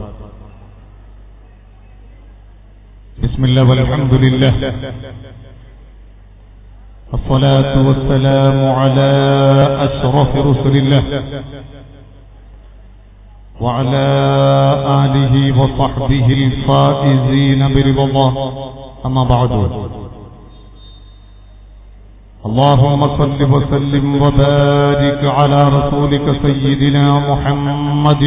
بسم الله والحمد لله الصلاة والسلام على أشرف رسل الله وعلى آله وصحبه الفائزين برضا الله أما بعد اللهم صل وسلم وبارك على رسولك سيدنا محمد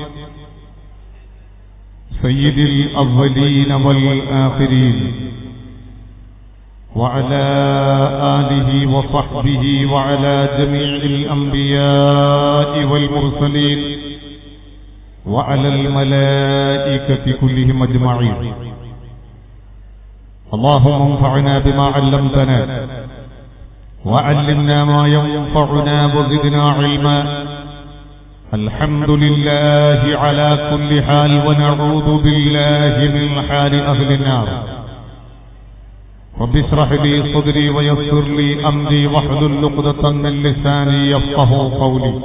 سيد الأولين والآخرين وعلى آله وصحبه وعلى جميع الأنبياء والمرسلين وعلى الملائكة كلهم أجمعين اللهم انفعنا بما علمتنا وعلمنا ما ينفعنا وزدنا علما الحمد لله على كل حال ونعوذ بالله من حال أهل النار رب اشرح لي صدري ويسر لي أمري واحلل عقدة من لساني يفقه قولي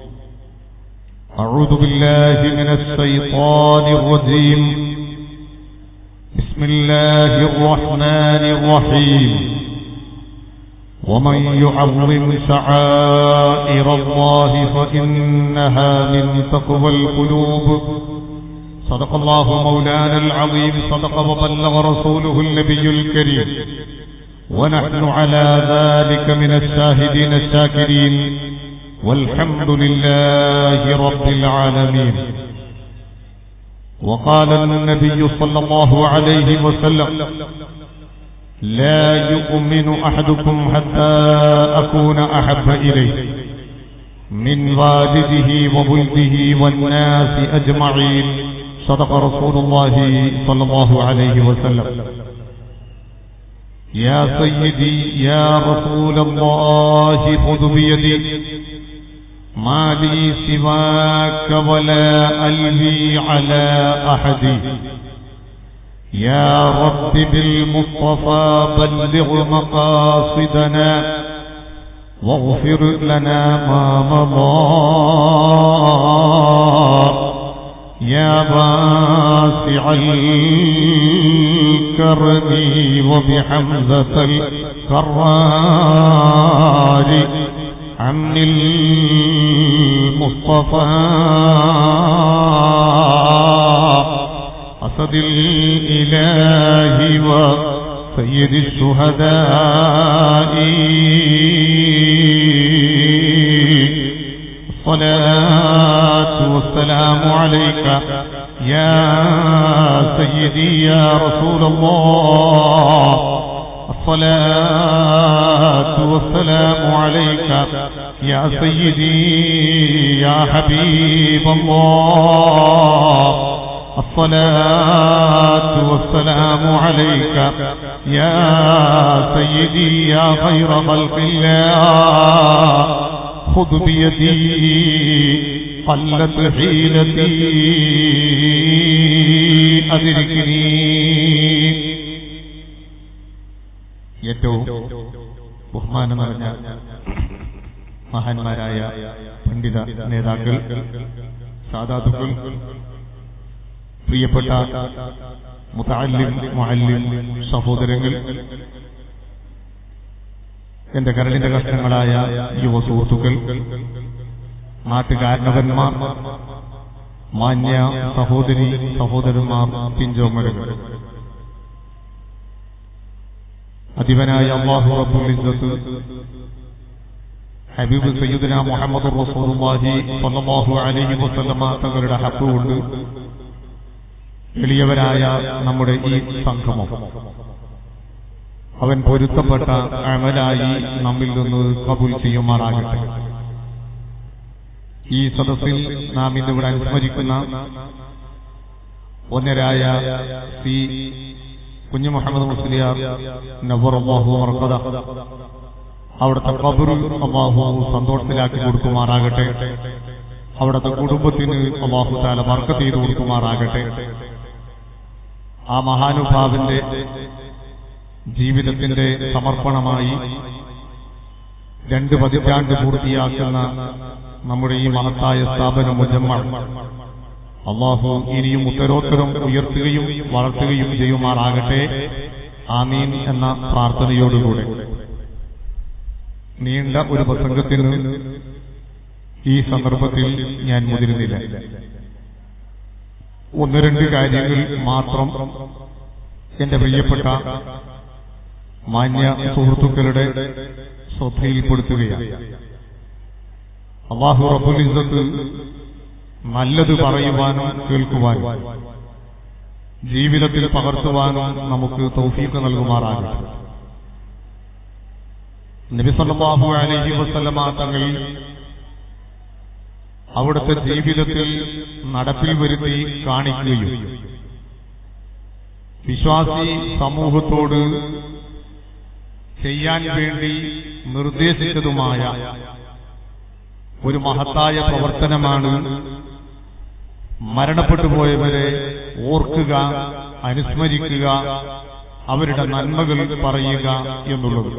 أعوذ بالله من الشيطان الرجيم بسم الله الرحمن الرحيم ومن يعظم شعائر الله فإنها من تقوى القلوب صدق الله مولانا العظيم صدق وبلغ رسوله النبي الكريم ونحن على ذلك من الشاهدين الشاكرين والحمد لله رب العالمين وقال النبي صلى الله عليه وسلم لا يؤمن أحدكم حتى أكون أحب إليه من والده وولده والناس أجمعين صدق رسول الله صلى الله عليه وسلم يا سيدي يا رسول الله خذ بيدي ما لي سواك ولا ألهي على أحد يا رب بالمصطفى بلغ مقاصدنا واغفر لنا ما مضى يا واسع الكرم وبحمزة الكرار عن المصطفى أسد الإله وسيد الشهداء الصلاة والسلام عليك يا سيدي يا رسول الله الصلاة والسلام عليك يا سيدي يا حبيب الله الصلاة والسلام عليك يا سيدي يا خير خلق الله خذ بيدي قلت حيلتي أدركني ഏറ്റവും ബഹുമാനം നിറഞ്ഞ മഹാന്മാരായ പണ്ഡിത നേതാക്കൾ സാധാതുക്കൾ പ്രിയപ്പെട്ട മുതാലിം മുഅല്ലിം സഹോദരങ്ങൾ എന്റെ കരളിന്റെ കഷ്ണങ്ങളായ യുവ സുഹൃത്തുക്കൾ നാട്ടുകാരണവന്മാർ മാന്യ സഹോദരി സഹോദരന്മാർ പിഞ്ചോമരുകൾ അധിപനായ അള്ളാഹു റബ്ബുൽ ഇസ്സത്ത് ഹബീബ് സയ്യിദുന മുഹമ്മദ് റസൂലുള്ളാഹി സ്വല്ലല്ലാഹു അലൈഹി വസല്ലമ തങ്ങളുടെ ഹക്ക് കൊണ്ട് എളിയവരായ നമ്മുടെ ഈ സംഗമം അവൻ പൊരുത്തപ്പെട്ട അമലായി നമ്മിൽ നിന്ന് കബൂൽ ചെയ്യുമാറാകട്ടെ ഈ സദസ്സിൽ നാം ഇന്നിവിടെ അനുസ്മരിക്കുന്ന ഒന്നരായ സി കുഞ്ഞു മുഹമ്മദ് മുസ്ലിയാർ നബർ അള്ളാഹു മർക്കത അവിടുത്തെ കബർ അള്ളാഹു സന്തോഷത്തിലാക്കി കൊടുക്കുമാറാകട്ടെ അവിടുത്തെ കുടുംബത്തിന് അള്ളാഹു താല മർക്കത്ത് ചെയ്ത് കൊടുക്കുമാറാകട്ടെ ആ മഹാനുഭാവന്റെ ജീവിതത്തിന്റെ സമർപ്പണമായി രണ്ട് പതിറ്റാണ്ട് പൂർത്തിയാക്കുന്ന നമ്മുടെ ഈ മഹത്തായ സ്ഥാപനം മുജമ്മ അള്ളാഹു ഇനിയും ഉത്തരോത്തരം ഉയർത്തുകയും വളർത്തുകയും ചെയ്യുമാറാകട്ടെ ആമീൻ എന്ന പ്രാർത്ഥനയോടുകൂടെ നീണ്ട ഒരു പ്രസംഗത്തിന് ഈ സന്ദർഭത്തിൽ ഞാൻ മുതിരുന്നില്ല ഒന്ന് രണ്ട് കാര്യങ്ങൾ മാത്രം എന്റെ പ്രിയപ്പെട്ട മാന്യ സുഹൃത്തുക്കളുടെ ശ്രദ്ധയിൽപ്പെടുത്തുകയാണ് അള്ളാഹു റബുൽ ഇസ്സത്ത് നല്ലത് പറയുവാനും കേൾക്കുവാനും ജീവിതത്തിൽ പകർത്തുവാനും നമുക്ക് തൗഫീഖ് നൽകുമാറാകട്ടെ നബി സല്ലല്ലാഹു അലൈഹി വസല്ലമ തങ്ങൾ അവിടുത്തെ ജീവിതത്തിൽ നടപ്പിൽ വരുത്തി കാണിക്കുകയും വിശ്വാസി സമൂഹത്തോട് ചെയ്യാൻ വേണ്ടി നിർദ്ദേശിച്ചതുമായ ഒരു മഹത്തായ പ്രവർത്തനമാണ് മരണപ്പെട്ടു പോയവരെ ഓർക്കുക അനുസ്മരിക്കുക അവരുടെ നന്മകൾ പറയുക എന്നുള്ളത്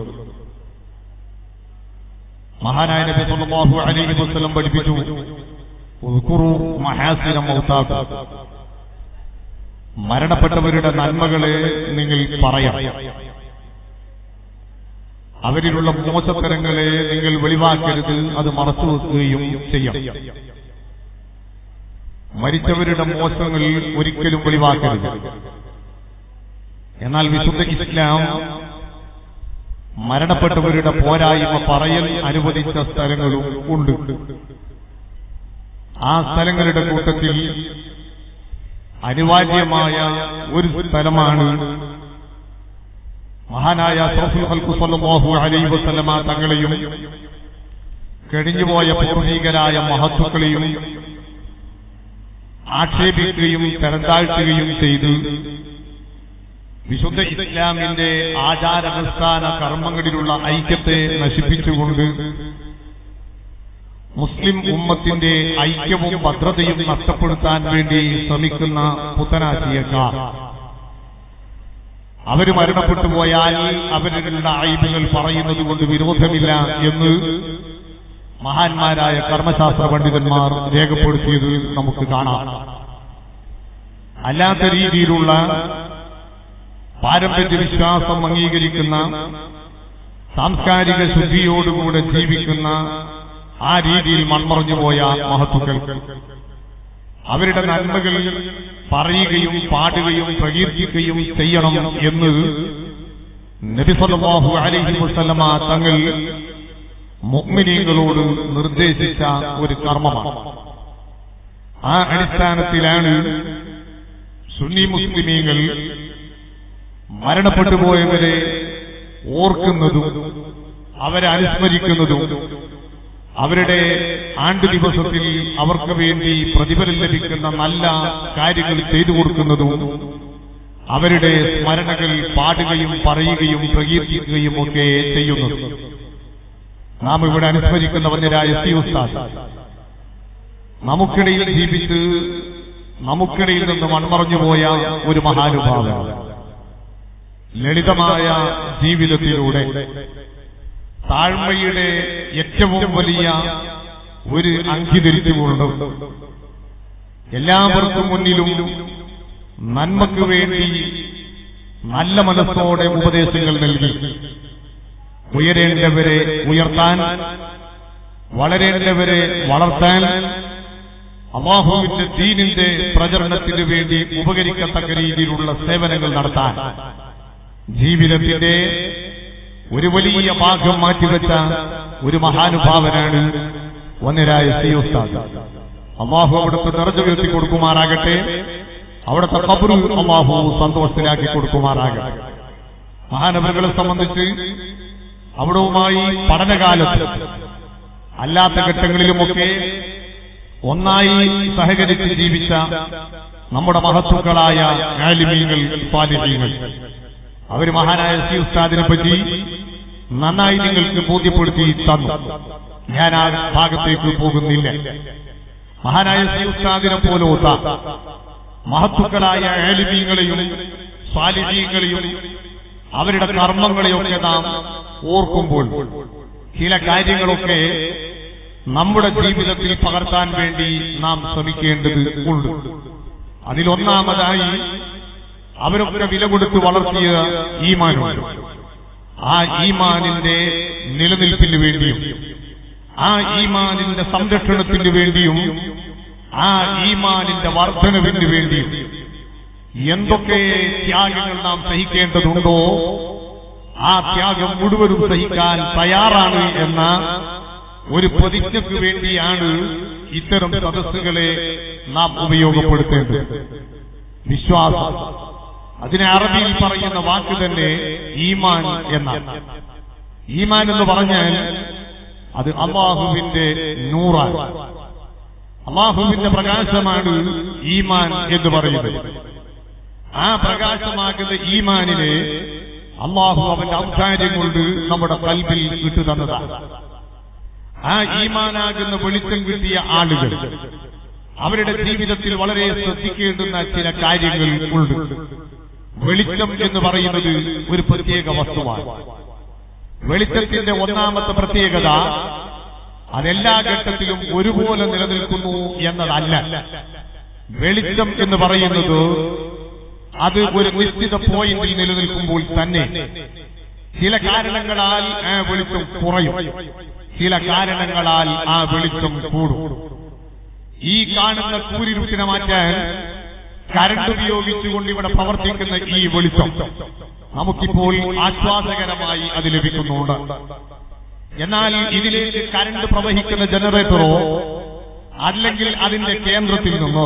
മഹാനായ നബി സല്ലല്ലാഹു അലൈഹി വസല്ലം പഠിപ്പിച്ചു ഉദ്കുറു മഹാസിന മൗതാക്കും മരണപ്പെട്ടവരുടെ നന്മകളെ നിങ്ങൾ പറയാം അവരിലുള്ള മോശത്തരങ്ങളെ നിങ്ങൾ വെളിവാക്കരുത് അത് മറച്ചു വെക്കുകയും ചെയ്യാം മരിച്ചവരുടെ മോശങ്ങൾ ഒരിക്കലും വെളിവാക്കരുത് എന്നാൽ വിശുദ്ധ ഇസ്ലാം മരണപ്പെട്ടവരുടെ പോരായ്മ പറയൽ അനുവദിച്ച സ്ഥലങ്ങളും ഉണ്ട് ആ സ്ഥലങ്ങളുടെ കൂട്ടത്തിൽ അനിവാര്യമായ ഒരു സ്ഥലമാണ് മഹാനായ സോഫുൽ ഹൽക്കു സല്ലല്ലാഹു അലൈഹി വസല്ലമ തങ്ങളെയും കഴിഞ്ഞുപോയ പൂർവീകരായ മഹത്തുക്കളെയും ആക്ഷേപിക്കുകയും തരംതാഴ്ത്തുകയും ചെയ്ത് വിശുദ്ധ ഇസ്ലാമിന്റെ ആചാരാനുഷ്ഠാന കർമ്മങ്ങളിലുള്ള ഐക്യത്തെ നശിപ്പിച്ചുകൊണ്ട് മുസ്ലിം ഉമ്മത്തിന്റെ ഐക്യവും ഭദ്രതയും നഷ്ടപ്പെടുത്താൻ വേണ്ടി ശ്രമിക്കുന്ന പുത്തനാശയക്കാർ അവര് മരണപ്പെട്ടു പോയാൽ അവരുടെ അയിബുകൾ പറയുന്നത് കൊണ്ട് വിരോധമില്ല എന്ന് മഹാന്മാരായ കർമ്മശാസ്ത്ര പണ്ഡിതന്മാർ രേഖപ്പെടുത്തിയത് നമുക്ക് കാണാം അല്ലാത്ത രീതിയിലുള്ള പാരമ്പര്യ വിശ്വാസം അംഗീകരിക്കുന്ന സാംസ്കാരിക ശുദ്ധിയോടുകൂടെ ജീവിക്കുന്ന ആ രീതിയിൽ മൺമറഞ്ഞുപോയ മഹത്തുക്കൾ അവരുടെ നന്മകൾ പറയുകയും പാടുകയും പ്രകീർത്തിക്കുകയും ചെയ്യണം എന്ന് നബിസല്ലാഹു അലൈഹി വസല്ലമ തങ്ങൾ മുഅ്മിനീങ്ങളോട് നിർദ്ദേശിച്ച ഒരു കർമ്മമാണ് ആ അടിസ്ഥാനത്തിലാണ് സുന്നി മുസ്ലിമീങ്ങൾ മരണപ്പെട്ടു പോയവരെ ഓർക്കുന്നതും അവരെ അനുസ്മരിക്കുന്നതും അവരുടെ ആണ്ടു ദിവസത്തിൽ അവർക്ക് വേണ്ടി പ്രതിഫലം ലഭിക്കുന്ന നല്ല കാര്യങ്ങൾ ചെയ്തു കൊടുക്കുന്നതും അവരുടെ സ്മരണകൾ പാടുകയും പറയുകയും പ്രകീർത്തിക്കുകയും ഒക്കെ ചെയ്യുന്നത് നാം ഇവിടെ അനുസ്മരിക്കുന്ന വന്യരായ സി ഉസ്താദ് നമുക്കിടയിൽ ജീവിച്ച് നമുക്കിടയിൽ നിന്ന് മൺമറഞ്ഞുപോയ ഒരു മഹാനുഭാവൻ ലളിതമായ ജീവിതത്തിലൂടെ താഴ്മയുടെ ഏറ്റവും വലിയ ഒരു അങ്കി ധരിച്ചുകൊണ്ട് എല്ലാവർക്കും മുന്നിലും നന്മക്ക് വേണ്ടി നല്ല മനസ്സോടെ ഉപദേശങ്ങൾ നൽകി ഉയരേണ്ടവരെ ഉയർത്താൻ വളരേണ്ടവരെ വളർത്താൻ അള്ളാഹുവിന്റെ ദീനിന്റെ പ്രചരണത്തിന് വേണ്ടി ഉപകരിക്കത്തക്ക രീതിയിലുള്ള സേവനങ്ങൾ നടത്താൻ ജീവിതത്തിന്റെ ഒരു വലിയ ഭാഗം മാറ്റിവെച്ച ഒരു മഹാനുഭാവനാണ് വന്യരായ സി ഉസ്താദ് അള്ളാഹു അവിടുത്തെ നിറഞ്ഞു ഉയർത്തി കൊടുക്കുമാറാകട്ടെ അവിടുത്തെ കബറു അള്ളാഹു സന്തോഷത്തിലാക്കി കൊടുക്കുമാറാകട്ടെ മഹാനവരുകളെ സംബന്ധിച്ച് അവിടവുമായി പഠനകാലത്ത് അല്ലാത്ത ഘട്ടങ്ങളിലുമൊക്കെ ഒന്നായി സഹകരിച്ച് ജീവിച്ച നമ്മുടെ മഹത്തുക്കളായ ആലിമീങ്ങൾ സ്വാലിമീങ്ങൾ അവര് മഹാനായ സി ഉസ്താദിനെ പറ്റി നന്നായി നിങ്ങൾക്ക് ബോധ്യപ്പെടുത്തി തന്നു ഞാൻ ആ ഭാഗത്തേക്ക് പോകുന്നില്ല മഹാനായ സി ഉസ്താദിനെ പോലോത്ത മഹത്തുക്കളായ ഏലിമീങ്ങളെയും സ്വാലിമീങ്ങളെയും അവരുടെ കർമ്മങ്ങളെയൊക്കെ നാം ഓർക്കുമ്പോൾ ചില കാര്യങ്ങളൊക്കെ നമ്മുടെ ജീവിതത്തിൽ പകർത്താൻ വേണ്ടി നാം ശ്രമിക്കേണ്ടത് ഉണ്ട് അതിലൊന്നാമതായി അവരൊക്കെ വില കൊടുത്ത് വളർത്തിയ ഈമാനുണ്ട് ആ ഈമാനിന്റെ നിലനിൽപ്പിന് വേണ്ടിയും ആ ഈമാനിന്റെ സംരക്ഷണത്തിന് വേണ്ടിയും ആ ഈമാനിന്റെ വർധനവിന് വേണ്ടിയും എന്തൊക്കെ ത്യാഗങ്ങൾ നാം സഹിക്കേണ്ടതുണ്ടോ ആ ത്യാഗം മുഴുവനും സഹിക്കാൻ തയ്യാറാണ് എന്ന ഒരു പ്രതിജ്ഞയ്ക്ക് വേണ്ടിയാണ് ഇത്തരം സദസ്സുകളെ നാം ഉപയോഗപ്പെടുത്തേണ്ടത് വിശ്വാസം അതിനെ അറബിയിൽ പറയുന്ന വാക്ക് തന്നെ ഈമാൻ എന്നാണ് ഈമാൻ എന്ന് പറഞ്ഞാൽ അത് അള്ളാഹുവിന്റെ നൂറാണ് അള്ളാഹുവിന്റെ പ്രകാശമാണ് ഈമാൻ എന്ന് പറയുന്നത് ആ പ്രകാശമാകുന്ന ഈമാനിനെ അള്ളാഹു അവന്റെ ഔദാര്യം കൊണ്ട് നമ്മുടെ കൽബിൽ വിട്ടു തന്നതാണ് ആ ഈമാനാകുന്ന വെളിച്ചം കിട്ടിയ ആളുകൾ അവരുടെ ജീവിതത്തിൽ വളരെ ശ്രദ്ധിക്കേണ്ടുന്ന ചില കാര്യങ്ങൾ ഉണ്ട് വെളിച്ചം എന്ന് പറയുന്നത് ഒരു പ്രത്യേക വസ്തുവാണ് വെളിച്ചത്തിന്റെ ഒന്നാമത്തെ പ്രത്യേകത അതെല്ലാ ഘട്ടത്തിലും ഒരുപോലെ നിലനിൽക്കുന്നു എന്നതല്ല വെളിച്ചം എന്ന് പറയുന്നത് അത് ഒരു നിശ്ചിത പോയിന്റിൽ നിലനിൽക്കുമ്പോൾ തന്നെ ചില കാരണങ്ങളാൽ ആ വെളിച്ചം കുറയും ചില കാരണങ്ങളാൽ ആ വെളിച്ചം കൂടും ഈ കാണുന്ന കൂരിരുട്ടിനെ മാറ്റാൻ കരണ്ട് ഉപയോഗിച്ചുകൊണ്ട് ഇവിടെ പ്രവർത്തിക്കുന്ന ഈ വെളിച്ചം നമുക്കിപ്പോൾ ആശ്വാസകരമായി അത് ലഭിക്കുന്നുണ്ട് എന്നാൽ ഇതിലേക്ക് കരണ്ട് പ്രവഹിക്കുന്ന ജനറേറ്ററോ അല്ലെങ്കിൽ അതിന്റെ കേന്ദ്രത്തിൽ നിന്നോ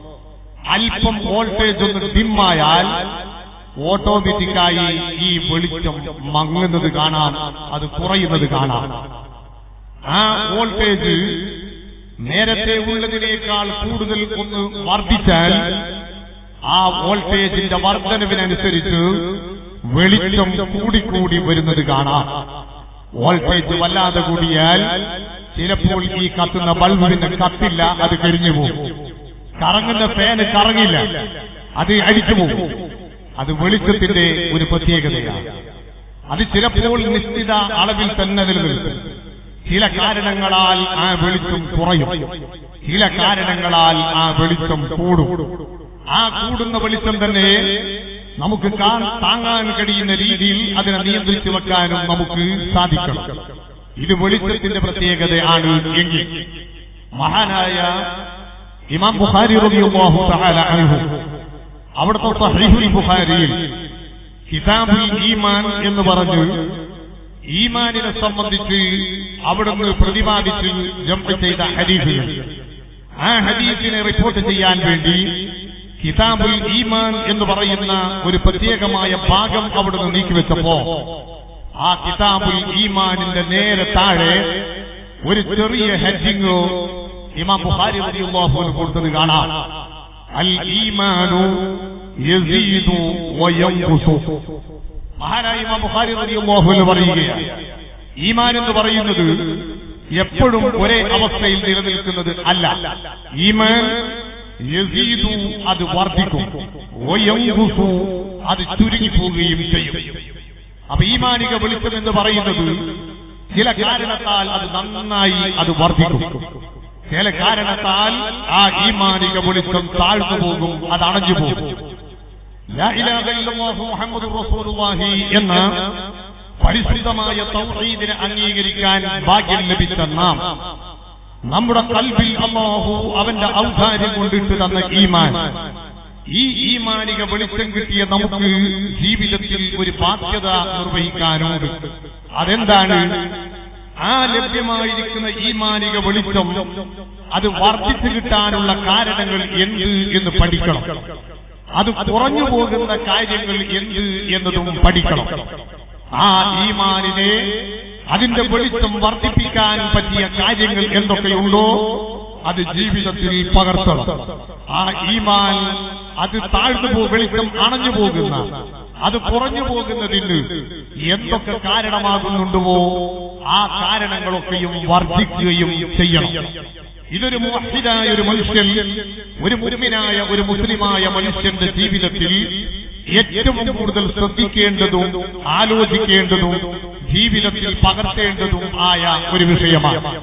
അല്പം വോൾട്ടേജ് ഒന്ന് ഡിമ്മായാൽ ഓട്ടോമാറ്റിക്കായി ഈ വെളിച്ചം മങ്ങുന്നത് കാണാം അത് കുറയുന്നത് കാണാം ആ വോൾട്ടേജ് നേരത്തെ ഉള്ളതിനേക്കാൾ കൂടുതൽ ഒന്ന് വർദ്ധിച്ചാൽ ആ വോൾട്ടേജിന്റെ വർധനവിനനുസരിച്ച് വെളിച്ചം കൂടിക്കൂടി വരുന്നത് കാണാം വോൾട്ടേജ് വല്ലാതെ കൂടിയാൽ ചിലപ്പോൾ ഈ കത്തുന്ന ബൾബിന് കത്തില്ല അത് കരിഞ്ഞു പോകും കറങ്ങുന്ന ഫാന് കറങ്ങില്ല അത് അടിച്ചു പോകും അത് വെളിച്ചത്തിന്റെ ഒരു പ്രത്യേകതയാണ് അത് ചിലപ്പോൾ നിശ്ചിത അളവിൽ തന്നെ നിലനിൽക്കും ചില കാരണങ്ങളാൽ ആ വെളിച്ചം കുറയും ചില കാരണങ്ങളാൽ ആ വെളിച്ചം കൂടും ആ കൂടുന്ന വെളിച്ചം തന്നെ നമുക്ക് കാ- താങ്ങാൻ കഴിയുന്ന രീതിയിൽ അതിനെ നിയന്ത്രിച്ചു വെക്കാനും നമുക്ക് സാധിക്കണം ഇത് വെളിച്ചത്തിന്റെ പ്രത്യേകതയാണ് എങ്കിൽ മഹാനായ ഇമാം ബുഖാരി റളിയല്ലാഹു തആല അൻഹു അവിടുത്തെ സഹീഹുൽ ബുഖാരിയിൽ കിതാബുൽ ഈമാൻ എന്ന് പറഞ്ഞു ഈമാനിനെ സംബന്ധിച്ച് അവിടുന്ന് പ്രതിപാദിച്ച് ജമ്പ് ചെയ്ത ഹദീസുകൾ ആ ഹദീസിനെ റിപ്പോർട്ട് ചെയ്യാൻ വേണ്ടി കിതാബുൽ ഈമാൻ എന്ന് പറയുന്ന ഒരു പ്രത്യേകമായ ഭാഗം അവിടുന്ന് നീക്കിവെച്ചപ്പോ ആ കിതാബുൽ ഈമാനിന്റെ നേരെ താഴെ ഒരു ചെറിയ ഹെഡിങ്ങോ ഇമാം ബുഖാരി റളിയല്ലാഹു അൻഹു കൊടുത്തത് കാണാം അൽ ഈമാനു യസീദു വയൻഖുസു മഹാനായ ഇമാം ബുഖാരി റളിയല്ലാഹു അൻഹു പറയുകയാണ് ഈമാൻ എന്ന് പറയുന്നത് എപ്പോഴും ഒരേ അവസ്ഥയിൽ നിലനിൽക്കുന്നത് അല്ല ഈമാൻ യസീദു അത് വർദ്ധിക്കും വയൻഖുസു അത് ചുരുങ്ങിപ്പോവുകയും ചെയ്യും അപ്പൊ ഈമാനിക വെളിച്ചം എന്ന് പറയുന്നത് ചില കാരണത്താൽ അത് നന്നായി അത് വർദ്ധിക്കും ചില കാരണത്താൽ ആ ഈമാനിക വെളിച്ചം താഴ്ന്നു പോകും അത് അടഞ്ഞു പോകും ലാ ഇലാഹ ഇല്ലല്ലാഹു മുഹമ്മദുർ റസൂലുള്ളാഹി എന്ന പരിശുദ്ധമായ തൗഹീദിനെ അംഗീകരിക്കാൻ ഭാഗ്യം ലഭിച്ച നാം നമ്മുടെ കൽബിൽ അല്ലാഹു അവന്റെ ഔദാര്യം കൊണ്ടിട്ട് തന്ന ഈമാൻ ഈ ഈമാനിക വെളിച്ചം കിട്ടിയ നമുക്ക് ജീവിതത്തിൽ ഒരു ബാധ്യത നിർവഹിക്കാനുണ്ട് അതെന്താണ് ആ ലഭ്യമായിരിക്കുന്ന ഈമാനിക വെളിച്ചം അത് വർദ്ധിച്ചു കിട്ടാനുള്ള കാരണങ്ങൾ എന്ത് എന്ന് പഠിക്കണം അത് കുറഞ്ഞു പോകുന്ന കാര്യങ്ങൾ എന്ത് എന്നതും പഠിക്കണം ആ ഈമാനിനെ അതിന്റെ വെളിച്ചം വർദ്ധിപ്പിക്കാൻ പറ്റിയ കാര്യങ്ങൾ എന്തൊക്കെയുണ്ടോ അത് ജീവിതത്തിൽ പകർത്തണം ആ ഈമാൻ അത് താഴ്ന്നു പോ വെളിച്ചം അണഞ്ഞു പോകുന്ന അത് കുറഞ്ഞു പോകുന്നതിന് എന്തൊക്കെ കാരണമാകുന്നുണ്ടോ ആ കാരണങ്ങളൊക്കെയും വർദ്ധിക്കുകയും ചെയ്യണം ഇതൊരു മുവഹിദായ ഒരു മനുഷ്യൻ ഒരു മുരുമിനായ ഒരു മുസ്ലിമായ മനുഷ്യന്റെ ജീവിതത്തിൽ ഏറ്റവും കൂടുതൽ ശ്രദ്ധിക്കേണ്ടതും ആലോചിക്കേണ്ടതും ജീവിതത്തിൽ പകർത്തേണ്ടതും ആയ ഒരു വിഷയമാണ്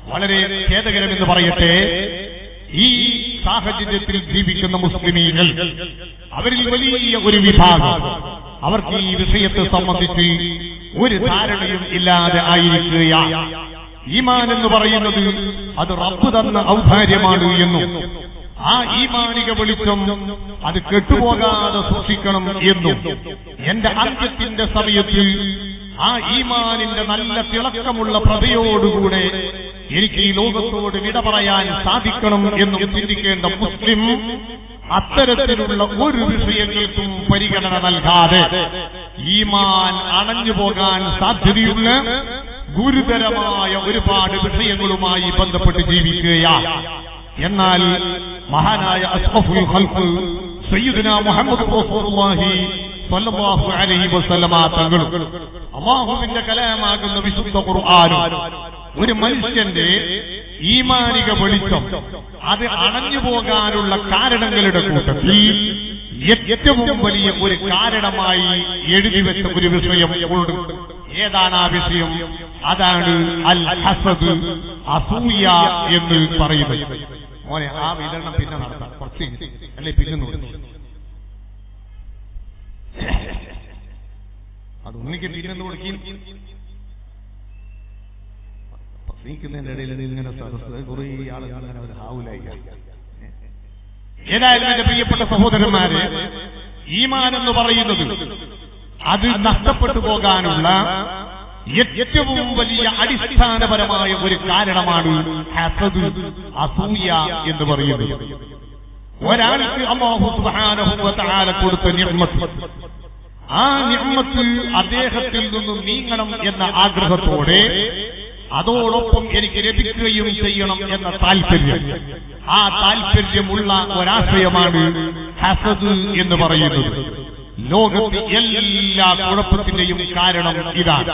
വളരെ ഖേദകരമെന്ന് പറയട്ടെ ഈ സാഹചര്യത്തിൽ ജീവിക്കുന്ന മുസ്ലിമീങ്ങൾ അവരിൽ വലിയ ഒരു വിഭാഗം അവർക്ക് ഈ വിഷയത്തെ സംബന്ധിച്ച് ഒരു ധാരണയും ഇല്ലാതെ ആയിരിക്കുകയാണ് ഈമാൻ എന്ന് പറയുന്നത് അത് റബ്ബ് തന്ന ഔദാര്യമാണ് എന്നും ആ ഈമാനിക വെളിച്ചം അത് കെട്ടുപോകാതെ സൂക്ഷിക്കണം എന്നും എന്റെ അന്ത്യത്തിന്റെ സമയത്ത് ആ ഈമാനിന്റെ നല്ല തിളക്കമുള്ള പ്രതയോടുകൂടെ എനിക്ക് ഈ ലോകത്തോട് വിട പറയാൻ സാധിക്കണം എന്നും ചിന്തിക്കേണ്ട മുസ്ലിം അത്തരത്തിലുള്ള ഒരു വിഷയങ്ങൾക്കും പരിഗണന നൽകാതെ ഈമാൻ അണഞ്ഞു പോകാൻ സാധ്യതയുള്ള ഗുരുതരമായ ഒരുപാട് വിഷയങ്ങളുമായി ബന്ധപ്പെട്ട് ജീവിക്കുകയാണ് എന്നാൽ മഹാനായ അസ്മഫുൽ ഖൽഖ് സയ്യിദുന മുഹമ്മദ് റസൂലുള്ളാഹി സ്വല്ലല്ലാഹു അലൈഹി വസല്ലമ തങ്ങളും അല്ലാഹുവിന്റെ കലാമാകുന്ന വിശുദ്ധ ഖുർആനും ഒരു മനുഷ്യന്റെ ഈമാനിക വെളിച്ചം അത് അണഞ്ഞു പോകാനുള്ള കാരണങ്ങളുടെ കൂട്ടത്തിൽ ഏറ്റവും വലിയ ഒരു കാരണമായി എഴുതി വെച്ച ഒരു വിഷയം ഉണ്ട് ഏതാണ് ആ വിഷയം അതാണ് അൽ ഹസദ് അസൂയ എന്ന് പറയുന്നത് മോനെ ആ വിതരണം പിന്നെ നടത്താം കുറച്ച് കഴിഞ്ഞ്. അല്ലേ പിന്നെ നോക്കി അത് ഒന്നിക്ക് തിരിഞ്ഞു കൊടുക്കുകയും പ്രസംഗിക്കുന്നതിന്റെ ഇടയിൽ ഇങ്ങനെ സദസ് കുറെ ആളുകൾ അങ്ങനെ ഒരു ഹാവുലായി ഏതായാലും എന്റെ പ്രിയപ്പെട്ട സഹോദരന്മാരെ ഈമാൻ എന്ന് പറയുന്നത് അത് നഷ്ടപ്പെട്ടു പോകാനുള്ള ഏറ്റവും വലിയ അടിസ്ഥാനപരമായ ഒരു കാരണമാണ് ഹസദ് അസൂയ എന്ന് പറയുന്നത് ഒരാൾക്ക് അള്ളാഹു സുബ്ഹാനഹു വ തആല കൊടുത്ത നിഅ്മത്ത് ആ നിഅ്മത്ത് അദ്ദേഹത്തിൽ നിന്നും നീങ്ങണം എന്ന ആഗ്രഹത്തോടെ അതോടൊപ്പം എനിക്ക് ലഭിക്കുകയും ചെയ്യണം എന്ന താല്പര്യം ആ താല്പര്യമുള്ള ഒരാശയമാണ് ഹസദ് എന്ന് പറയുന്നത് ലോകത്ത് എല്ലാ കുഴപ്പത്തിന്റെയും കാരണം ഇതാണ്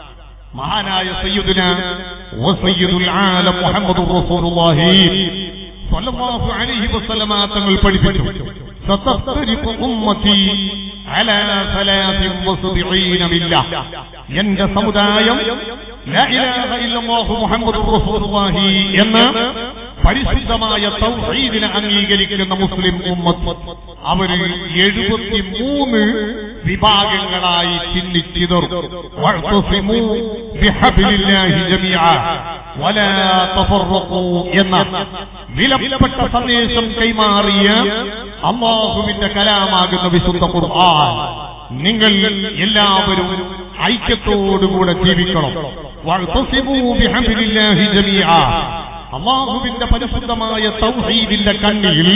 മഹാനായ സയ്യിദുന വസയ്യിദുൽ ആലം മുഹമ്മദുർ റസൂലുള്ളാഹി സ്വല്ലല്ലാഹു അലൈഹി വസല്ലമ തങ്ങൾ പഠിപ്പിച്ചു സതസ്തരിഖു ഉമ്മത്തി അലാ സലാസിൻ വസബഈന മില്ല എന്റെ സമുദായം ലാ ഇലാഹ ഇല്ലല്ലാഹു മുഹമ്മദുർ റസൂലുള്ളാഹി എന്ന പരിശുദ്ധമായ തൗഹീദിനെ അംഗീകരിക്കുന്ന മുസ്ലിം ഉമ്മത്ത് അവര് എഴുപത്തിമൂന്ന് വിഭാഗങ്ങളായി ചിഹ്നിച്ചിതർ വഅ്തസിമൂ ബിഹബ്ലില്ലാഹി ജമീഅ വലാ തഫറഖൂ എന്ന വിലപ്പെട്ട സന്ദേശം കൈമാറിയ അള്ളാഹുവിന്റെ കലാമാകുന്ന വിശുദ്ധ ഖുർആൻ നിങ്ങൾ എല്ലാവരും ഐക്യത്തോടുകൂടെ ജീവിക്കണം വഅ്തസിമൂ ബിഹബ്ലില്ലാഹി ജമീഅ അള്ളാഹുവിന്റെ പരിശുദ്ധമായ തൗഹീദിന്റെ കണ്ണിയിൽ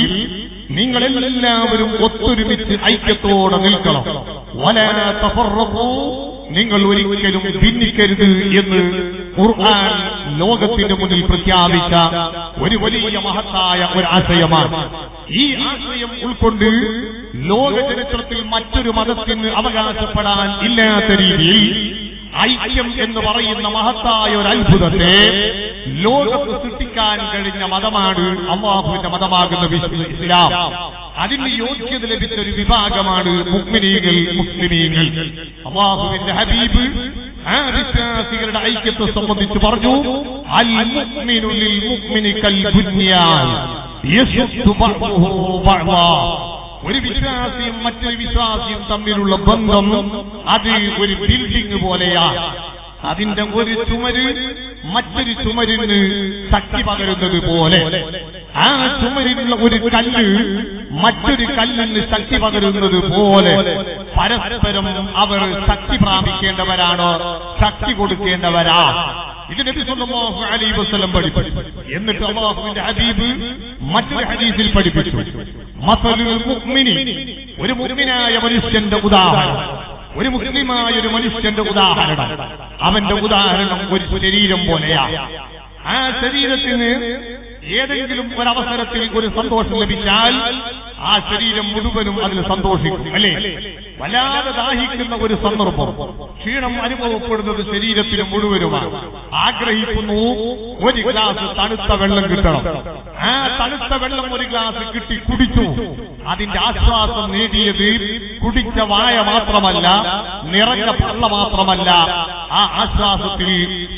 നിങ്ങളെല്ലാവരും ഒത്തൊരുമിച്ച് ഐക്യത്തോടെ നിൽക്കണം വലാ തഫറഖൂ നിങ്ങൾ ഒരിക്കലും ഭിന്നിക്കരുത് എന്ന് ഖുർആൻ ലോകത്തിന്റെ മുന്നിൽ പ്രഖ്യാപിച്ച ഒരു വലിയ മഹത്തായ ഒരു ആശയമാണ് ഈ ആശയം ഉൾക്കൊണ്ട് ലോക ചരിത്രത്തിൽ മറ്റൊരു മതത്തിന് അവകാശപ്പെടാൻ ഇല്ലാത്ത രീതിയിൽ ഐക്യം എന്ന് പറയുന്ന മഹത്തായ ഒരു അത്ഭുതത്തെ ലോകത്ത് സൃഷ്ടിക്കാൻ കഴിഞ്ഞ മതമാണ് അള്ളാഹുവിന്റെ മതമാകുന്ന വിശുദ്ധ ഇസ്ലാം അതിന് യോഗ്യത ലഭിച്ച ഒരു വിഭാഗമാണ് മുക്മിനീകൾ മുസ്ലിമീങ്ങൾ അള്ളാഹുവിന്റെ ഹബീബ് ആ വിശ്വാസികളുടെ ഐക്യത്തെ സംബന്ധിച്ച് പറഞ്ഞു അൽ മുഅ്മിനു ലിൽ മുഅ്മിനി കൽ ബുന്യാൻ യശുദ്ദു ബഅ്ദുഹു ബഅ്ദാ ഒരു വിശ്വാസിയും മറ്റൊരു വിശ്വാസിയും തമ്മിലുള്ള ബന്ധം അത് ഒരു ബിൽഡിംഗ് പോലെയാണ് അതിന്റെ ഒരു ചുമര് മറ്റൊരു ചുമരിന് ശക്തി പകരുന്നത് പോലെ ആ ചുമരിനുള്ള ഒരു കല്ല് മറ്റൊരു കല്ലിന് ശക്തി പകരുന്നത് പോലെ പരസ്പരം അവർ ശക്തി പ്രാപിക്കേണ്ടവരാണോ ശക്തി കൊടുക്കേണ്ടവരാ ഇത് നബി സല്ലല്ലാഹു അലൈഹി വസല്ലം പഠിപ്പിച്ചു എന്നിട്ട് അള്ളാഹുവിന്റെ ഹബീബ് മറ്റൊരു ഹദീസിൽ പഠിപ്പിച്ചു മസലുൽ മുഅ്മിനി ഒരു മുഅ്മിനായ മനുഷ്യന്റെ ഉദാഹരണം ഒരു മുസ്ലിമായ ഒരു മനുഷ്യന്റെ ഉദാഹരണം അവന്റെ ഉദാഹരണം ഒരു ശരീരം പോലെയാണ് ആ ശരീരത്തിന് ഏതെങ്കിലും ഒരവസരത്തിൽ ഒരു സന്തോഷം ലഭിച്ചാൽ ആ ശരീരം മുഴുവനും അതിൽ സന്തോഷിക്കും അല്ലേ വല്ലാതെ ദാഹിക്കുന്ന ഒരു സന്ദർഭം ക്ഷീണം അനുഭവപ്പെടുന്നത് ശരീരത്തിന് മുഴുവനുമാണ് ആഗ്രഹിക്കുന്നു ഒരു ഗ്ലാസ് തണുത്ത വെള്ളം കിട്ടണം ആ തണുത്ത വെള്ളം ഒരു ഗ്ലാസ് കിട്ടി കുടിച്ചു അതിന്റെ ആശ്വാസം നേടിയത് കുടിച്ച വായ മാത്രമല്ല നിറഞ്ഞ പള്ള മാത്രമല്ല ആ ആശ്വാസത്തിൽ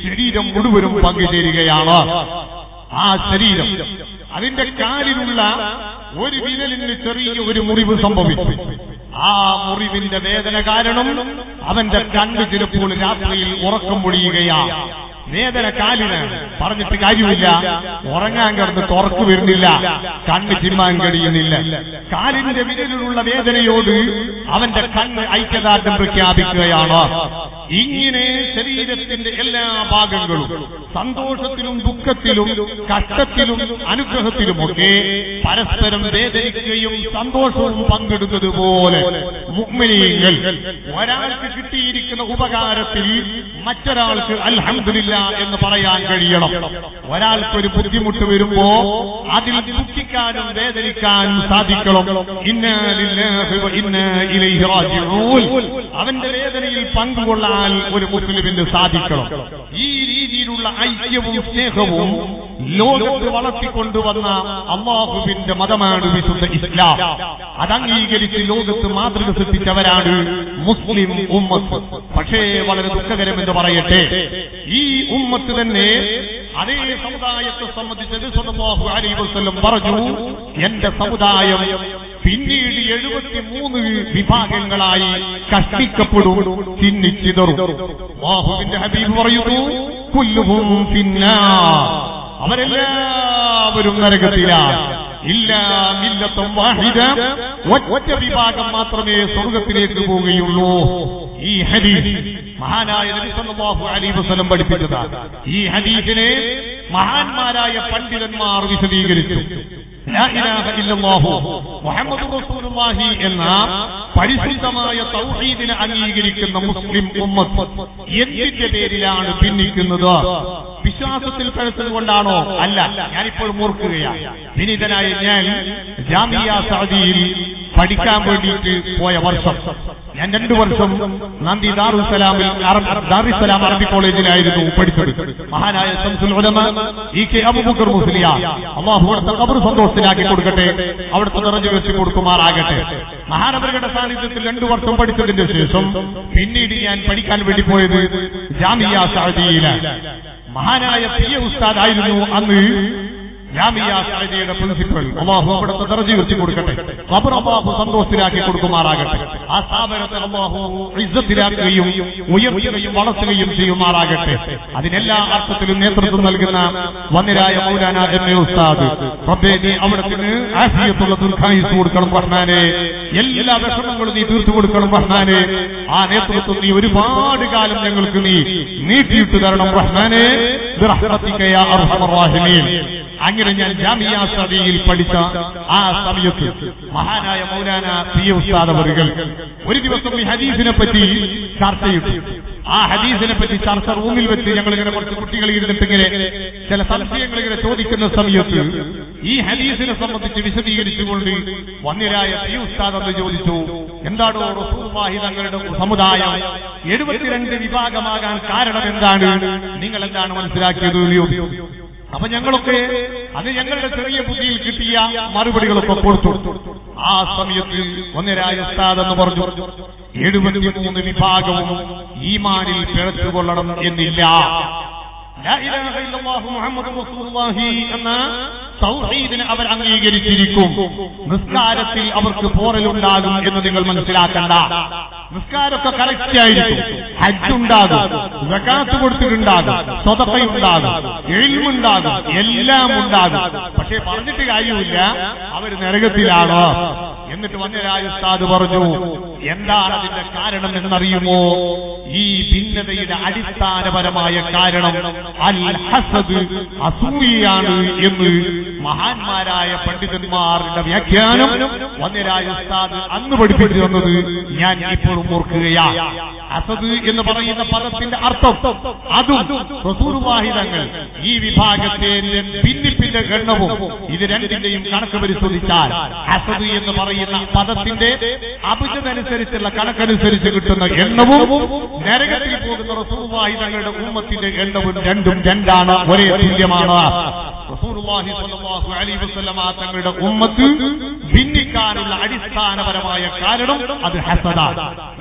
ശരീരം മുഴുവനും പങ്കുചേരുകയാണ് ആ ശരീരം അതിന്റെ കാലിലുള്ള ഒരു വിരലിന് ചെറിയ ഒരു മുറിവ് സംഭവിച്ചു ആ മുറിവിന്റെ വേദന കാരണം അവന്റെ കണ്ണ് ചിലപ്പോൾ രാത്രിയിൽ ഉറക്കം പൊഴിയുകയാണ് വേദന കാലിന് പറഞ്ഞിട്ട് കാര്യമില്ല ഉറങ്ങാൻ കിടന്ന് തുറക്കു വരുന്നില്ല കണ്ണ് ചിമ്മാൻ കഴിയുന്നില്ല കാലിന്റെ വിരലിലുള്ള വേദനയോട് അവന്റെ കണ്ണ് ഐക്യദാർഢ്യം പ്രഖ്യാപിക്കുകയാണ് ഇങ്ങനെ ശരീരത്തിന്റെ എല്ലാ ഭാഗങ്ങളും സന്തോഷത്തിലും ദുഃഖത്തിലും കഷ്ടത്തിലും അനുഗ്രഹത്തിലുമൊക്കെ പരസ്പരം വേദനിക്കുകയും സന്തോഷവും പങ്കിടുന്നത് പോലെ മുഗ്മിനീങ്ങൾ ഒരാൾക്ക് കിട്ടിയിരിക്കുന്ന ഉപകാരത്തിൽ മറ്റൊരാൾക്ക് അൽഹംദുലില്ല എന്ന് പറയാൻ കഴിയണം ഒരാൾക്കൊരു ബുദ്ധിമുട്ട് വരുമ്പോ അതിൽ ദുഃഖിക്കാനും വേദനിക്കാനും സാധിക്കണം ഇന്നാ ലില്ലാഹി വ ഇന്നാ ഇലൈഹി റാജിഊൻ അവന്റെ വേദനയിൽ പങ്കുകൊള്ളാൻ ഒരു മുസ്ലിമിന് സാധിക്കണം ഈ രീതിയിലുള്ള ഐക്യവും സ്നേഹവും ലോകത്ത് വളർത്തിക്കൊണ്ടുവന്ന അള്ളാഹുവിന്റെ മതമാണ് വിശുദ്ധ ഇസ്ലാം അത് അംഗീകരിച്ച് ലോകത്ത് മാതൃക സൃഷ്ടിച്ചവരാണ് മുസ്ലിം ഉമ്മത്ത് പക്ഷേ വളരെ ദുഃഖകരമെന്ന് പറയട്ടെ ഈ ഉമ്മത്ത് തന്നെ അതേ സമുദായത്തെ സംബന്ധിച്ചത് സ്വന്തമാഹു അലൈ വസ്ല്ലം പറഞ്ഞു എന്റെ സമുദായം പിന്നീട് എഴുപത്തിമൂന്ന് വിഭാഗങ്ങളായി കഷ്ടിക്കപ്പെടും ചിന്നിച്ചിതറും ബാഹുവിന്റെ ഹബീബ് പറയുന്നു കുല്ലുഹും പിന്നാ അവരെല്ലാവരും നരകത്തിലാണ് ഇല്ല മില്ലത്തും വാഹിദ ഒറ്റ വിഭാഗം മാത്രമേ സ്വർഗത്തിലേക്ക് പോവുകയുള്ളൂ ഈ ഹദീസ് മഹാനായ നബി സല്ലല്ലാഹു അലൈഹി വസല്ലം പഠിപ്പിച്ചതാണ് ഈ ഹദീസിനെ മഹാന്മാരായ പണ്ഡിതന്മാർ വിശദീകരിച്ചു ലാ ഇലാഹ ഇല്ലല്ലാഹു മുഹമ്മദ് റസൂലുള്ളാഹി എന്ന പരിശുദ്ധമായ തൗഹീദിനെ അംഗീകരിക്കുന്ന മുസ്ലിം ഉമ്മത്ത് എന്തിന്റെ പേരിലാണ് ഭിന്നിക്കുന്നത് വിശ്വാസത്തിൽ പഴച്ചത് കൊണ്ടാണോ അല്ല ഞാനിപ്പോഴും ഓർക്കുകയാണ് വിനീതനായ ഞാൻ ജാമിയ സൗദിയിൽ പഠിക്കാൻ വേണ്ടിയിട്ട് പോയ വർഷം ഞാൻ രണ്ടു വർഷം നന്ദി ദാറുസലാമിൽ ദാറുസലാം അറബി കോളേജിലായിരുന്നു പഠിച്ചത് മഹാനായ ശംസുൽ ഉലമ ഇ കെ അബൂബക്കർ മുസ്ലിയ അള്ളാഹു അവിടുത്തെ കബർ സന്തോഷത്തിലാക്കി കൊടുക്കട്ടെ അവിടുത്തെ നിറഞ്ഞു വെച്ച് കൊടുക്കുമാറാകട്ടെ മഹാനവരുടെ സാന്നിധ്യത്തിൽ രണ്ടു വർഷം പഠിച്ചതിന്റെ ശേഷം പിന്നീട് ഞാൻ പഠിക്കാൻ വേണ്ടി പോയത് ജാമിയ സൗദിയിലാണ് മഹാനായ പി എ ഉസ്താദ് ആയിരുന്നു അന്ന് ജാമിയ സാഹിതിയുടെ പ്രിൻസിപ്പൽ അള്ളാഹു അവിടുത്തെ ദർജി വെച്ച് കൊടുക്കട്ടെ ഖബർ അള്ളാഹു സന്തോഷത്തിലാക്കി കൊടുക്കുമാറാകട്ടെ ആ സ്ഥാപനത്തെ അള്ളാഹു ഇജ്ജത്തിലാക്കുകയും ഉയർത്തുകയും വളർത്തുകയും ചെയ്യുമാറാകട്ടെ അതിനെല്ലാ അർത്ഥത്തിലും നേതൃത്വം നൽകുന്ന വന്നിരായ മൗലാന എം എ ഉസ്താദ് റബ്ബേ നീ അവിടത്തിന് ആഫിയത്തുള്ള ദീർഘായുസ് കൊടുക്കണം റഹ്മാനെ എല്ലാ വിഷമങ്ങളും നീ തീർത്തു കൊടുക്കണം റഹ്മാനെ ആ നേതൃത്വം നീ ഒരുപാട് കാലം ഞങ്ങൾക്ക് നീ നീട്ടിയിട്ട് തരണം റഹ്മാനെ ബിറഹ്മതിക യാ അർഹമർ റഹീമീൻ അങ്ങനെ ഞാൻ ജാമിയ സദിയിൽ പഠിച്ച ആ സമയത്ത് മഹാനായ മൗലാന പി എ ഉസ്താദ് അവറുകൾ ഒരു ദിവസം ഈ ഹദീസിനെ പറ്റി ചർച്ച ചെയ്തു ആ ഹദീസിനെ പറ്റി ചർച്ച റൂമിൽ വെച്ച് ഞങ്ങൾ ഇങ്ങനെ കുറച്ച് കുട്ടികൾ ഇരുന്നിട്ട് ഇങ്ങനെ ചില സംശയങ്ങൾ ഇങ്ങനെ ചോദിക്കുന്ന സമയത്ത് ഈ ഹദീസിനെ സംബന്ധിച്ച് വിശദീകരിച്ചുകൊണ്ട് വന്നിരായ പി ഉസ്താദ് എന്ന് ചോദിച്ചു എന്താണോ റസൂലുള്ളാഹി തങ്ങളുടെ സമുദായം എഴുപത്തിരണ്ട് വിഭാഗമാകാൻ കാരണം എന്താണ് നിങ്ങൾ എന്താണ് മനസ്സിലാക്കിയത് എന്ന് അപ്പൊ ഞങ്ങളൊക്കെ അത് ഞങ്ങളുടെ ചെറിയ ബുദ്ധിയിൽ കിട്ടിയ മറുപടികളൊക്കെ കൊടുത്തു ആ സമയത്ത് ഒന്നരായ ഉസ്താദ് എന്ന് പറഞ്ഞു എഴുപത്തിമൂന്ന് വിഭാഗവും ഈമാനിൽ പിഴച്ചുകൊള്ളണം എന്നില്ല ലാ ഇലാഹ ഇല്ലല്ലാഹു മുഹമ്മദ് റസൂലുള്ളാഹി എന്ന തൗഹീദിനെ അവർ അംഗീകരിച്ചിരിക്കും നിസ്കാരത്തിൽ അവർക്ക് പോറലുണ്ടാകും എന്ന് നിങ്ങൾ മനസ്സിലാക്കണ്ട നിസ്കാരമൊക്കെ കറക്റ്റ് ആയിരിക്കും ഹജ്ജ് ഉണ്ടാകും സകാത്ത് കൊടുത്തിട്ടുണ്ടാകും സ്വതപ്പയുണ്ടാകും എഴുമുണ്ടാകും എല്ലാം ഉണ്ടാകും പക്ഷേ പറഞ്ഞിട്ട് കാര്യമില്ല അവർ നരകത്തിലാണ് എന്നിട്ട് വന്ന രാജസ്ഥാദ് പറഞ്ഞു എന്താണ് അതിന്റെ കാരണം എന്നറിയുമോ ഈ ഭിന്നതയുടെ അടിസ്ഥാനപരമായ കാരണം അൽ ഹസദ് അസൂയാണ് എന്ന് മഹാന്മാരായ പണ്ഡിതന്മാരുടെ വ്യാഖ്യാനം വന്യരായ ഉസ്താദ് അന്ന് പഠിപ്പിച്ചു തന്നത് ഞാൻ ഇപ്പോഴും ഓർക്കുകയാണ് അസദ് എന്ന് പറയുന്ന പദത്തിന്റെ അർത്ഥം അതും റസൂർവാഹിതങ്ങൾ ഈ വിഭാഗത്തെ ഭിന്നിപ്പിന്റെ ഗണ്ണവും ഇത് രണ്ടിന്റെയും കണക്ക് പരിശോധിച്ചാൽ അസദ് എന്ന് പറയുന്ന പദത്തിന്റെ അഭിജതനുസരിച്ചുള്ള കണക്കനുസരിച്ച് കിട്ടുന്ന എണ്ണവും നരകത്തിൽ പോകുന്ന റസൂർവാഹിതങ്ങളുടെ ഉമ്മത്തിന്റെ എണ്ണവും രണ്ടും രണ്ടാണ് ഒരേ തുല്യമാണ് റസൂലുള്ളാഹി സ്വല്ലല്ലാഹു അലൈഹി വസല്ലമ തങ്ങളുടെ ഉമ്മത്ത് ഭിന്നിക്കാനുള്ള അടിസ്ഥാനപരമായ കാരണം അത് ഹസദ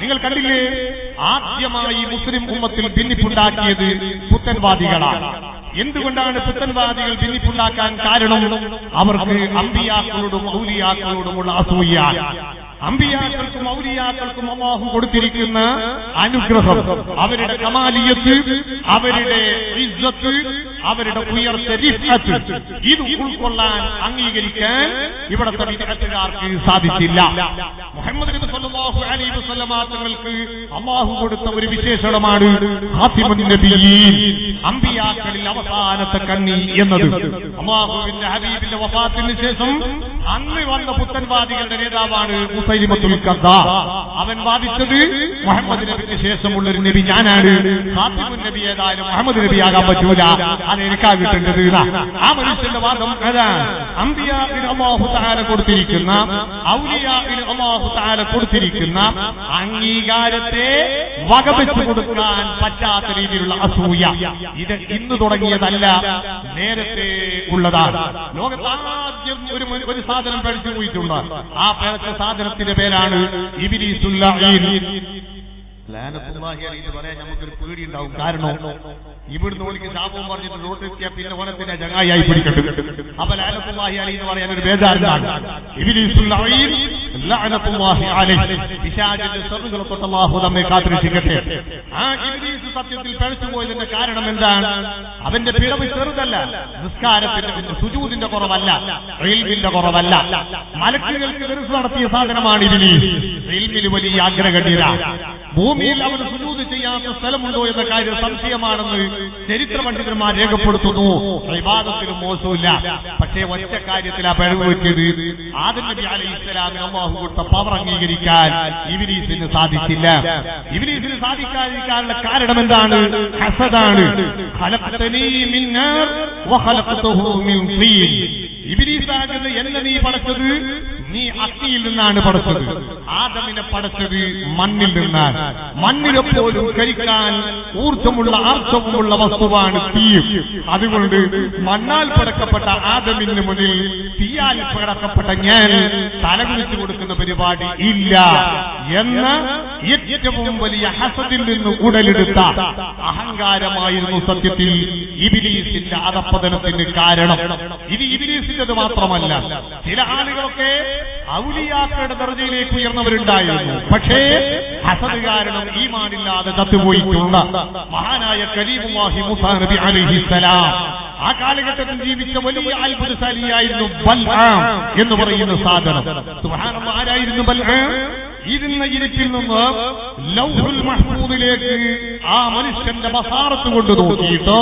നിങ്ങൾ കണ്ടില്ലേ ആദ്യമായി മുസ്ലിം ഉമ്മത്തിൽ ഭിന്നിപ്പുണ്ടാക്കിയത് പുത്തൻവാദികളാണ് എന്തുകൊണ്ടാണ് പുത്തൻവാദികൾ ഭിന്നിപ്പുണ്ടാക്കാൻ കാരണം അവർക്ക് അമ്പിയാക്കളോടും ഔലിയാക്കളോടുമുള്ള അസൂയ അമ്പിയാക്കൾക്കും ഔലിയാക്കൾക്കും അള്ളാഹു കൊടുത്തിരിക്കുന്ന അനുഗ്രഹം അവരുടെ കമാലിയത്ത് അവരുടെ ഇസ്സത്ത് അവരുടെ ഉയർച്ച റിഫ്അത്ത് ഇത് ഉൾക്കൊള്ളാൻ അംഗീകരിക്കാൻ ഇവിടുത്തെ വിദഗ്ധക്കാർക്ക് സാധിച്ചില്ല മുഹമ്മദ് നബി സല്ലല്ലാഹു അലൈഹി വസല്ലമ തങ്ങൾക്ക് അള്ളാഹു കൊടുത്ത ഒരു വിശേഷണമാണ് ഖാതിമുൻ നബിയീൻ അമ്പിയാക്കളിൽ അവസാനത്തെ കണ്ണി എന്നത് അള്ളാഹുവിന്റെ ഹബീബിന്റെ വഫാത്തിന് ശേഷം അന്ന് വന്ന പുത്തൻവാദികളുടെ നേതാവാണ് മുസൈലിമത്തുൽ കദ്ദാബ് അവൻ വാദിച്ചത് മുഹമ്മദ് നബിക്ക് ശേഷമുള്ള ഒരു നബി ഞാനാണ് ഖാതിമുൻ നബി ഏതായാലും മുഹമ്മദ് നബി ആകാൻ പറ്റൂല അത് എനിക്കാ കിട്ടേണ്ടത് ഇതാ. ആ മനുഷ്യന്റെ വാദം അതാണ് അമ്പിയാവിന് അള്ളാഹു താര കൊടുത്തിരിക്കുന്ന ഔലിയാവിന് അള്ളാഹു താര കൊടുത്തിരിക്കുന്ന അംഗീകാരത്തെ വകവെച്ചു കൊടുക്കാൻ പറ്റാത്ത രീതിയിലുള്ള അസൂയ ഇത് ഇന്ന് തുടങ്ങിയതല്ല നേരത്തെ ഉള്ളതാണ് ലോകത്ത് ആദ്യം ഒരു മ- ഒരു സാധനം പഴിച്ചു പോയിട്ടുണ്ട് ആ പിഴച്ച സാധനത്തിന്റെ പേരാണ് ഇബിലീസുല്ല ലാനത്തുല്ലാഹി അലൈഹി എന്ന് പറയാൻ നമുക്കൊരു പേടി ഉണ്ടാവും കാരണം ഇവിടുന്ന് ഓലിക്ക് ശാപവും പറഞ്ഞിട്ട് റോട്ടിലെത്തിയാൽ പിന്നെ ഓണത്തിന്റെ ചങ്ങായി പിടിക്കട്ടെ അപ്പൊ ലാനത്തുല്ലാഹി അലൈഹി എന്ന് പറയാൻ ഒരു ബേജാറിലാണ് ഇബിലീസുൽ അഈൻ ലഅനത്തുല്ലാഹി അലൈഹി പിശാചിന്റെ സർവ്വകളെ തൊട്ട് അല്ലാഹു നമ്മെ കാത്തിരക്ഷിക്കട്ടെ ആ ഇബിലീസ് സത്യത്തിൽ പഴച്ചു പോയതിന്റെ കാരണം എന്താണ് അവന്റെ പിഴവ് ചെറുതല്ല നിസ്കാരത്തിന്റെ സുജൂദിന്റെ കുറവല്ല റെയിൽവിന്റെ കുറവല്ല മലക്കുകൾക്ക് ദർസ് നടത്തിയ സാധനമാണ് ഇബിലീസ് റെയിൽവിൽ വലിയ ആഗ്രഹണ്യത ഭൂമിയിൽ അവൻ സുജൂത് ചെയ്യാത്ത സ്ഥലമുണ്ടോ എന്ന കാര്യം സംശയമാണെന്ന് ചരിത്ര പണ്ഡിതന്മാർ രേഖപ്പെടുത്തുന്നു വിവാദത്തിലും മോശമില്ല പക്ഷേ ഒറ്റ കാര്യത്തിൽ ആ പിഴവ് പറ്റിയത് ആദം നബി അലൈഹി ഇസ്ലാമിന് അള്ളാഹു കൊടുത്ത പവർ അംഗീകരിക്കാൻ ഇബിലീസിന് സാധിച്ചില്ല ഇബിലീസിന് സാധിക്കാതിരിക്കാനുള്ള കാരണം എന്താണ് ഹസദാണ് ഖലഖ്തനീ മിൻ നാർ വഖലഖ്തഹു മിൻ തീൻ ഇബിലീസാകുന്ന എന്നെ നീ പടച്ചത് നീ അഗ്നിയിൽ നിന്നാണ് പടച്ചത് ആദമിനെ പടച്ചത് മണ്ണിൽ നിന്നാണ് മണ്ണിനെ പോലും കരിക്കാൻ ഊർജമുള്ള ആർജവുമുള്ള വസ്തുവാണ് തീ അതുകൊണ്ട് മണ്ണാൽ പടക്കപ്പെട്ട ആദമിന് മുന്നിൽ തീയാൽ പടക്കപ്പെട്ട ഞാൻ തലകുലിച്ചു കൊടുക്കുന്ന പരിപാടി ഇല്ല എന്ന ഏറ്റവും വലിയ ഹസദിൽ നിന്ന് ഉടലെടുത്ത അഹങ്കാരമായിരുന്നു സത്യത്തിൽ ഇബിലീസിന്റെ അധപ്പതനത്തിന് കാരണം ഇത് ഇബിലീസിന്റേത് മാത്രമല്ല ചില ആളുകളൊക്കെ ഔലിയാക്കളുടെ ദർജയിലേക്ക് ഉയർന്നവരുണ്ടായിരുന്നു പക്ഷേ ഹസദ് കാരണം ഈമാനില്ലാതെ തത്തുപോയിട്ടുണ്ട് മഹാനായ കരീമുല്ലാഹി മുസാ നബി അലൈഹിസ്സലാം ആ കാലഘട്ടത്തിൽ ജീവിച്ച വലിയ അത്ഭുതശാലിയായിരുന്നു ബൽആം എന്ന് പറയുന്ന സാധനം സുബ്ഹാനല്ലാഹ് ആരായിരുന്നു ബൽആം ഇരുന്ന ഇരിപ്പിൽ നിന്ന് ലൗഹുൽ മഹ്ഫൂദിലേക്ക് ആ മനുഷ്യന്റെ ബസാറത്ത് കൊണ്ട് നോക്കിയിട്ട്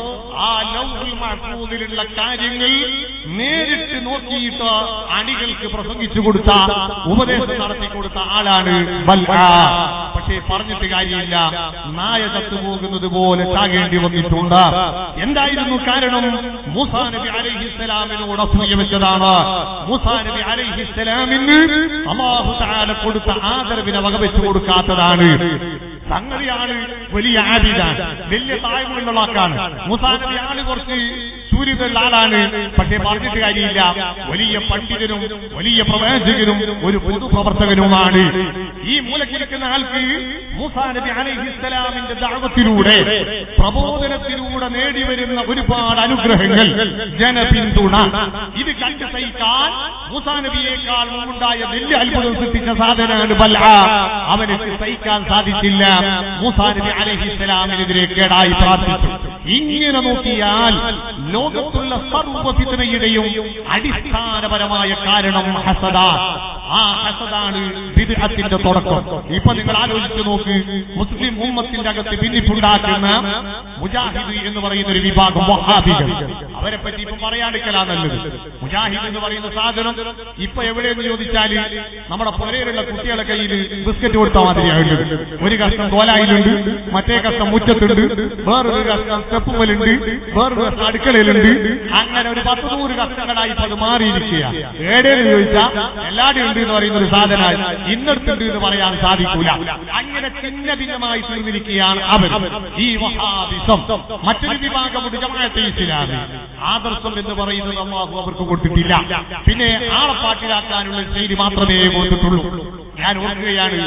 ആ ലൗഹുൽ മഹ്ഫൂദിലുള്ള കാര്യങ്ങൾ നേരിട്ട് നോക്കിയിട്ട് അണികൾക്ക് പ്രസംഗിച്ചു കൊടുത്ത ഉപദേശം നടത്തി കൊടുത്ത ആളാണ് ബൽആ പക്ഷേ പറഞ്ഞിട്ട് കാര്യമില്ല നായ ചത്തുപോകുന്നത് പോലെ ചാകേണ്ടി വന്നിട്ടുണ്ട് എന്തായിരുന്നു കാരണം മൂസാ നബി അലൈഹിസ്സലാമിനോട് അസൂയ വെച്ചതാണ് മൂസാ നബി അലൈഹിസ്സലാമിന് അള്ളാഹു താല കൊടുത്ത ആദരവിനെ വകവെച്ചു കൊടുക്കാത്തതാണ് സംഗതിയാണ് വലിയ ആബിദാണ് വലിയ താഴ്മയുള്ള ആക്കാണ് മൂസാ നബി ആള് കുറച്ച് സൂര്യനുള്ള ആളാണ് പക്ഷേ പറഞ്ഞിട്ട് കാര്യമില്ല വലിയ പണ്ഡിതനും വലിയ പ്രവാചകനും ഒരു പൊതുപ്രവർത്തകനുമാണ് ഈ മൂലക്കിരിക്കുന്ന ആൾക്ക് മൂസാ നബി അലൈഹിസ്സലാമിന്റെ ദാവത്തിലൂടെ പ്രബോധനത്തിലൂടെ നേടിവരുന്ന ഒരുപാട് അനുഗ്രഹങ്ങൾ ജനപിന്തുണ ഇത് കണ്ടു സഹിക്കാൻ മൂസാ നബിയേക്കാൾ മുമ്പുണ്ടായ വലിയ അത്ഭുതം സൃഷ്ടിച്ച സാധനമാണ് ബല്ല അവന് സഹിക്കാൻ സാധിച്ചില്ല മൂസാ നബി അലഹിസ്സലാമിനെതിരെ കേടായി പ്രാർത്ഥിച്ചു ഇങ്ങനെ നോക്കിയാൽ ലോകത്തുള്ള സർവ്വഫിതനയുടെയും അടിസ്ഥാനപരമായ കാരണം ഹസദ ആ ഹസദാണ് ബിദ്അത്തിന്റെ തുടക്കം ഇപ്പൊ നിങ്ങൾ ആലോചിച്ച് നോക്ക് മുസ്ലിം ഉമ്മത്തിന്റെ അകത്ത് ഭിന്നിപ്പുണ്ടാക്കുന്ന മുജാഹിദ് എന്ന് പറയുന്ന ഒരു വിഭാഗം വഹാബികൾ അവരെ പറ്റി ഇപ്പൊ പറയാണ്ടിക്കലാ നല്ലത് മുജാഹിദ് എന്ന് പറയുന്ന സാധനം ഇപ്പൊ എവിടെയെന്ന് ചോദിച്ചാല് നമ്മുടെ പുരയിലുള്ള കുട്ടികളെ കയ്യിൽ ബിസ്ക്കറ്റ് കൊടുത്ത മാതിരിയായിട്ടുണ്ട് ഒരു കഷ്ണം കോലായിലുണ്ട് മറ്റേ കഷ്ണം മുറ്റത്തുണ്ട് വേറൊരു കഷ്ണം സ്റ്റെപ്പുമലുണ്ട് വേറൊരു കഷ്ണം അടുക്കളയിലുണ്ട് അങ്ങനെ ഒരു പത്ത് നൂറ് കഷ്ണങ്ങളായി ഇപ്പൊ അത് മാറിയിരിക്കുക ഏടേന്ന് ചോദിച്ചാൽ എല്ലാവരും ഉണ്ട് എന്ന് പറയുന്ന ഒരു സാധനമായി ഇന്നടുത്തുണ്ട് എന്ന് പറയാൻ സാധിക്കൂല അങ്ങനെ ചിന്ന ഭിന്നമായി തീർന്നിരിക്കുകയാണ് അവർ ഈ വഹാബിസം മറ്റൊരു വിഭാഗമുണ്ട് ജമാഅത്തെ ഇസ്ലാമി ആദർശം എന്ന് പറയുന്നത് അള്ളാഹു അവർക്ക് കൊടുത്തിട്ടില്ല പിന്നെ ആളെ പാട്ടിലാക്കാനുള്ള ശൈലി മാത്രമേ കൊടുത്തിട്ടുള്ളൂ ഞാൻ ഓർക്കുകയാണ്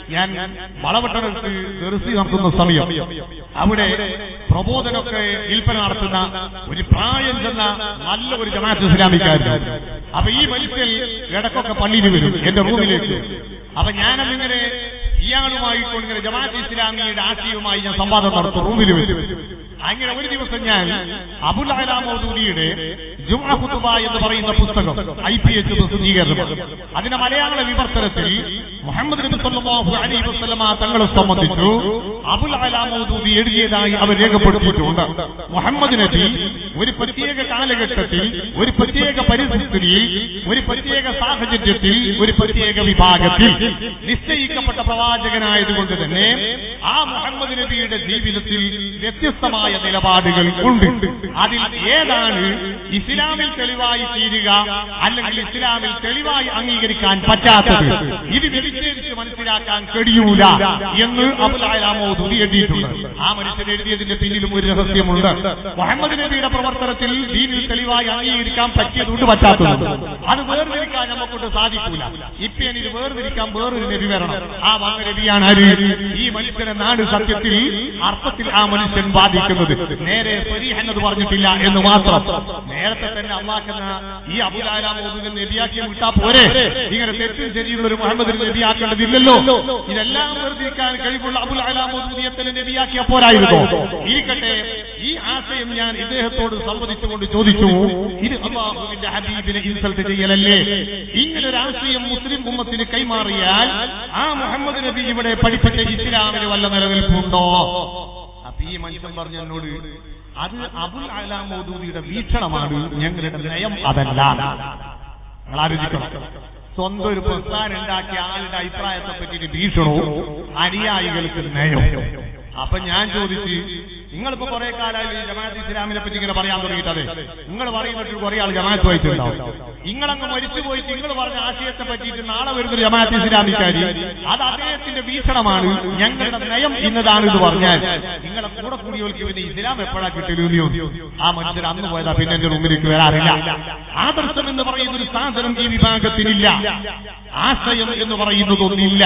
ഞാൻ വളവട്ടണത്ത് ദർസി നടത്തുന്ന സമയം അവിടെ പ്രബോധനമൊക്കെ വിൽപ്പന നടത്തുന്ന ഒരു പ്രായം ചെന്ന നല്ല ഒരു ജമാഅത്ത് ഇസ്ലാമിക്കായിരുന്നു അപ്പൊ ഈ മനുഷ്യൻ ഇടക്കൊക്കെ പള്ളിയിൽ വരും എന്റെ റൂമിലേക്ക് അപ്പൊ ഞാനതിങ്ങനെ ഇയാളുമായിട്ട് ഇങ്ങനെ ജമാഅത്ത് ഇസ്ലാമിയുടെ ആശയവുമായി ഞാൻ സംവാദം നടത്തും റൂമിൽ വരും അങ്ങനെ ഒരു ദിവസം ഞാൻ അബുൽ അല മൗദൂദിയുടെ ജുമാ ഖുതുബ എന്ന് പറയുന്ന പുസ്തകം ഐ പി എച്ച് പ്രസിദ്ധീകരണം അതിന്റെ മലയാള വിവർത്തനത്തിൽ മുഹമ്മദ് നബി സല്ലല്ലാഹു അലൈഹി വസല്ലമ തങ്ങളെ സംബന്ധിച്ചു അബുൽ അല മൗദൂദി എഴുതിയതായി അവർ രേഖപ്പെടുത്തിയിട്ടുണ്ട് മുഹമ്മദ് നബി ഒരു പ്രത്യേക കാലഘട്ടത്തിൽ ഒരു പ്രത്യേക പരിസ്ഥിതിയിൽ ഒരു പ്രത്യേക സാഹചര്യത്തിൽ ഒരു പ്രത്യേക വിഭാഗത്തിൽ നിശ്ചയിക്കപ്പെട്ട പ്രവാചകനായതുകൊണ്ട് തന്നെ ആ മുഹമ്മദ് നബിയുടെ ജീവിതത്തിൽ വ്യത്യസ്തമായ നിലപാടുകൾ ഉണ്ട് അതിൽ ഏതാണ് ഇസ്ലാമിൽ തെളിവായി തീരുക അല്ലെങ്കിൽ ഇസ്ലാമിൽ തെളിവായി അംഗീകരിക്കാൻ പറ്റാത്തത് ഇത് വ്യതിചേരിച്ച് മനസ്സിലാക്കാൻ കഴിയൂല എന്ന് അബുലാമോദൂരി എഴുതിയിട്ടുണ്ട് ആ മനുഷ്യൻ എഴുതിയതിന്റെ പിന്നിലും ഒരു രഹസ്യമുണ്ട് മുഹമ്മദ് നബിയുടെ പ്രവർത്തനത്തിൽ ദീനിൽ തെളിവായി അംഗീകരിക്കാൻ പറ്റിയതുകൊണ്ട് പറ്റാത്തതുണ്ട് അത് വേർതിരിക്കാൻ നമുക്കൊണ്ട് സാധിക്കൂല ഇപ്പൊ എനിക്ക് വേർതിരിക്കാൻ വേറൊരു നബി വരണം ആ വന്ന നബിയാണ് ആര് ഈ മനുഷ്യനെ നാട് സത്യത്തിൽ അർത്ഥത്തിൽ ആ മനുഷ്യൻ ബാധിക്കുന്നത് നേരെ സ്വരീഹെന്നത് പറഞ്ഞിട്ടില്ല എന്ന് മാത്രം നേരത്തെ തന്നെ അള്ളാക്കുന്ന ഈ അബുലാലാമോദിനെ നബിയാക്കി വിട്ടാ പോരെ ഇങ്ങനെ തെറ്റും ശരിയുള്ള ഒരു മുഹമ്മദ് നബിയാക്കേണ്ടതില്ലല്ലോ ഇതെല്ലാം വേർതിരിക്കാൻ കഴിവുള്ള അബുൽ അലാമോദിയെ തന്നെ നബിയാക്കിയ പോരായിരുന്നോ ഇരിക്കട്ടെ ഈ ആശയം ഞാൻ ഇദ്ദേഹത്തോട് സംവദിച്ചുകൊണ്ട് ചോദിച്ചു ഇത് അള്ളാഹുവിന്റെ ഹബീബിനെ ഇൻസൾട്ട് ചെയ്യലല്ലേ ഇങ്ങനെ ഒരു ആശയം മുസ്ലിം ഉമ്മത്തിന് കൈമാറിയാൽ ആ മുഹമ്മദ് നബി ഇവിടെ പഠിപ്പിച്ച ഇസ്ലാമിന് വല്ല നിലനിൽപ്പുണ്ടോ അപ്പൊ ഈ മനുഷ്യൻ പറഞ്ഞു എന്നോട് അത് അബുൽ അലാമോദൂദിയുടെ വീക്ഷണമാണ് ഞങ്ങളുടെ നയം അതല്ല നിങ്ങൾ ആലോചിക്കണം സ്വന്തം ഒരു പ്രസ്ഥാനം ഉണ്ടാക്കിയ ആളുടെ അഭിപ്രായത്തെ പറ്റിയിട്ട് ഭീഷണവും അനുയായികൾക്ക് നയം അപ്പൊ ഞാൻ ചോദിച്ച് നിങ്ങളിപ്പോ കുറെ കാലമായി ഈ ജമാഅത്ത് ഇസ്ലാമിനെ പറ്റി ഇങ്ങനെ പറയാൻ തുടങ്ങിയിട്ടതെ നിങ്ങൾ പറയുന്നിട്ട് കുറെ ആൾ ജമാഅത്ത് വായിച്ചിട്ടുണ്ടാവും നിങ്ങളങ്ങ് മരിച്ചു പോയിട്ട് നിങ്ങൾ പറഞ്ഞ ആശയത്തെ പറ്റിയിട്ട് നാളെ വരുന്നൊരു ജമാഅത്ത് ഇസ്ലാമിക്കാരി അത് അദ്ദേഹത്തിന്റെ വീക്ഷണമാണ് ഞങ്ങളുടെ നയം ഇന്നതാണ് എന്ന് പറഞ്ഞാൽ നിങ്ങളെ കൂടെ കൂടിയവർക്ക് പിന്നെ ഇസ്ലാം എപ്പോഴാ കിട്ടലൂലിയോ ആ മനുഷ്യർ അന്ന് പോയതാ പിന്നെ എന്റെ റൂമിലേക്ക് വരാറില്ല ആദർശം എന്ന് പറയുന്ന ഒരു സാധനം ഈ വിഭാഗത്തിനില്ല ആശയം എന്ന് പറയുന്നതൊന്നില്ല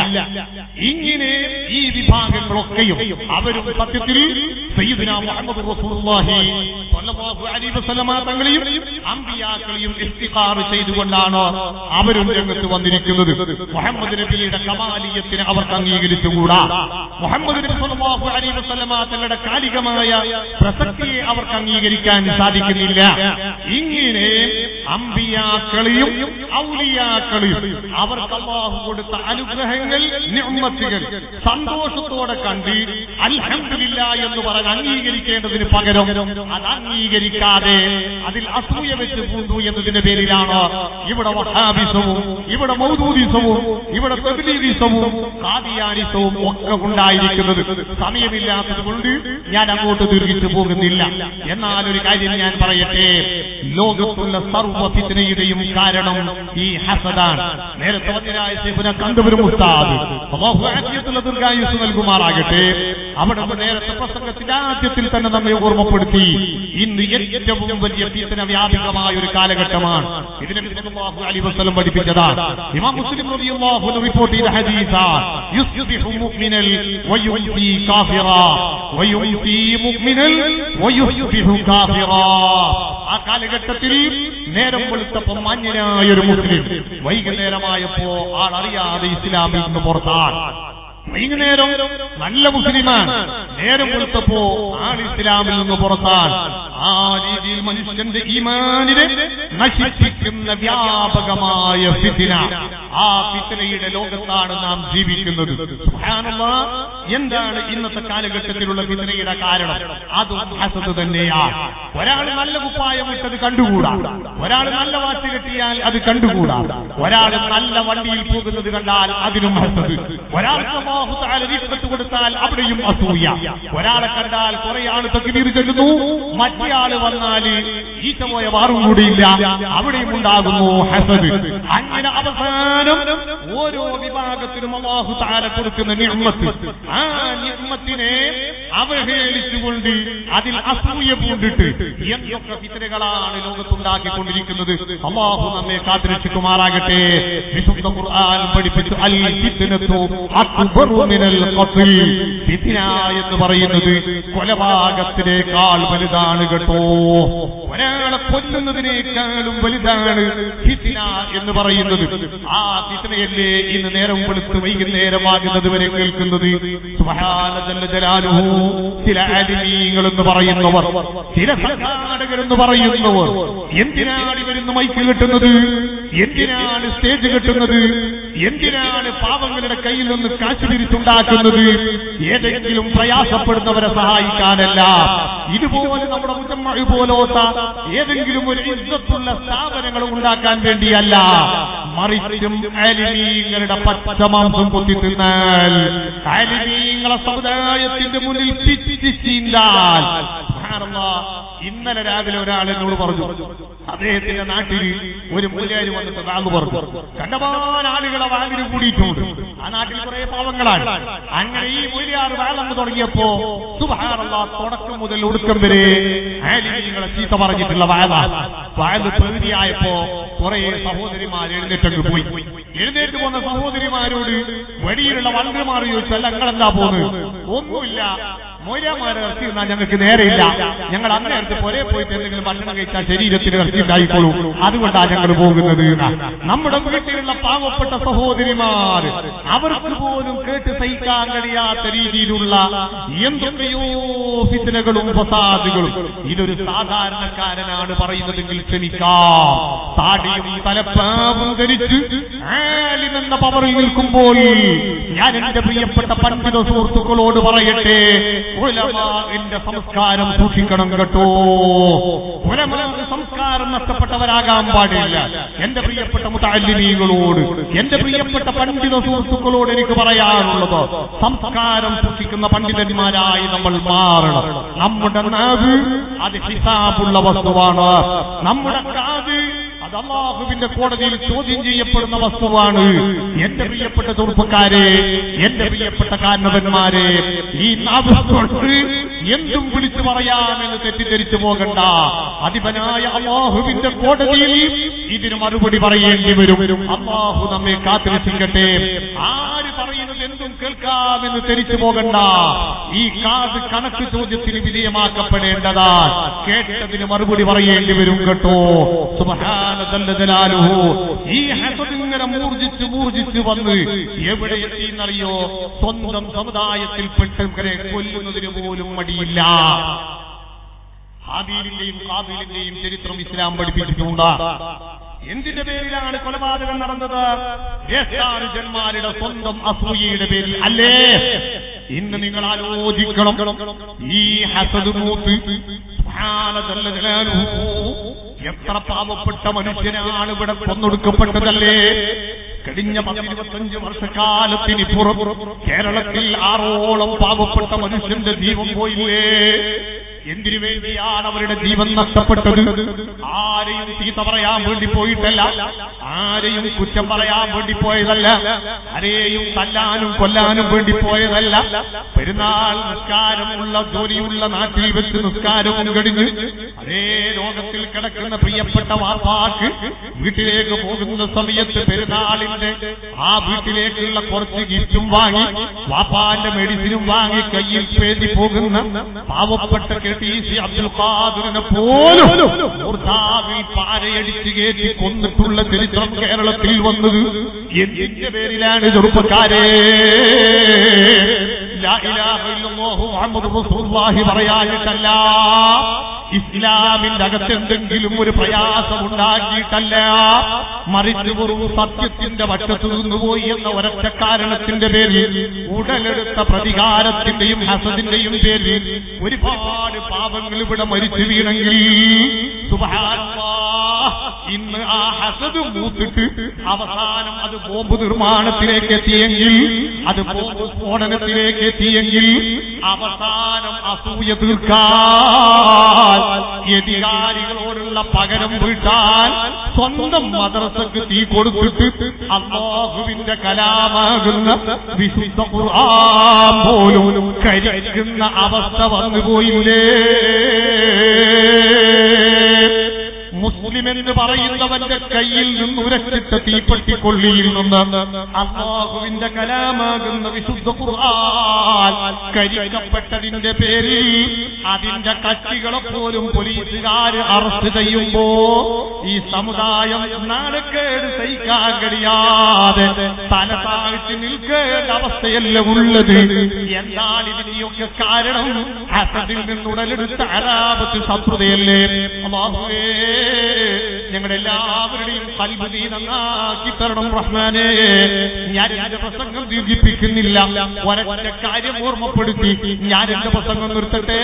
ഇങ്ങനെ ഈ വിഭാഗങ്ങളൊക്കെയും അവരും സത്യത്തിൽ സയ്യിദുനാ മുഹമ്മദ് റസൂലുള്ളാഹി സ്വല്ലല്ലാഹു അലൈഹി വസല്ലമ തങ്ങളെയും അമ്പിയാക്കളെയും ഇസ്തിഖാർ ചെയ്തുകൊണ്ടാണ് അവരും രംഗത്ത് വന്നിരിക്കുന്നത് മുഹമ്മദ് നബിയുടെ കമാലിയത്തിന് അവർക്ക് അംഗീകരിച്ചുകൂടാ മുഹമ്മദ് നബി സ്വല്ലല്ലാഹു അലൈഹി വസല്ലമ തങ്ങളുടെ കാലികമായ പ്രസക്തിയെ അവർക്ക് അംഗീകരിക്കാൻ സാധിക്കുന്നില്ല ഇങ്ങനെ അമ്പിയാക്കളെയും ഔലിയാക്കളെയും അവർക്ക് അള്ളാഹു കൊടുത്ത അനുഗ്രഹങ്ങൾ നിഅമത്തുകൾ സന്തോഷത്തോടെ കണ്ട് അൽഹംദുലില്ല എന്ന് പറഞ്ഞ് അംഗീകരിക്കേണ്ടതിന് പകരം അത് അംഗീകരിക്കാതെ അതിൽ അസൂയ വെച്ച് പൂന്തു എന്നതിന്റെ പേരിലാണ് ഇവിടെ വഹാബിസവും ഇവിടെ മൗദൂദിസവും ഇവിടെ തെബിലീദിസവും കാദിയാനിസവും ഒക്കെ ഉണ്ടായിരിക്കുന്നത് സമയമില്ലാത്തത് കൊണ്ട് ഞാൻ അങ്ങോട്ട് ദീർഘിച്ചു പോകുന്നില്ല എന്നാൽ ഒരു കാര്യം ഞാൻ പറയട്ടെ ലോകത്തുള്ള സർവ്വ ഫിത്നയുടെയും കാരണം ഈ ഹസദാണ് നേരത്തെ വന്യരായ ശേഖുന കണ്ടുവരും ഉസ്താദ് അല്ലാഹു ആഫിയത്തുള്ള ദീർഘായുസ് നൽകുമാറാകട്ടെ അവിടെ നിന്ന് നേരത്തെ പ്രസംഗത്തിന്റെ ആദ്യത്തിൽ തന്നെ നമ്മെ ഓർമ്മപ്പെടുത്തി ഇന്ന് ഏറ്റവും വലിയ ഫിത്ന വ്യാപകമായ ഒരു കാലഘട്ടമാണ് ഇതിനെ സല്ലല്ലാഹു അലൈഹി വസല്ലം പഠിപ്പിച്ചതാണ് ഇമാം മുസ്ലിം റളിയല്ലാഹു അൻഹു റിപ്പോർട്ട് ചെയ്ത ഹദീസാണ് യുസ്ബിഹു മുഅ്മിനൽ വയുംസി കാഫിറാ വയുംസി മുഅ്മിനൽ വയുസ്ബിഹു കാഫിറാ ആ കാലഘട്ടത്തിൽ നേരം വെളുത്തപ്പം മാന്യനായ ഒരു മുസ്ലിം വൈകുന്നേരമായപ്പോ ആൾ അറിയാതെ ഇസ്ലാമിൽ നിന്ന് പുറത്താണ് വൈകുന്നേരം നല്ല മുസ്ലിമാണ് നേരം വെളുത്തപ്പോ ആൾ ഇസ്ലാമിൽ നിന്ന് പുറത്താണ് ആ രീതിയിൽ മനുഷ്യന്റെ ഈമാനിനെ നശിപ്പിക്കുന്ന വ്യാപകമായ ഫിത്തിന ആ ഫിത്തിനയുടെ ലോകത്താണ് നാം ജീവിക്കുന്നത് സുബ്ഹാനല്ലാ, എന്താണ് ഇന്നത്തെ കാലഘട്ടത്തിലുള്ള ഫിത്തിനയുടെ കാരണം അതും ഹസദ് തന്നെയാണ് ഒരാൾ നല്ല കുപ്പായം ഇട്ടത് കണ്ടുകൂടാ ഒരാൾ നല്ല വാച്ച് കെട്ടിയാൽ അത് കണ്ടുകൂടാ ഒരാൾ നല്ല വണ്ടിയിൽ പോകുന്നത് കണ്ടാൽ അതിനും ഹസദ് ഒരാൾക്ക് അല്ലാഹു തആല റിസ്കത്ത് കൊടുത്താൽ അവിടെയും അസൂയ ഒരാളെ കണ്ടാൽ കുറെ ആൾ തക്ബീർ ചൊല്ലുന്നു മറ്റേ ആള് വന്നാൽ ഈച്ച പോയ വാറും കൂടിയില്ല അവിടെയും ഉണ്ടാകുന്നു ഹസദ് അങ്ങനെ അവസാനം ഓരോ വിഭാഗത്തിനും അള്ളാഹു താര കൊടുക്കുന്ന നിയമത്ത് ആ നിയമത്തിനെ അവഹേളിച്ചുകൊണ്ട് അതിൽ അസൂയ പൂണ്ടിട്ട് എന്തൊക്കെ ഫിത്തനകളാണ് ലോകത്തുണ്ടാക്കിക്കൊണ്ടിരിക്കുന്നത് അള്ളാഹു നമ്മെ കാത്തിരക്ഷിക്കുമാറാകട്ടെ വിശുദ്ധ ഖുർആൻ പഠിപ്പിച്ചു അൽ ഫിത്നത്തു അക്ബറു മിനൽ ഖത്ൽ ഫിത്ന എന്ന് പറയുന്നത് കൊലപാതകത്തിനേക്കാൾ വലുതാണ് കേട്ടോ ഒരാളെ കൊല്ലുന്നതിനേക്കാളും വലുതാണ് ഫിത്ന എന്ന് പറയുന്നത് ആ ഫിത്നയല്ലേ ഇന്ന് നേരം വെളുത്ത് വൈകുന്നേരമാകുന്നത് വരെ കേൾക്കുന്നത് സുബ്ഹാന ജല്ല ജലാലുഹു ചില ആലിമീങ്ങൾ എന്ന് പറയുന്നവർ ചില സംഘാടകർ എന്ന് പറയുന്നവർ എന്തിനാണ് ഇവരിന്ന് മൈക്ക് കെട്ടുന്നത് എന്തിനാണ് സ്റ്റേജ് കെട്ടുന്നത് എന്തിനാണ് പാവങ്ങളുടെ കയ്യിൽ നിന്ന് കാശ് പിരിച്ചുണ്ടാക്കുന്നത് ഏതെങ്കിലും പ്രയാസപ്പെടുന്നവരെ സഹായിക്കാനല്ല ഇതുപോലെ നമ്മുടെ മുജമ്മ പോലോത്ത ഏതെങ്കിലും ഒരു ഇസ്സത്തുള്ള സ്ഥാപനങ്ങൾ ഉണ്ടാക്കാൻ വേണ്ടിയല്ല മറിച്ചും ആലിമീങ്ങളുടെ പച്ചമാംസം കൊത്തി തിന്നാൽ ആലിമീങ്ങളെ സമുദായത്തിന്റെ മുന്നിൽ പിച്ച് ചീന്താൽ സുബ്ഹാനല്ലാഹ്, ഇന്നലെ രാവിലെ ഒരാൾ എന്നോട് പറഞ്ഞു അദ്ദേഹത്തിന്റെ നാട്ടിൽ ഒരു മൂലയാരി വന്നിട്ട് വാങ്ങു പറഞ്ഞു കണ്ടമാൻ ആളുകളെ വാങ്ങിന് കൂടിയിട്ടുണ്ട് ആ നാട്ടിൽ കുറെ പാവങ്ങളാണ് അങ്ങനെ ഈ മൂലയാർ വാളന്ന് തുടങ്ങിയപ്പോ സുബാറുള്ള തുടക്കം മുതൽ ഒടുക്കം വരെ ആലിമീങ്ങളെ ചീത്ത പറഞ്ഞിട്ടുള്ള വാഴ വാഴ പ്രകൃതിയായപ്പോ കുറെ സഹോദരിമാർ എഴുന്നേറ്റങ്ങ് പോയി എഴുന്നേറ്റ് പോന്ന സഹോദരിമാരോട് വഴിയിലുള്ള വണ്ടർമാർ ചോദിച്ചാൽ ഞങ്ങളെന്താ പോകുന്നത് ഒന്നുമില്ല മൊയ്രാമാരെ ഇറച്ചി തിന്നാൻ ഞങ്ങൾക്ക് നേരെയില്ല ഞങ്ങൾ അന്ന് അടുത്ത് പുരേ പോയിട്ട് എന്തെങ്കിലും ഭക്ഷണം കഴിച്ചാൽ ശരീരത്തിന് ഇറച്ചി ഉണ്ടായിക്കോളൂ അതുകൊണ്ടാണ് ഞങ്ങൾ പോകുന്നത് എന്നാ. നമ്മുടെ വീട്ടിലുള്ള പാവപ്പെട്ട സഹോദരിമാർ അവർക്ക് പോലും കേട്ട് സഹിക്കാൻ കഴിയാത്ത രീതിയിലുള്ള എന്തൊക്കെയോ ഫിത്തനകളും ഫസാദുകളും ഇതൊരു സാധാരണക്കാരനാണ് പറയുന്നതെങ്കിൽ ക്ഷമിക്കാം താടിയും തലപ്പാവും ധരിച്ച് ആലിമെന്ന പവറിൽ നിൽക്കുമ്പോൾ ഞാൻ എന്റെ പ്രിയപ്പെട്ട പണ്ഡിത സുഹൃത്തുക്കളോട് പറയട്ടെ ഉലമാന്റെ സംസ്കാരം സൂക്ഷിക്കണം കേട്ടോ ഉലമാന്റെ സംസ്കാരം നഷ്ടപ്പെട്ടവരാകാൻ പാടില്ല എന്റെ പ്രിയപ്പെട്ട മുതാലിമീകളോട് എന്റെ പ്രിയപ്പെട്ട പണ്ഡിത സുഹൃത്തുക്കളോട് എനിക്ക് പറയാനുള്ളത് സംസ്കാരം സൂക്ഷിക്കുന്ന പണ്ഡിതന്മാരായി നമ്മൾ മാറണം നമ്മുടെ നാവ് അത് ഹിസാബുള്ള വസ്തുവാണ് നമ്മുടെ കാത് അത് അള്ളാഹുവിന്റെ കോടതിയിൽ ചോദ്യം ചെയ്യപ്പെടുന്ന വസ്തുവാണ് എന്റെ പ്രിയപ്പെട്ട ചെറുപ്പക്കാരെ എന്റെ പ്രിയപ്പെട്ട കാരണവന്മാരെ ഈ നാവ് കൊണ്ട് എന്തും വിളിച്ചു പറയാമെന്ന് തെറ്റിദ്ധരിച്ചു പോകണ്ട അധിപനായ അള്ളാഹുവിന്റെ കോടതിയിൽ ഇതിന് മറുപടി പറയേണ്ടി വരും അള്ളാഹു നമ്മെ കാത്തിരക്ഷിക്കട്ടെ ആര് പറയുന്നത് എന്തും കേൾക്കാമെന്ന് ധരിച്ചു പോകണ്ട ഈ കാത് കണക്ക് ചോദ്യത്തിന് വിധേയമാക്കപ്പെടേണ്ടതാ കേട്ടതിന് മറുപടി പറയേണ്ടി വരും കേട്ടോ സുബ്ഹാനഹു ഈ ഹസദ് ഇങ്ങനെ മൂർജിച്ച് മൂർജിച്ച് വന്ന് എവിടെ എത്തിയെന്നറിയോ സ്വന്തം സമുദായത്തിൽപ്പെട്ടവരെ കൊല്ലുന്നതിന് പോലും മടിയില്ല ഹാബീലിന്റെയും കാബീലിന്റെയും ചരിത്രം ഇസ്ലാം പഠിപ്പിച്ചിട്ടുണ്ട് എന്തിന്റെ പേരിലാണ് കൊലപാതകം നടന്നത് ജ്യേഷ്ഠാനുജന്മാരുടെ സ്വന്തം അസൂയയുടെ പേരിൽ അല്ലേ ഇന്ന് നിങ്ങൾ ആലോചിക്കണം ഈ ഹസദ് മൂത്ത് സുബ്ഹാനഹു ജലാലുഹു എത്ര പാവപ്പെട്ട മനുഷ്യനാണ് ഇവിടെ കൊന്നൊടുക്കപ്പെട്ടതല്ലേ കഴിഞ്ഞ പത്തിരുപത്തഞ്ച് വർഷക്കാലത്തിനിപ്പുറം കേരളത്തിൽ ആറോളം പാവപ്പെട്ട മനുഷ്യന്റെ ജീവൻ പോയില്ലേ എന്തിനു വേണ്ടിയാണ് അവരുടെ ജീവൻ നഷ്ടപ്പെട്ടത് ആരെയും ചീത്ത പറയാൻ വേണ്ടി പോയിട്ടല്ല ആരെയും കുറ്റം പറയാൻ വേണ്ടി പോയതല്ല ആരെയും തല്ലാനും കൊല്ലാനും വേണ്ടി പോയതല്ല പെരുന്നാൾ നിസ്കാരമുള്ള ജോലിയുള്ള നാട്ടിൽ വെച്ച് നിസ്കാരവും കഴിഞ്ഞ് അതേ ലോകത്തിൽ കിടക്കുന്ന പ്രിയപ്പെട്ട വാപ്പാക്ക് വീട്ടിലേക്ക് പോകുന്ന സമയത്ത് പെരുന്നാളിന്റെ ആ വീട്ടിലേക്കുള്ള കുറച്ച് ഗിഫ്റ്റും വാങ്ങി വാപ്പാന്റെ മെഡിസിനും വാങ്ങി കയ്യിൽ പേതി പോകുന്ന പാവപ്പെട്ട കെ ടി സി അബ്ദുൽ ഖാദിറിനെ പോലും മൂർധാവിൽ പാരയടിച്ച് കയറ്റി കൊന്നിട്ടുള്ള ചരിത്രം കേരളത്തിൽ വന്നത് എന്തിന്റെ പേരിലാണ് ചെറുപ്പക്കാരെ ലാ ഇലാഹ ഇല്ലല്ലാഹു മുഹമ്മദ് റസൂലുള്ളാഹി പറയാനിട്ടല്ല ഇസ്ലാമിന്റെ അകത്ത് എന്തെങ്കിലും ഒരു പ്രയാസം ഉണ്ടാക്കിയിട്ടല്ല മറിച്ച് വെറും സത്യത്തിന്റെ വശത്തു നിന്നുപോയി എന്ന ഒരൊറ്റ കാരണത്തിന്റെ പേരിൽ ഉടലെടുത്ത പ്രതികാരത്തിന്റെയും ഹസദിന്റെയും പേരിൽ ഒരുപാട് പാപങ്ങൾ ഇവിടെ മരിച്ചു വീണെങ്കിൽ സുബ്ഹാനല്ലാഹ് ഇന്ന് ആ ഹസദ് മൂത്തിട്ട് അവസാനം അത് ബോംബ് നിർമ്മാണത്തിലേക്ക് എത്തിയെങ്കിൽ അത് ബോംബ് സ്ഫോടനത്തിലേക്ക് എത്തിയെങ്കിൽ അവസാനം അസൂയ തീർക്കാൻ എതിരാളികളോടുള്ള പകരം വീട്ടാൻ സ്വന്തം മദ്രസക്ക് തീ കൊടുത്തിട്ട് അള്ളാഹുവിന്റെ കലാമാകുന്ന വിശുദ്ധ ഖുർആൻ പോലും കരിക്കുന്ന അവസ്ഥ വന്നുപോയില്ലേ മുസ്ലിം എന്ന് പറയുന്നവന്റെ കയ്യിൽ നിന്ന് ഉരച്ചിട്ട തീപ്പെട്ടിക്കൊള്ളിയിൽ നിന്ന് അള്ളാഹുവിന്റെ കലാമാകുന്ന വിശുദ്ധ ഖുർആൻ കരിക്കപ്പെട്ടതിന്റെ പേരിൽ അതിന്റെ കക്ഷികളെ പോലും പോലീസുകാർ അറസ്റ്റ് ചെയ്യുമ്പോ ഈ സമുദായം നാണക്കേട് സഹിക്കാൻ കഴിയാതെ തല താഴ്ത്തി നിൽക്കേണ്ട അവസ്ഥയല്ല ഉള്ളത് എന്നാൽ ഇതിനെയൊക്കെ കാരണം അസദിൽ നിന്നുടലെടുത്ത അരാപത്ത് ശത്രുതയല്ലേ അള്ളാഹുവേ ഞങ്ങളുടെ എല്ലാവരുടെയും കൽബ് നീ നന്നാക്കി തരണം റഹ്മാനെ ഞാൻ എന്റെ പ്രസംഗം ദീർഘിപ്പിക്കുന്നില്ല ഒരൊറ്റ കാര്യം ഓർമ്മപ്പെടുത്തി ഞാൻ എന്റെ പ്രസംഗം നിർത്തട്ടെ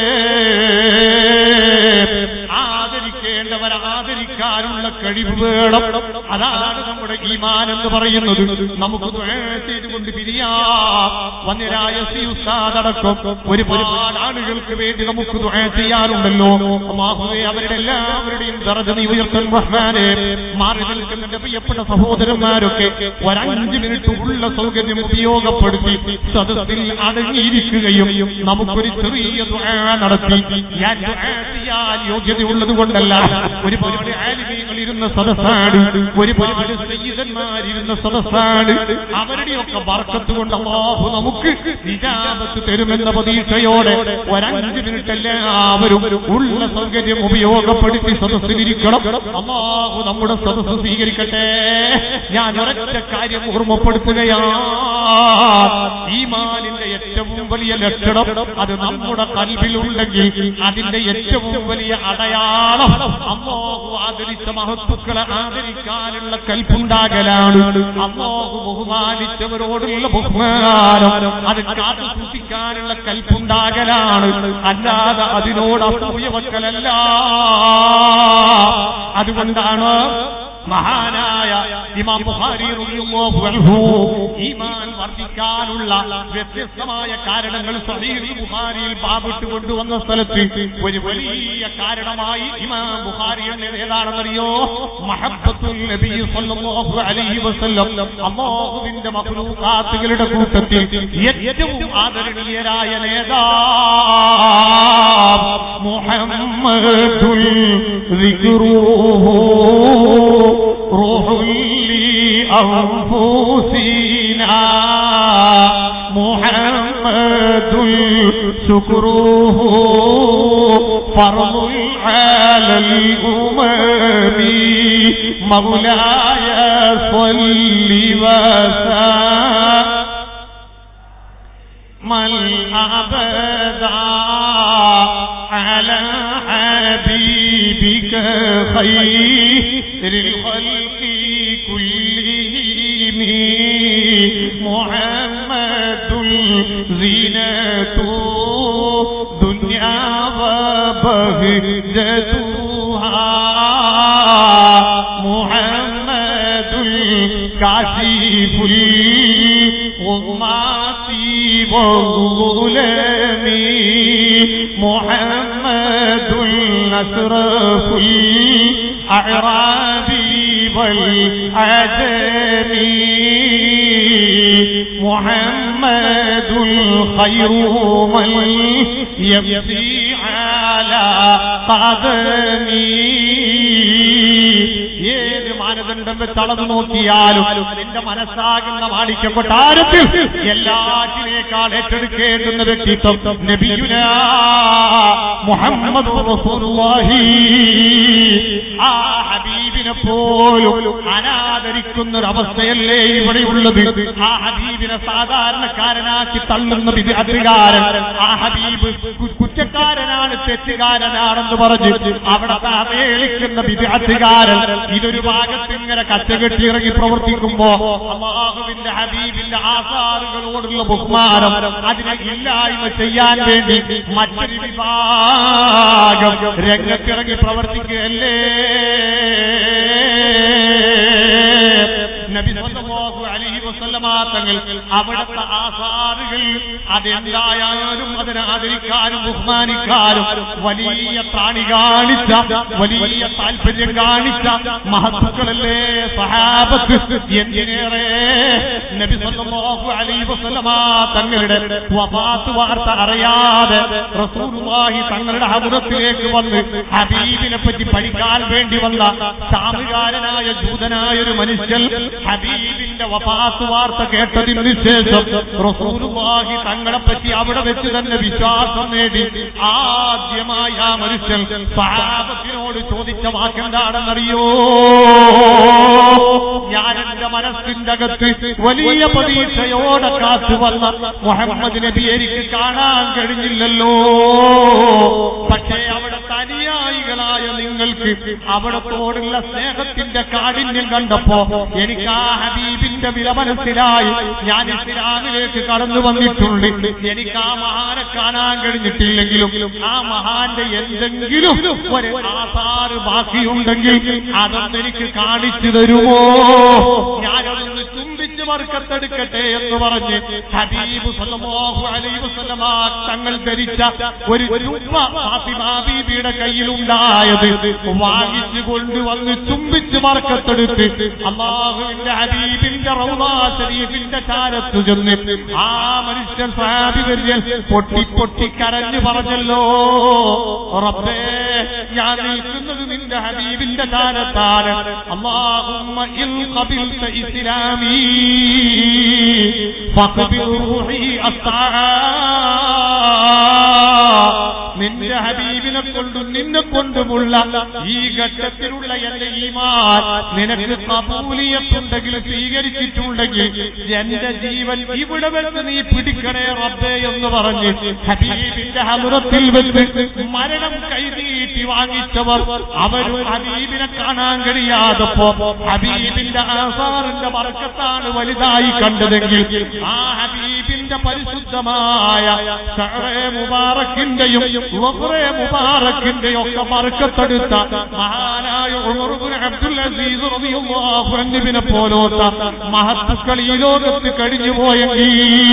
ആദരിക്കേണ്ടവർ ആദരിക്കാനുള്ള കഴിവ് വേണം അതാണ് നമ്മുടെ ഈമാൻ എന്ന് പറയുന്നത് നമുക്ക് ദുആ ചെയ്തുകൊണ്ട് പിരിയാ വന്യരായ സി ഉസ്താദ് അടക്കം ഒരുപാട് ആളുകൾക്ക് വേണ്ടി നമുക്ക് ദുആ ചെയ്യാറുണ്ടല്ലോ അല്ലാഹുവേ അവരുടെ എല്ലാവരുടെയും ദർജ നീ ഉയർത്തൻ റഹ്മാനെ മാറി നിൽക്കുന്ന എന്റെ പ്രിയപ്പെട്ട സഹോദരന്മാരൊക്കെ ഒരഞ്ച് മിനിറ്റ് ഉള്ള സൗകര്യം ഉപയോഗപ്പെടുത്തി സദസ്സിൽ അടങ്ങിയിരിക്കുകയും നമുക്കൊരു ചെറിയ ദുആ നടത്തി ഞാൻ ദുആ ചെയ്യാൻ യോഗ്യതയുള്ളത് കൊണ്ടല്ല ഒരുപാട് ആലിമീങ്ങൾ ഇരുന്ന സദസ്സാണ് ഒരുപാട് സയ്യിദന്മാരിരുന്ന സദസ്സാണ് അവരുടെയൊക്കെ വർക്കത്ത് കൊണ്ട് അള്ളാഹു നമുക്ക് നിജാപത്ത് തരുമെന്ന പ്രതീക്ഷയോടെ ഒരഞ്ച് മിനിറ്റ് എല്ലാവരും ഉള്ള സൗകര്യം ഉപയോഗപ്പെടുത്തി സദസ്സിലിരിക്കണം അള്ളാഹു നമ്മുടെ സദസ്സ് സ്വീകരിക്കട്ടെ ഞാൻ ഒരൊറ്റ കാര്യം ഓർമ്മപ്പെടുത്തുകയാണ് ഈമാനിന്റെ ഏറ്റവും വലിയ ലക്ഷണം അത് നമ്മുടെ കൽവിലുണ്ടെങ്കിൽ അതിന്റെ ഏറ്റവും വലിയ അടയാളം അള്ളാഹു ആദരിച്ച മഹത്വക്കളെ ആദരിക്കാനുള്ള കൽപ്പുണ്ടാകലാണ് അള്ളാഹു ബഹുമാനിച്ചവരോടുള്ള ബഹുമാനം അത് കാത്തു സൂക്ഷിക്കാനുള്ള കൽപ്പുണ്ടാകലാണ് അല്ലാതെ അതിനോട് അസൂയ വക്കലല്ല അതുകൊണ്ടാണ് മഹാനായ ഇമാം ബുഖാരി റളിയല്ലാഹു അൻഹു ഈമാൻ വർദ്ധിക്കാനുള്ള വ്യത്യസ്തമായ കാരണങ്ങൾ സഹീഹ് ബുഖാരിയിൽ ബാബിട്ട് കൊണ്ടുവന്ന സ്ഥലത്ത് ഒരു വലിയ കാരണമായി ഇമാം ബുഖാരി എന്നത് ഏതാണെന്നറിയോ മഹബ്ബത്തുൽ നബി സല്ലല്ലാഹു അലൈഹി വസല്ലം അല്ലാഹുവിന്റെ മഖ്ലൂഖാത്തുകളുടെ കൂട്ടത്തിൽ ഏറ്റവും ആദരണീയരായ നേതാവ് മുഹമ്മദുൽ ദിക്റുഹു روح لأنفسنا محمد شكره فرض على الأمم مولاي صل وسلم الأبدا على حبيبك خير الخلق كلهم محمد زينة دنيا وبهجتها محمد كاشف الغمات والظلم محمد أشرف الأعراب والعجم محمد خير من يمشي على قدمي ഏത് മാനദണ്ഡം വെച്ച് അളന്നു നോക്കിയാലും അതിന്റെ മനസ്സാകുന്ന മാണിക്യ കൊട്ടാരത്തിൽ എല്ലാറ്റിനേക്കാൾ ഏറ്റെടുക്കേണ്ടുന്ന വ്യക്തിത്വം നബിയുന മുഹമ്മദ് റസൂലുള്ളാഹി ആ ഹബീബിനെ ഹബീബിനെ പോലും അനാദരിക്കുന്ന ഒരു അവസ്ഥയല്ലേ ഇവിടെയുള്ളത് ആ ഹബീബിനെ സാധാരണക്കാരനാക്കി തള്ളുന്ന വിദ്യാർത്ഥികാരൻ ആ ഹബീബ് കു- കുറ്റക്കാരനാണ് തെറ്റുകാരനാണെന്ന് പറഞ്ഞ് അവിടെ താമേളിക്കുന്ന വിദ്യാർത്ഥികാരൻ ഇതൊരു ഭാഗത്ത് ഇങ്ങനെ കച്ചകെട്ടി ഇറങ്ങി പ്രവർത്തിക്കുമ്പോ അള്ളാഹുവിന്റെ ഹബീബിന്റെ ആസാറുകളോടുള്ള ബഹുമാനം അതിനെ ഇല്ലായ്മ ചെയ്യാൻ വേണ്ടി മറ്റൊരു വിഭാഗം രംഗത്തിറങ്ങി പ്രവർത്തിക്കുകയല്ലേ നബി സല്ലല്ലാഹു അലൈഹി വസല്ലമ തങ്ങൾ അവിടുത്തെ ആസാറുകൾ അതെന്തായാലും അതിനെ ആദരിക്കാനും ബഹുമാനിക്കാനും വലിയ ത്രാണി കാണിച്ച വലിയ താല്പര്യം കാണിച്ച മഹത്തുക്കളല്ലേ സഹാബത്ത് എന്തിനേറെ നബി സല്ലല്ലാഹു അലൈഹി വസല്ലമ തങ്ങളുടെ വഫാത്ത് വാർത്ത അറിയാതെ റസൂലുള്ളാഹി തങ്ങളുടെ ഹബുറത്തിലേക്ക് വന്ന് ഹബീബിനെ പറ്റി പഠിക്കാൻ വേണ്ടി വന്ന സാമുകാരനായ ജൂതനായ ഒരു മനുഷ്യൻ ഹബീബിന്റെ വഫാത്ത് വാർത്ത കേട്ടതിന് ശേഷം റസൂലുള്ളാഹി തങ്ങളെ പറ്റി അവിടെ വെച്ച് തന്നെ വിശ്വാസം നേടി ആദ്യമായി ആ മനുഷ്യൻ സഹാബത്തിനോട് ചോദിച്ച വാക്കെന്താണെന്നറിയോ ഞാൻ എന്റെ മനസ്സിന്റെ അകത്ത് വലിയ പ്രതീക്ഷയോടെ കാത്തു വന്ന മുഹമ്മദ് നബി എനിക്ക് കാണാൻ കഴിഞ്ഞില്ലല്ലോ പക്ഷേ അവിടുത്തെ അനുയായികളായ നിങ്ങൾക്ക് അവിടത്തോടുള്ള സ്നേഹത്തിന്റെ കാഠിന്യം കണ്ടപ്പോ എനിക്ക് ആ ഹബീബിന്റെ വില മനസ്സിലായി ഞാൻ ഇസ്ലാമിലേക്ക് കടന്നു വന്നിട്ടുണ്ട് എനിക്ക് ആ മഹാനെ കാണാൻ കഴിഞ്ഞിട്ടില്ലെങ്കിലും ആ മഹാന്റെ എന്തെങ്കിലും ഒരു ആധാറ് ബാക്കിയുണ്ടെങ്കിൽ അതൊന്ന് എനിക്ക് കാണിച്ചു തരുമോ ഞാനതൊന്ന് ചുംബിച്ച് മറുക്കത്തെടുക്കട്ടെ എന്ന് പറഞ്ഞ് ഹബീബ് സല്ലല്ലാഹു അലൈഹി വസല്ലമ തങ്ങൾ ധരിച്ച ഒരു രൂപ ഫാത്തിമാ ബീബിയുടെ കയ്യിലുണ്ടായത് വാങ്ങിച്ചു കൊണ്ടുവന്ന് ചുംബിച്ച് മറക്കത്തെടുത്ത് അള്ളാഹുവിന്റെ ഹബീബിന്റെ റൗദാ ശരീഫിന്റെ ചാരത്തു ചെന്ന് ആ മനുഷ്യൻ സാബിവര്യൻ പൊട്ടി പൊട്ടി കരഞ്ഞു പറഞ്ഞല്ലോ റബ്ബേ ഞാൻ നിൽക്കുന്നത് നിന്റെ ഹബീബിന്റെ ചാരത്താണ് അള്ളാഹുമ്മ ഇൻ ഖബിൽത ഇസ്ലാമീ ഫഖബിർ റൂഹി അസ്താ നിന്റെ ഹബീബിനെ കൊണ്ടും നിന്നെ കൊണ്ടുമുള്ള ഈ ഘട്ടത്തിലുള്ള എന്റെ ഈമാൻ നിനക്ക് കബൂലിയത്തുണ്ടെങ്കിൽ സ്വീകരിച്ചിട്ടുണ്ടെങ്കിൽ എന്റെ ജീവൻ ഇവിടെ വെച്ച് നീ പിടിക്കണേ റബ്ബേ എന്ന് പറഞ്ഞ് ഹബീബിന്റെ ഹമുറത്തിൽ വെച്ച് മരണം കൈനീട്ടി വാങ്ങിച്ചവർ അവരും ഹബീബിനെ കാണാൻ കഴിയാതപ്പോ ഹബീബിന്റെ ആസാറിന്റെ വർക്കത്താണ് വലുതായി കണ്ടതെങ്കിൽ ആ ഹബീബിന്റെ പരിശുദ്ധമായ ഷഹറെ മുബാറക്കിന്റെയും വഖറെ മുബാറക്കിന്റെയും ഒക്കെ മറക്കത്തെടുത്ത മഹാനായ ഉമർ ഇബ്നു അബ്ദുൽ അസീസ് റളിയല്ലാഹു അൻഹുവിനെ പോലോത്ത മഹത്തുക്കൾ ഈ ലോകത്ത് കഴിഞ്ഞു പോയെങ്കിൽ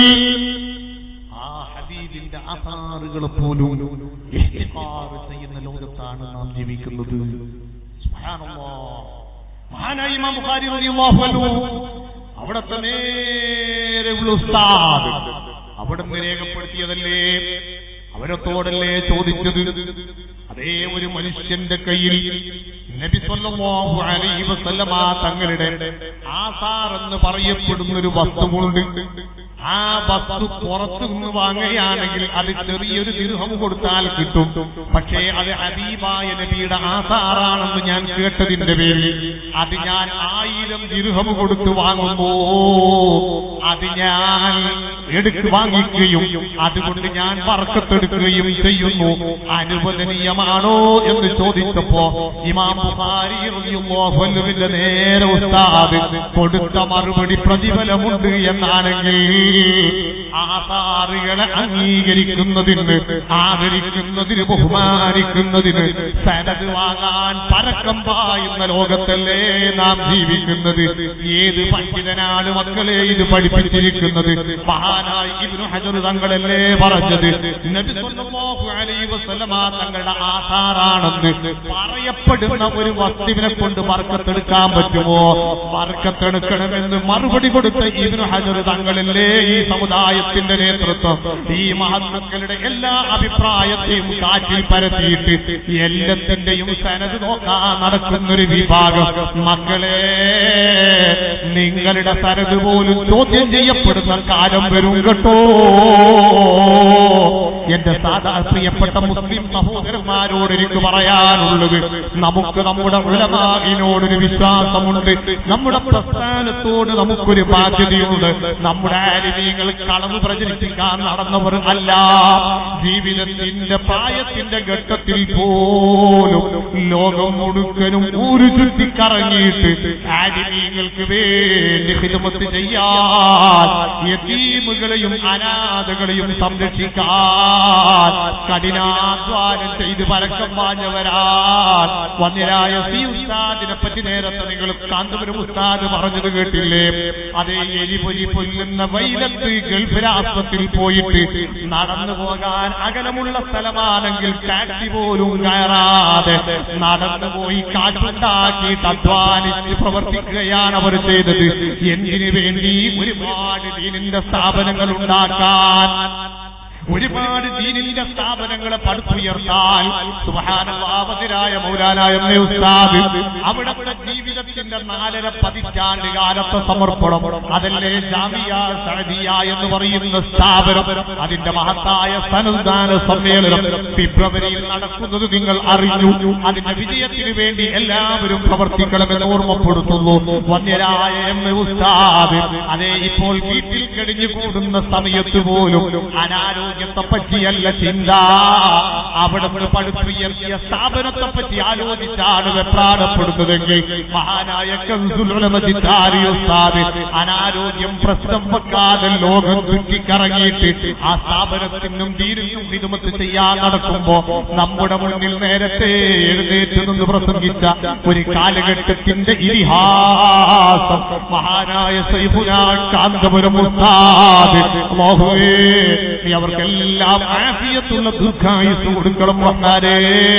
ആ ഹബീബിന്റെ ആസാറുകൾ പോലും ഇഹ്തിഖാർ ചെയ്യുന്ന ലോകത്താണ് നാം ജീവിക്കുന്നത് സുബ്ഹാനല്ലാഹ് മഹാനായ ഇമാം ബുഖാരി റളിയല്ലാഹു അൻഹു അവിടത്തെ നേരെയുള്ള ഉസ്താദ് അവിടുന്ന് രേഖപ്പെടുത്തിയതല്ലേ അവരത്തോടല്ലേ ചോദിച്ചത് അതേ ഒരു മനുഷ്യന്റെ കയ്യിൽ നബി സല്ലല്ലാഹു അലൈഹി വസല്ലമ തങ്ങളുടെ ആസാർ എന്ന് പറയപ്പെടുന്ന ഒരു വസ്തുവുണ്ട് ആ വസ്തു പുറത്തു നിന്ന് വാങ്ങുകയാണെങ്കിൽ അത് ചെറിയൊരു ദിർഹം കൊടുത്താൽ കിട്ടും പക്ഷേ അത് ഹബീബായ നബിയുടെ ആസാറാണെന്ന് ഞാൻ കേട്ടതിന്റെ പേരിൽ അത് ഞാൻ ആയിരം ദിർഹം കൊടുത്ത് വാങ്ങുമ്പോ അത് ഞാൻ എടുത്ത് വാങ്ങിക്കുകയും അതുകൊണ്ട് ഞാൻ വർക്കത്തെടുക്കുകയും ചെയ്യുന്നു അനുവദനീയമാണോ എന്ന് ചോദിച്ചപ്പോ ഇമാം ബുഖാരി റളിയല്ലാഹു അൻഹുവിന്റെ നേരെ ഉസ്താദ് കൊടുത്ത മറുപടി പ്രതിഫലമുണ്ട് എന്നാണെങ്കിൽ ആസാറുകളെ അംഗീകരിക്കുന്നതിന് ആദരിക്കുന്നതിന് ബഹുമാനിക്കുന്നതിന് സനത് വാങ്ങാൻ പരക്കം പായുന്ന ലോകത്തല്ലേ നാം ജീവിക്കുന്നത് ഏത് പണ്ഡിതനാണ് മക്കളെ ഇത് പഠിപ്പിച്ചിരിക്കുന്നത് മഹാനായി ഇബ്നു ഹജർ തങ്ങളല്ലേ പറഞ്ഞത് നബി സല്ലല്ലാഹു അലൈഹി വസല്ലമ തങ്ങളുടെ ആധാറാണെന്ന് പറയപ്പെടുന്ന ഒരു വസ്തുവിനെ കൊണ്ട് വർക്കത്തെടുക്കാൻ പറ്റുമോ വർക്കത്തെടുക്കണമെന്ന് മറുപടി കൊടുത്ത ഇബ്നു ഹജർ തങ്ങളല്ലേ ഈ സമുദായത്തിന്റെ നേതൃത്വം ഈ മഹത്തുക്കളുടെ എല്ലാ അഭിപ്രായത്തെയും കാറ്റിൽ പരത്തിയിട്ട് എല്ലാത്തിന്റെയും സനത് നോക്കാൻ നടക്കുന്നൊരു വിഭാഗം മക്കളെ നിങ്ങളുടെ സനത് പോലും ചോദ്യം ചെയ്യപ്പെടുന്ന കാലം വരും കേട്ടോ എന്റെ സാധാ പ്രിയപ്പെട്ട മുസ്ലിം സഹോദരന്മാരോട് എനിക്ക് പറയാനുള്ളത് നമുക്ക് നമ്മുടെ ഉലമാകിനോടൊരു വിശ്വാസമുണ്ട് നമ്മുടെ പ്രസ്ഥാനത്തോട് നമുക്കൊരു ബാധ്യതയുണ്ട് നമ്മുടെ ആരിമീങ്ങൾ കളവ് പ്രചരിപ്പിക്കാൻ നടന്നവർ അല്ല ജീവിതത്തിന്റെ പ്രായത്തിന്റെ ഘട്ടത്തിൽ പോലും ലോകം മുഴുക്കനും ഊരു ചുറ്റിക്കറങ്ങിയിട്ട് ആരിമീങ്ങൾക്ക് വേണ്ടി ഹിതമത്ത് ചെയ്യാൻ യതീമുകളെയും അനാഥകളെയും സംരക്ഷിക്കാൻ കഠിനാധ്വാനം ചെയ്ത് പരക്കം പാഞ്ഞവരാൻ വന്നിരായ സി ഉസ്താദിനെ പറ്റി നേരത്തെ നിങ്ങൾ കാന്തപുരം ഉസ്താദ് പറഞ്ഞത് കേട്ടില്ലേ അതേ എരിപൊരി പൊല്ലുന്ന വൈലത്ത് ഗൾഫ് രാഷ്ട്രത്തിൽ പോയിട്ട് നടന്നു പോകാൻ അകലമുള്ള സ്ഥലമാണെങ്കിൽ ടാക്സി പോലും കയറാതെ നടന്നു പോയി കാറ്റുണ്ടാക്കിയിട്ട് അധ്വാനിച്ച് പ്രവർത്തിക്കുകയാണ് അവർ ചെയ്തത് എന്തിനു വേണ്ടി ഒരുപാട് ദീനിന്റെ സ്ഥാപനങ്ങൾ ഉണ്ടാക്കാൻ ഒരുപാട് ദീനിന്റെ സ്ഥാപനങ്ങളെ പടുത്തുയർത്താൻ സുബഹാനാവതിരായ മൗലാനായ ഉസ്താദ് അവിടുത്തെ ജീവിതത്തിന്റെ നാലര പതിറ്റാണ്ട് കാലത്തെ സമർപ്പണം അതല്ലേ ജാമിയ സഅദിയ എന്ന് പറയുന്ന സ്ഥാപനം അതിന്റെ മഹത്തായ സനുദാന സമ്മേളനം ഫെബ്രുവരിയിൽ നടക്കുന്നത് നിങ്ങൾ അറിഞ്ഞു അതിന്റെ വിജയത്തിന് വേണ്ടി എല്ലാവരും പ്രവർത്തിക്കണമെന്ന് ഓർമ്മപ്പെടുത്തുന്നു വന്യരായ എം എ ഉസ്താദ് അതേ ഇപ്പോൾ വീട്ടിൽ കഴിഞ്ഞു കൂടുന്ന സമയത്ത് പോലും അനാരോഗ്യത്തെ പറ്റിയല്ല ചിന്ത അവിടുന്ന് പടുത്തുയർത്തിയ സ്ഥാപനത്തെ പറ്റി ആലോചിച്ചാണ് വെപ്രാടപ്പെടുന്നതെങ്കിൽ മഹാനായ കൻസുലുലമജിത്താരി ഉസ്താദ് അനാരോഗ്യം പ്രശ്നം വെക്കാതെ ലോകം ചുറ്റിക്കറങ്ങിയിട്ട് ആ സ്ഥാപനത്തിനും ദീനിനും ഹിതുമത്ത് ചെയ്യാൻ നടക്കുമ്പോ നമ്മുടെ മുന്നിൽ നേരത്തെ എഴുന്നേറ്റ് നിന്ന് പ്രസംഗിച്ച ഒരു കാലഘട്ടത്തിന്റെ ഇതിഹാസം മഹാനായ സൈഫുന കാന്തപുരം ഉസ്താദ് അല്ലാഹുവേ നീ അവർക്കെല്ലാം ആഫിയത്തുള്ള ദീർഘായുസ് കൊടുക്കണം വന്നാരേ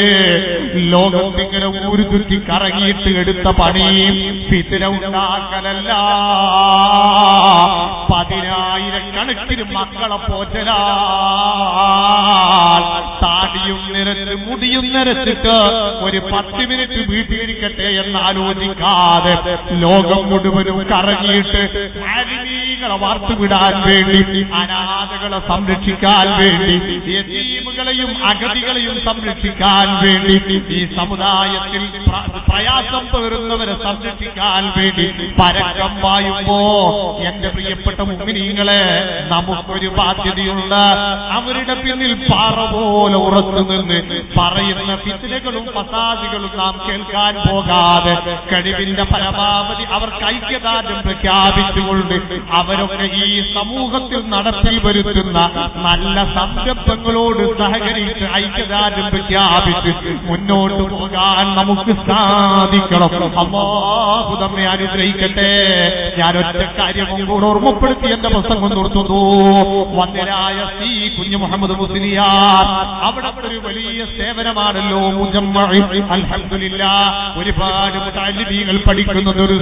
ലോകത്തിങ്ങനെ ഊരു ചുറ്റി കറങ്ങിയിട്ട് എടുത്ത പണി ഫിത്തിന ഉണ്ടാക്കലല്ല പതിനായിരക്കണക്കിന് മക്കളെ പോറ്റലാ താടിയും നിരച്ച് മുടിയും നിരച്ചിട്ട് ഒരു പത്ത് മിനിറ്റ് വീട്ടിലിരിക്കട്ടെ എന്ന് ആലോചിക്കാതെ ലോകം മുഴുവനും കറങ്ങിയിട്ട് ആലിമീകളെ വാർത്തുവിടാൻ വേണ്ടി അനാഥകളെ സംരക്ഷിക്കാൻ വേണ്ടി യതീമുകളെയും അഗതികളെയും സംരക്ഷിക്കാൻ വേണ്ടി ഈ സമുദായത്തിൽ പ്ര- പ്രയാസം പേറുന്നവരെ സംരക്ഷിക്കാൻ വേണ്ടി പരക്കം പായുമ്പോ എന്റെ പ്രിയപ്പെട്ട മുമ്മിനീങ്ങളെ നമുക്കൊരു ബാധ്യതയുണ്ട് അവരുടെ പിന്നിൽ പാറ പോലെ ഉറച്ചു നിന്ന് പറയുന്ന ഫിത്തിനകളും ഫസാദികളും നാം കേൾക്കാൻ പോകാതെ കഴിവിന്റെ പരമാവധി അവർക്ക് ഐക്യദാർഢ്യം പ്രഖ്യാപിച്ചുകൊണ്ട് അവരൊക്കെ ഈ സമൂഹത്തിൽ നടപ്പിൽ വരുത്തുന്ന നല്ല സംരംഭങ്ങളോട് സഹകരിച്ച് ഐക്യദാർഢ്യം പ്രഖ്യാപിച്ച് മുന്നോട്ട് പോകാൻ നമുക്ക് സാധിക്കണം അള്ളാഹു നമ്മെ അനുഗ്രഹിക്കട്ടെ ഞാൻ ഒറ്റ കാര്യവും കൂടെ ഓർമ്മപ്പെടുത്തി എന്റെ പ്രസംഗം നിർത്തുന്നു വന്ദരായ സി കുഞ്ഞു മുഹമ്മദ് മുസ്ലിയാർ അവിടെ ഒരു വലിയ സേവനമാണല്ലോ മുജമ്മഇ. അൽഹംദുലില്ലാ ഒരുപാട് മുതല്ലിമീങ്ങൾ പഠിക്കുന്നത് ഒരു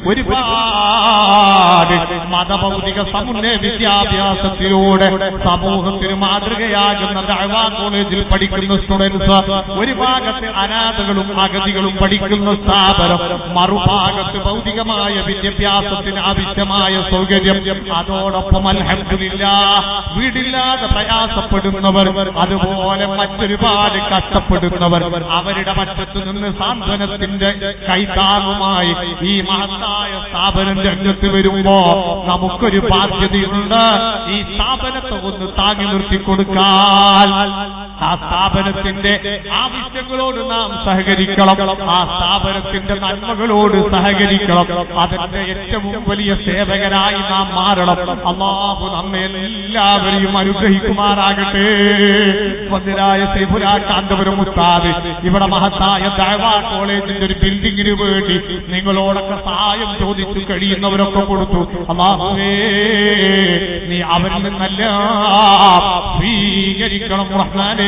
ഒരുപാട് മതഭൗതിക സമുന്നയ വിദ്യാഭ്യാസത്തിലൂടെ സമൂഹത്തിന് മാതൃകയാകുന്ന ദഅവാ കോളേജിൽ പഠിക്കുന്ന സ്റ്റുഡൻസ് ഒരു ഭാഗത്ത് അനാഥകളും അഗതികളും പഠിക്കുന്ന സ്ഥാപനം മറുഭാഗത്ത് ഭൗതികമായ വിദ്യാഭ്യാസത്തിന് ആവശ്യമായ സൗകര്യം അതോടൊപ്പം അൽഹംദുലില്ല വീടില്ലാതെ പ്രയാസപ്പെടുന്നവർ അതുപോലെ മറ്റൊരുപാട് കഷ്ടപ്പെടുന്നവർ അവരുടെ പക്ഷത്ത് നിന്ന് സാന്ത്വനത്തിന്റെ കൈത്താങ്ങുമായി ഈ മഹത്തായ സ്ഥാപനം രംഗത്ത് വരുമ്പോ നമുക്കൊരു ബാധ്യതയുണ്ട് ഈ സ്ഥാപനത്തെ ഒന്ന് താങ്ങി നിർത്തി കൊടുക്കാൻ ആ സ്ഥാപനത്തിന്റെ ആവശ്യങ്ങളോട് നാം സഹകരിക്കണം ആ സ്ഥാപനത്തിന്റെ നന്മകളോട് സഹകരിക്കണം അതിന്റെ ഏറ്റവും വലിയ സേവകരായി നാം മാറണം അള്ളാഹു നമ്മെ എല്ലാവരെയും അനുഗ്രഹിക്കുമാറാകട്ടെ വന്ദരായ സൈഫുരാ കാന്തപുരം ഉസ്താദ് ഇവിടെ മഹത്തായ ദഴവാ കോളേജിന്റെ ഒരു ബിൽഡിങ്ങിന് വേണ്ടി നിങ്ങളോടൊക്കെ സഹായം ചോദിച്ചു കഴിയുന്നവരൊക്കെ കൊടുത്തു അള്ളാഹുവേ നീ അവരിൽ നിന്നെല്ലാം സ്വീകരിക്കണം റഹ്മാനേ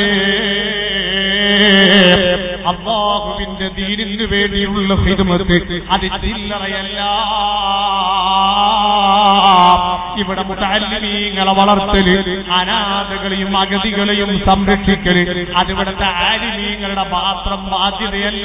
അള്ളാഹുവിന്റെ ദീനിന് വേണ്ടിയുള്ള ഹിദ്മത്ത് അത് ചില്ലറയല്ല ഇവിടെ മുതാലിമീങ്ങളെ വളർത്തല് അനാഥകളെയും അഗതികളെയും സംരക്ഷിക്കല് അതിവിടുത്തെ ആലിമീങ്ങളുടെ മാത്രം ബാധ്യതയല്ല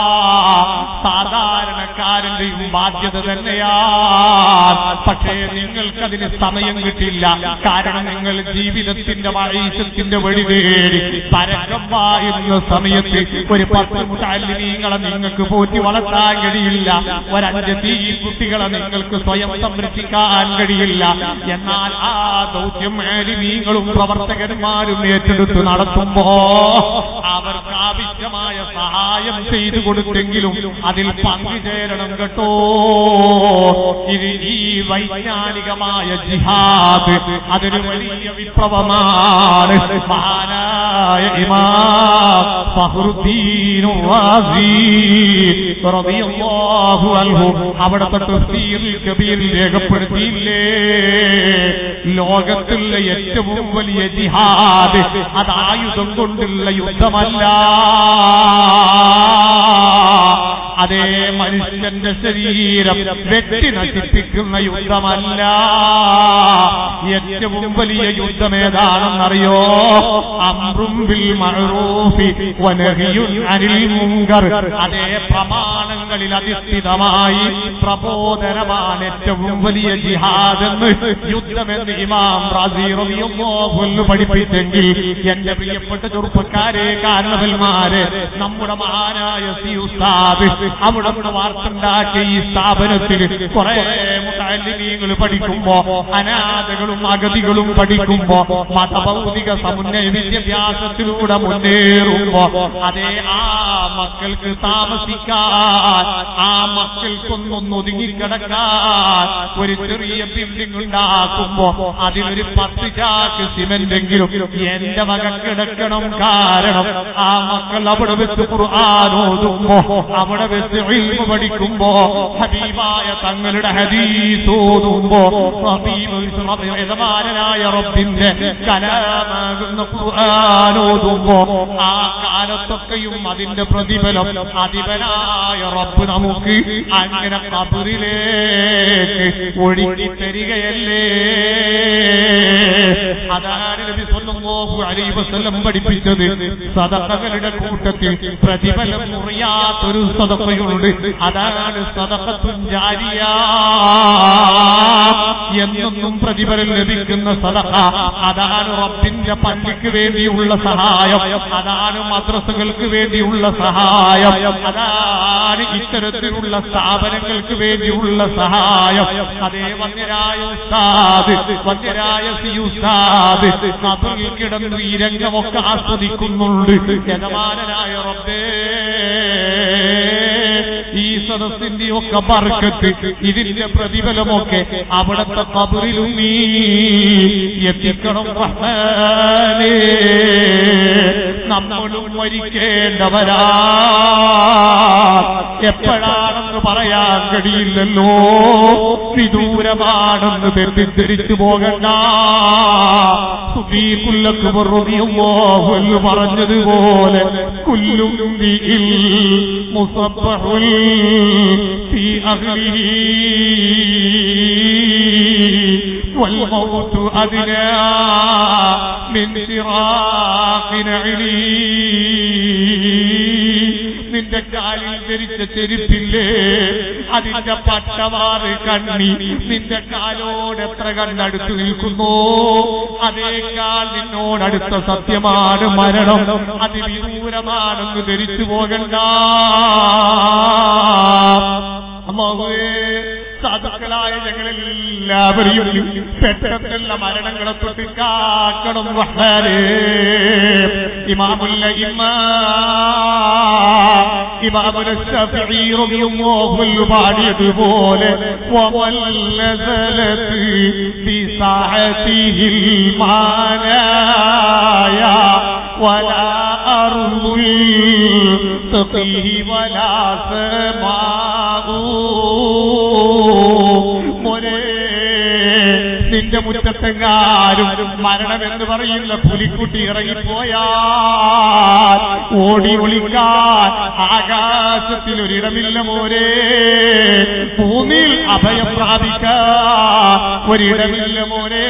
സാധാരണക്കാരന്റെയും ബാധ്യത തന്നെയാണ് പക്ഷേ നിങ്ങൾക്കതിന് സമയം കിട്ടില്ല കാരണം നിങ്ങൾ ജീവിതത്തിന്റെ വഴീശത്തിന്റെ വഴി തേടി പരക്കം വായുന്ന സമയത്ത് ഒരു പത്ത് മുതാലിമീങ്ങളെ നിങ്ങൾക്ക് പോറ്റി വളർത്താൻ കഴിയില്ല ഒരഞ്ച് തീ കുട്ടികളെ നിങ്ങൾക്ക് സ്വയം സംരക്ഷിക്കാൻ കഴിയില്ല എന്നാൽ ആ ദൗത്യം ആലിമീങ്ങളും പ്രവർത്തകന്മാരും ഏറ്റെടുത്ത് നടത്തുമ്പോ അവർക്ക് ആവശ്യമായ സഹായം ചെയ്തു കൊടുത്തെങ്കിലും അതിൽ പങ്കുചേരണം കേട്ടോ ഇത് ഈ വൈജ്ഞാനികമായ ജിഹാദ് അതൊരു വലിയ വിപ്ലവമാണ് മഹാനായ ഇമാം ഫഹ്റുദ്ദീൻ റാസി റളിയല്ലാഹു അൻഹു അവിടുത്തെ തഫ്സീറുൽ കബീറിൽ രേഖപ്പെടുത്തിയില്ലേ ലോകത്തിലെ ഏറ്റവും വലിയ ജിഹാദ് അത് ആയുധം കൊണ്ടുള്ള യുദ്ധമല്ല അതേ മനുഷ്യന്റെ ശരീരം വെട്ടി നശിപ്പിക്കുന്ന യുദ്ധമല്ല ഏറ്റവും വലിയ യുദ്ധം ഏതാണെന്നറിയോ അമ്രും ബിൽ മഅറൂഫി വനഹിയുൻ അനിൽ മുങ്കർ അതേ പ്രമാണങ്ങളിൽ അധിഷ്ഠിതമായി പ്രബോധനമാണ് ഏറ്റവും വലിയ ജിഹാദ് എന്ന് യുദ്ധമെന്ന് ഇമാം റാസി റളിയല്ലാഹു അൻഹു പഠിപ്പിച്ചെങ്കിൽ എന്റെ പ്രിയപ്പെട്ട ചെറുപ്പക്കാരെ കാരണവന്മാര് നമ്മുടെ മഹാനായ സി ഉസ്താദ് അവിടെ വാർത്തുണ്ടാക്കിയ ഈ സ്ഥാപനത്തിൽ കുറെ മുത്താലിമീങ്ങൾ പഠിക്കുമ്പോ അനാഥകളും അഗതികളും പഠിക്കുമ്പോ മതഭൗതിക സമുന്നയ വിദ്യാഭ്യാസത്തിലൂടെ മുന്നേറുമ്പോ അതേ ആ മക്കൾക്ക് താമസിക്കാൻ ആ മക്കൾക്കൊന്നൊന്ന് ഒതുങ്ങിക്കിടക്കാൻ ഒരു ചെറിയ ബിൽഡിംഗ് ഉണ്ടാക്കുമ്പോ അതിലൊരു പത്ത് ചാക്ക് സിമെന്റെങ്കിലും എന്റെ വക കിടക്കണം കാരണം ആ മക്കൾ അവിടെ വെച്ച് ഖുർആാനോതുമ്പോ അവിടെ വെച്ച് ഇൽമ പഠിക്കുമ്പോ ഹബീബായ തങ്ങളുടെ ഹദീസ് ഓതുമ്പോ ഹബീബ് യജമാനായ റബ്ബിന്റെ കലാമാകുന്ന ഖുർആാനോതുമ്പോ ആ കാലത്തൊക്കെയും അതിന്റെ പ്രതിഫലം അധിപനായ റബ്ബ് നമുക്ക് അങ്ങനെ കബറിലേക്ക് ഒഴുകി തരികയല്ലേ അതാണ് നബി സല്ലല്ലാഹു അലൈഹി വസല്ലം പഠിപ്പിച്ചത് സദഖകളുടെ കൂട്ടത്തിൽ പ്രതിഫലം മുറിയാത്തൊരു സദഖയുണ്ട് അതാണ് സദഖത്തുൻ ജാരിയ എന്നൊന്നും പ്രതിഫലം ലഭിക്കുന്ന സദഖ അതാണ് റബ്ബിന്റെ പള്ളിക്ക് വേണ്ടിയുള്ള സഹായം അതാണ് മദ്രസകൾക്ക് വേണ്ടിയുള്ള സഹായം അതാണ് ഇത്തരത്തിലുള്ള സ്ഥാപനങ്ങൾക്ക് വേണ്ടിയുള്ള സഹായം അതേ വന്യരായ ഉസ്താദ് വന്യരായ സി ഉസ്താദ് കബറിൽ കിടന്ന് ഈ രംഗമൊക്കെ ആസ്വദിക്കുന്നുണ്ട് യജമാനനായ റബ്ബേ ഈ സദസ്സിന്റെ ഒക്കെ ബർക്കത്ത് ഇതിന്റെ പ്രതിഫലമൊക്കെ അവിടത്തെ കബറിലും നീ എത്തിക്കണം റഹ്മാനേ നമ്മളും മരിക്കേണ്ടവരാ എപ്പോഴാണെന്ന് പറയാൻ കഴിയില്ലല്ലോ വിദൂരമാണെന്ന് തെറ്റിദ്ധരിച്ചു പോകണ്ട സുബീകുല്ലക്ക് എന്ന് പറഞ്ഞതുപോലെ കുല്ലും ബിഇൽ മുസബ്ബഹുൽ ഫീ അഹ്ലിഹി والموت أدنى من فراق نعلي നിന്റെ കാലിൽ ധരിച്ച ചെരുപ്പില്ലേ അതിന്റെ പട്ടവാറ് കണ്ണി നിന്റെ കാലോട് എത്ര കണ്ടടുത്ത് നിൽക്കുന്നു അതേക്കാൾ നിന്നോടടുത്ത സത്യമാണ് മരണം അതിവിദൂരമാണെന്ന് ധരിച്ചു പോകണ്ട അമ്മാവേ സാധുക്കളായ ഞങ്ങളെല്ലാവരെയും പെട്ടെന്നുള്ള മരണങ്ങളെ തൊട്ട് കാക്കണം റഹ്മാനേ ഇമാമുല്ല ഇമാ ഇമാമുൽ ശഫീഈ റളിയല്ലാഹു അൻഹു പാടിയതുപോലെ വമല്ലസലത്ത് ബിസാഅതിഹിൽ മാനായ ولا أرض تقيه ولا سماء മോനെ നിന്റെ മുറ്റത്തെങ്ങാരും മരണമെന്ന് പറയുന്ന പുലിക്കുട്ടി ഇറങ്ങിപ്പോയാൽ ഓടി ഒളിക്കാൻ ആകാശത്തിൽ ഒരിടമില്ല മോരെ ഭൂമിയിൽ അഭയം പ്രാപിക്കാൻ ഒരിടമില്ല മോരെ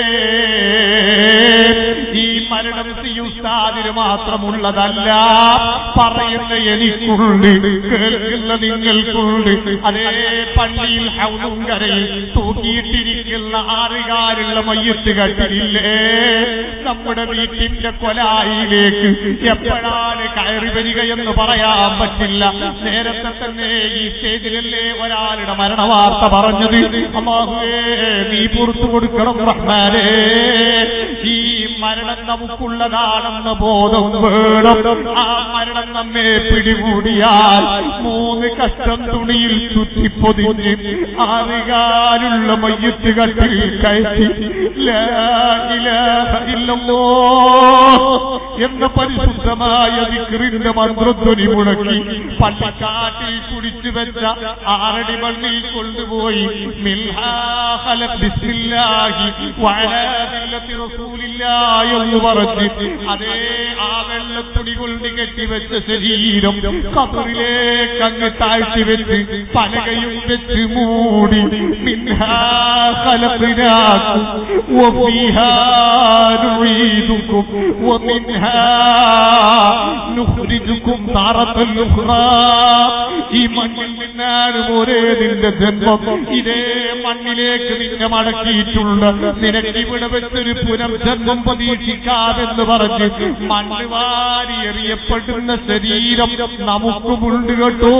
ഈ മരണം സിയുസ്താദിന് മാത്രമുള്ളതല്ല പറയുന്ന എനിക്കുണ്ട് കേൾക്കുന്ന നിങ്ങൾക്കുണ്ട് അതേ പള്ളിയിൽ ഹൗസും കരയിൽ തൂക്കിയിട്ടിരിക്കുന്ന ആറുകാരുള്ള മയ്യത്ത് കട്ടിലില്ലേ നമ്മുടെ വീട്ടിന്റെ കൊലായിലേക്ക് എപ്പോഴാണ് കയറി വരികയെന്ന് പറയാൻ പറ്റില്ല നേരത്തെ തന്നെ ഈ സ്റ്റേജിലല്ലേ ഒരാളുടെ മരണവാർത്ത പറഞ്ഞത് അമ്മാഹുവേ നീ പുറത്തു കൊടുക്കണം റഹ്മാനേ ഈ മരണം നമുക്കുള്ളതാണെന്ന ബോധം വേണം ആ മരണം നമ്മെ പിടികൂടിയാൽ മൂന്ന് കഷ്ടം തുണിയിൽ ചുറ്റിപ്പൊതിഞ്ഞ് ആറുകാലുള്ള മയ്യത്ത് കട്ടിൽ കയറ്റി ലാ ഇലാഹ ഇല്ലല്ലാഹ് എന്ന പരിശുദ്ധമായ വിക്രിന്റെ മന്ത്രധ്വനി മുടക്കി പള്ളിക്കാട്ടിൽ കുടിച്ചു വെച്ച ആറടി മണ്ണിൽ കൊണ്ടുപോയി മിൽഹാ ഖലഖ് ബിസ്മില്ലാഹി വഅലാ മില്ലത്തി റസൂലില്ലാഹി എന്ന് പറഞ്ഞ് അതേ ആ വെള്ളത്തുണി കൊണ്ട് കെട്ടിവെച്ച ശരീരം കബറിലേക്ക് അങ്ങ് താഴ്ത്തി വെച്ച് പലകയും വെച്ച് മൂടി മിൻഹാ ഖലഖ്നാകും വഫീഹാ നുഈദുകും വമിൻഹാ നുഖ്രിജുകും താറത്തൻ ഉഖ്റാ ഈ മണ്ണിൽ നിന്നാണ് മോരെ നിന്റെ ജന്മം ഇതേ മണ്ണിലേക്ക് നിന്നെ മടക്കിയിട്ടുണ്ട് നിനക്ക് ഇവിടെ വെച്ചൊരു പുനർജന്മം പ്രതീക്ഷിക്കാമെന്ന് പറഞ്ഞ് മണ്ണ് വാരി എറിയപ്പെടുന്ന ശരീരം നമുക്കുമുണ്ട് കേട്ടോ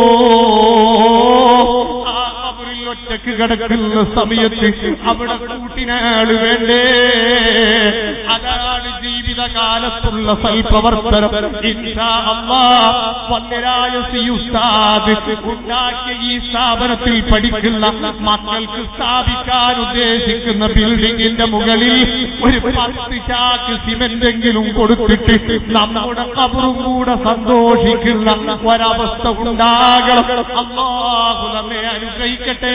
ആ കബറിൽ ഒറ്റക്ക് കിടക്കുന്ന സമയത്ത് അവിടെ കൂട്ടിനാള് വേണ്ടേ അതാണ് ജീവിതകാലത്തുള്ള സൽപ്രവർത്തനം ഇൻഷാ അല്ലാഹ് വന്യരായ സിയുസ്താദ് ഉണ്ടാക്കിയ ഈ സ്ഥാപനത്തിൽ പഠിക്കുന്ന മക്കൾക്ക് സ്ഥാപിക്കാൻ ഉദ്ദേശിക്കുന്ന ബിൽഡിങ്ങിന്റെ മുകളിൽ ഒരു പത്ത് ചാക്ക് സിമെന്റെങ്കിലും കൊടുത്തിട്ട് നമ്മുടെ കബറും കൂടെ സന്തോഷിക്കുന്ന ഒരവസ്ഥ ഉണ്ടാകണം അള്ളാഹു നമ്മെ അനുഗ്രഹിക്കട്ടെ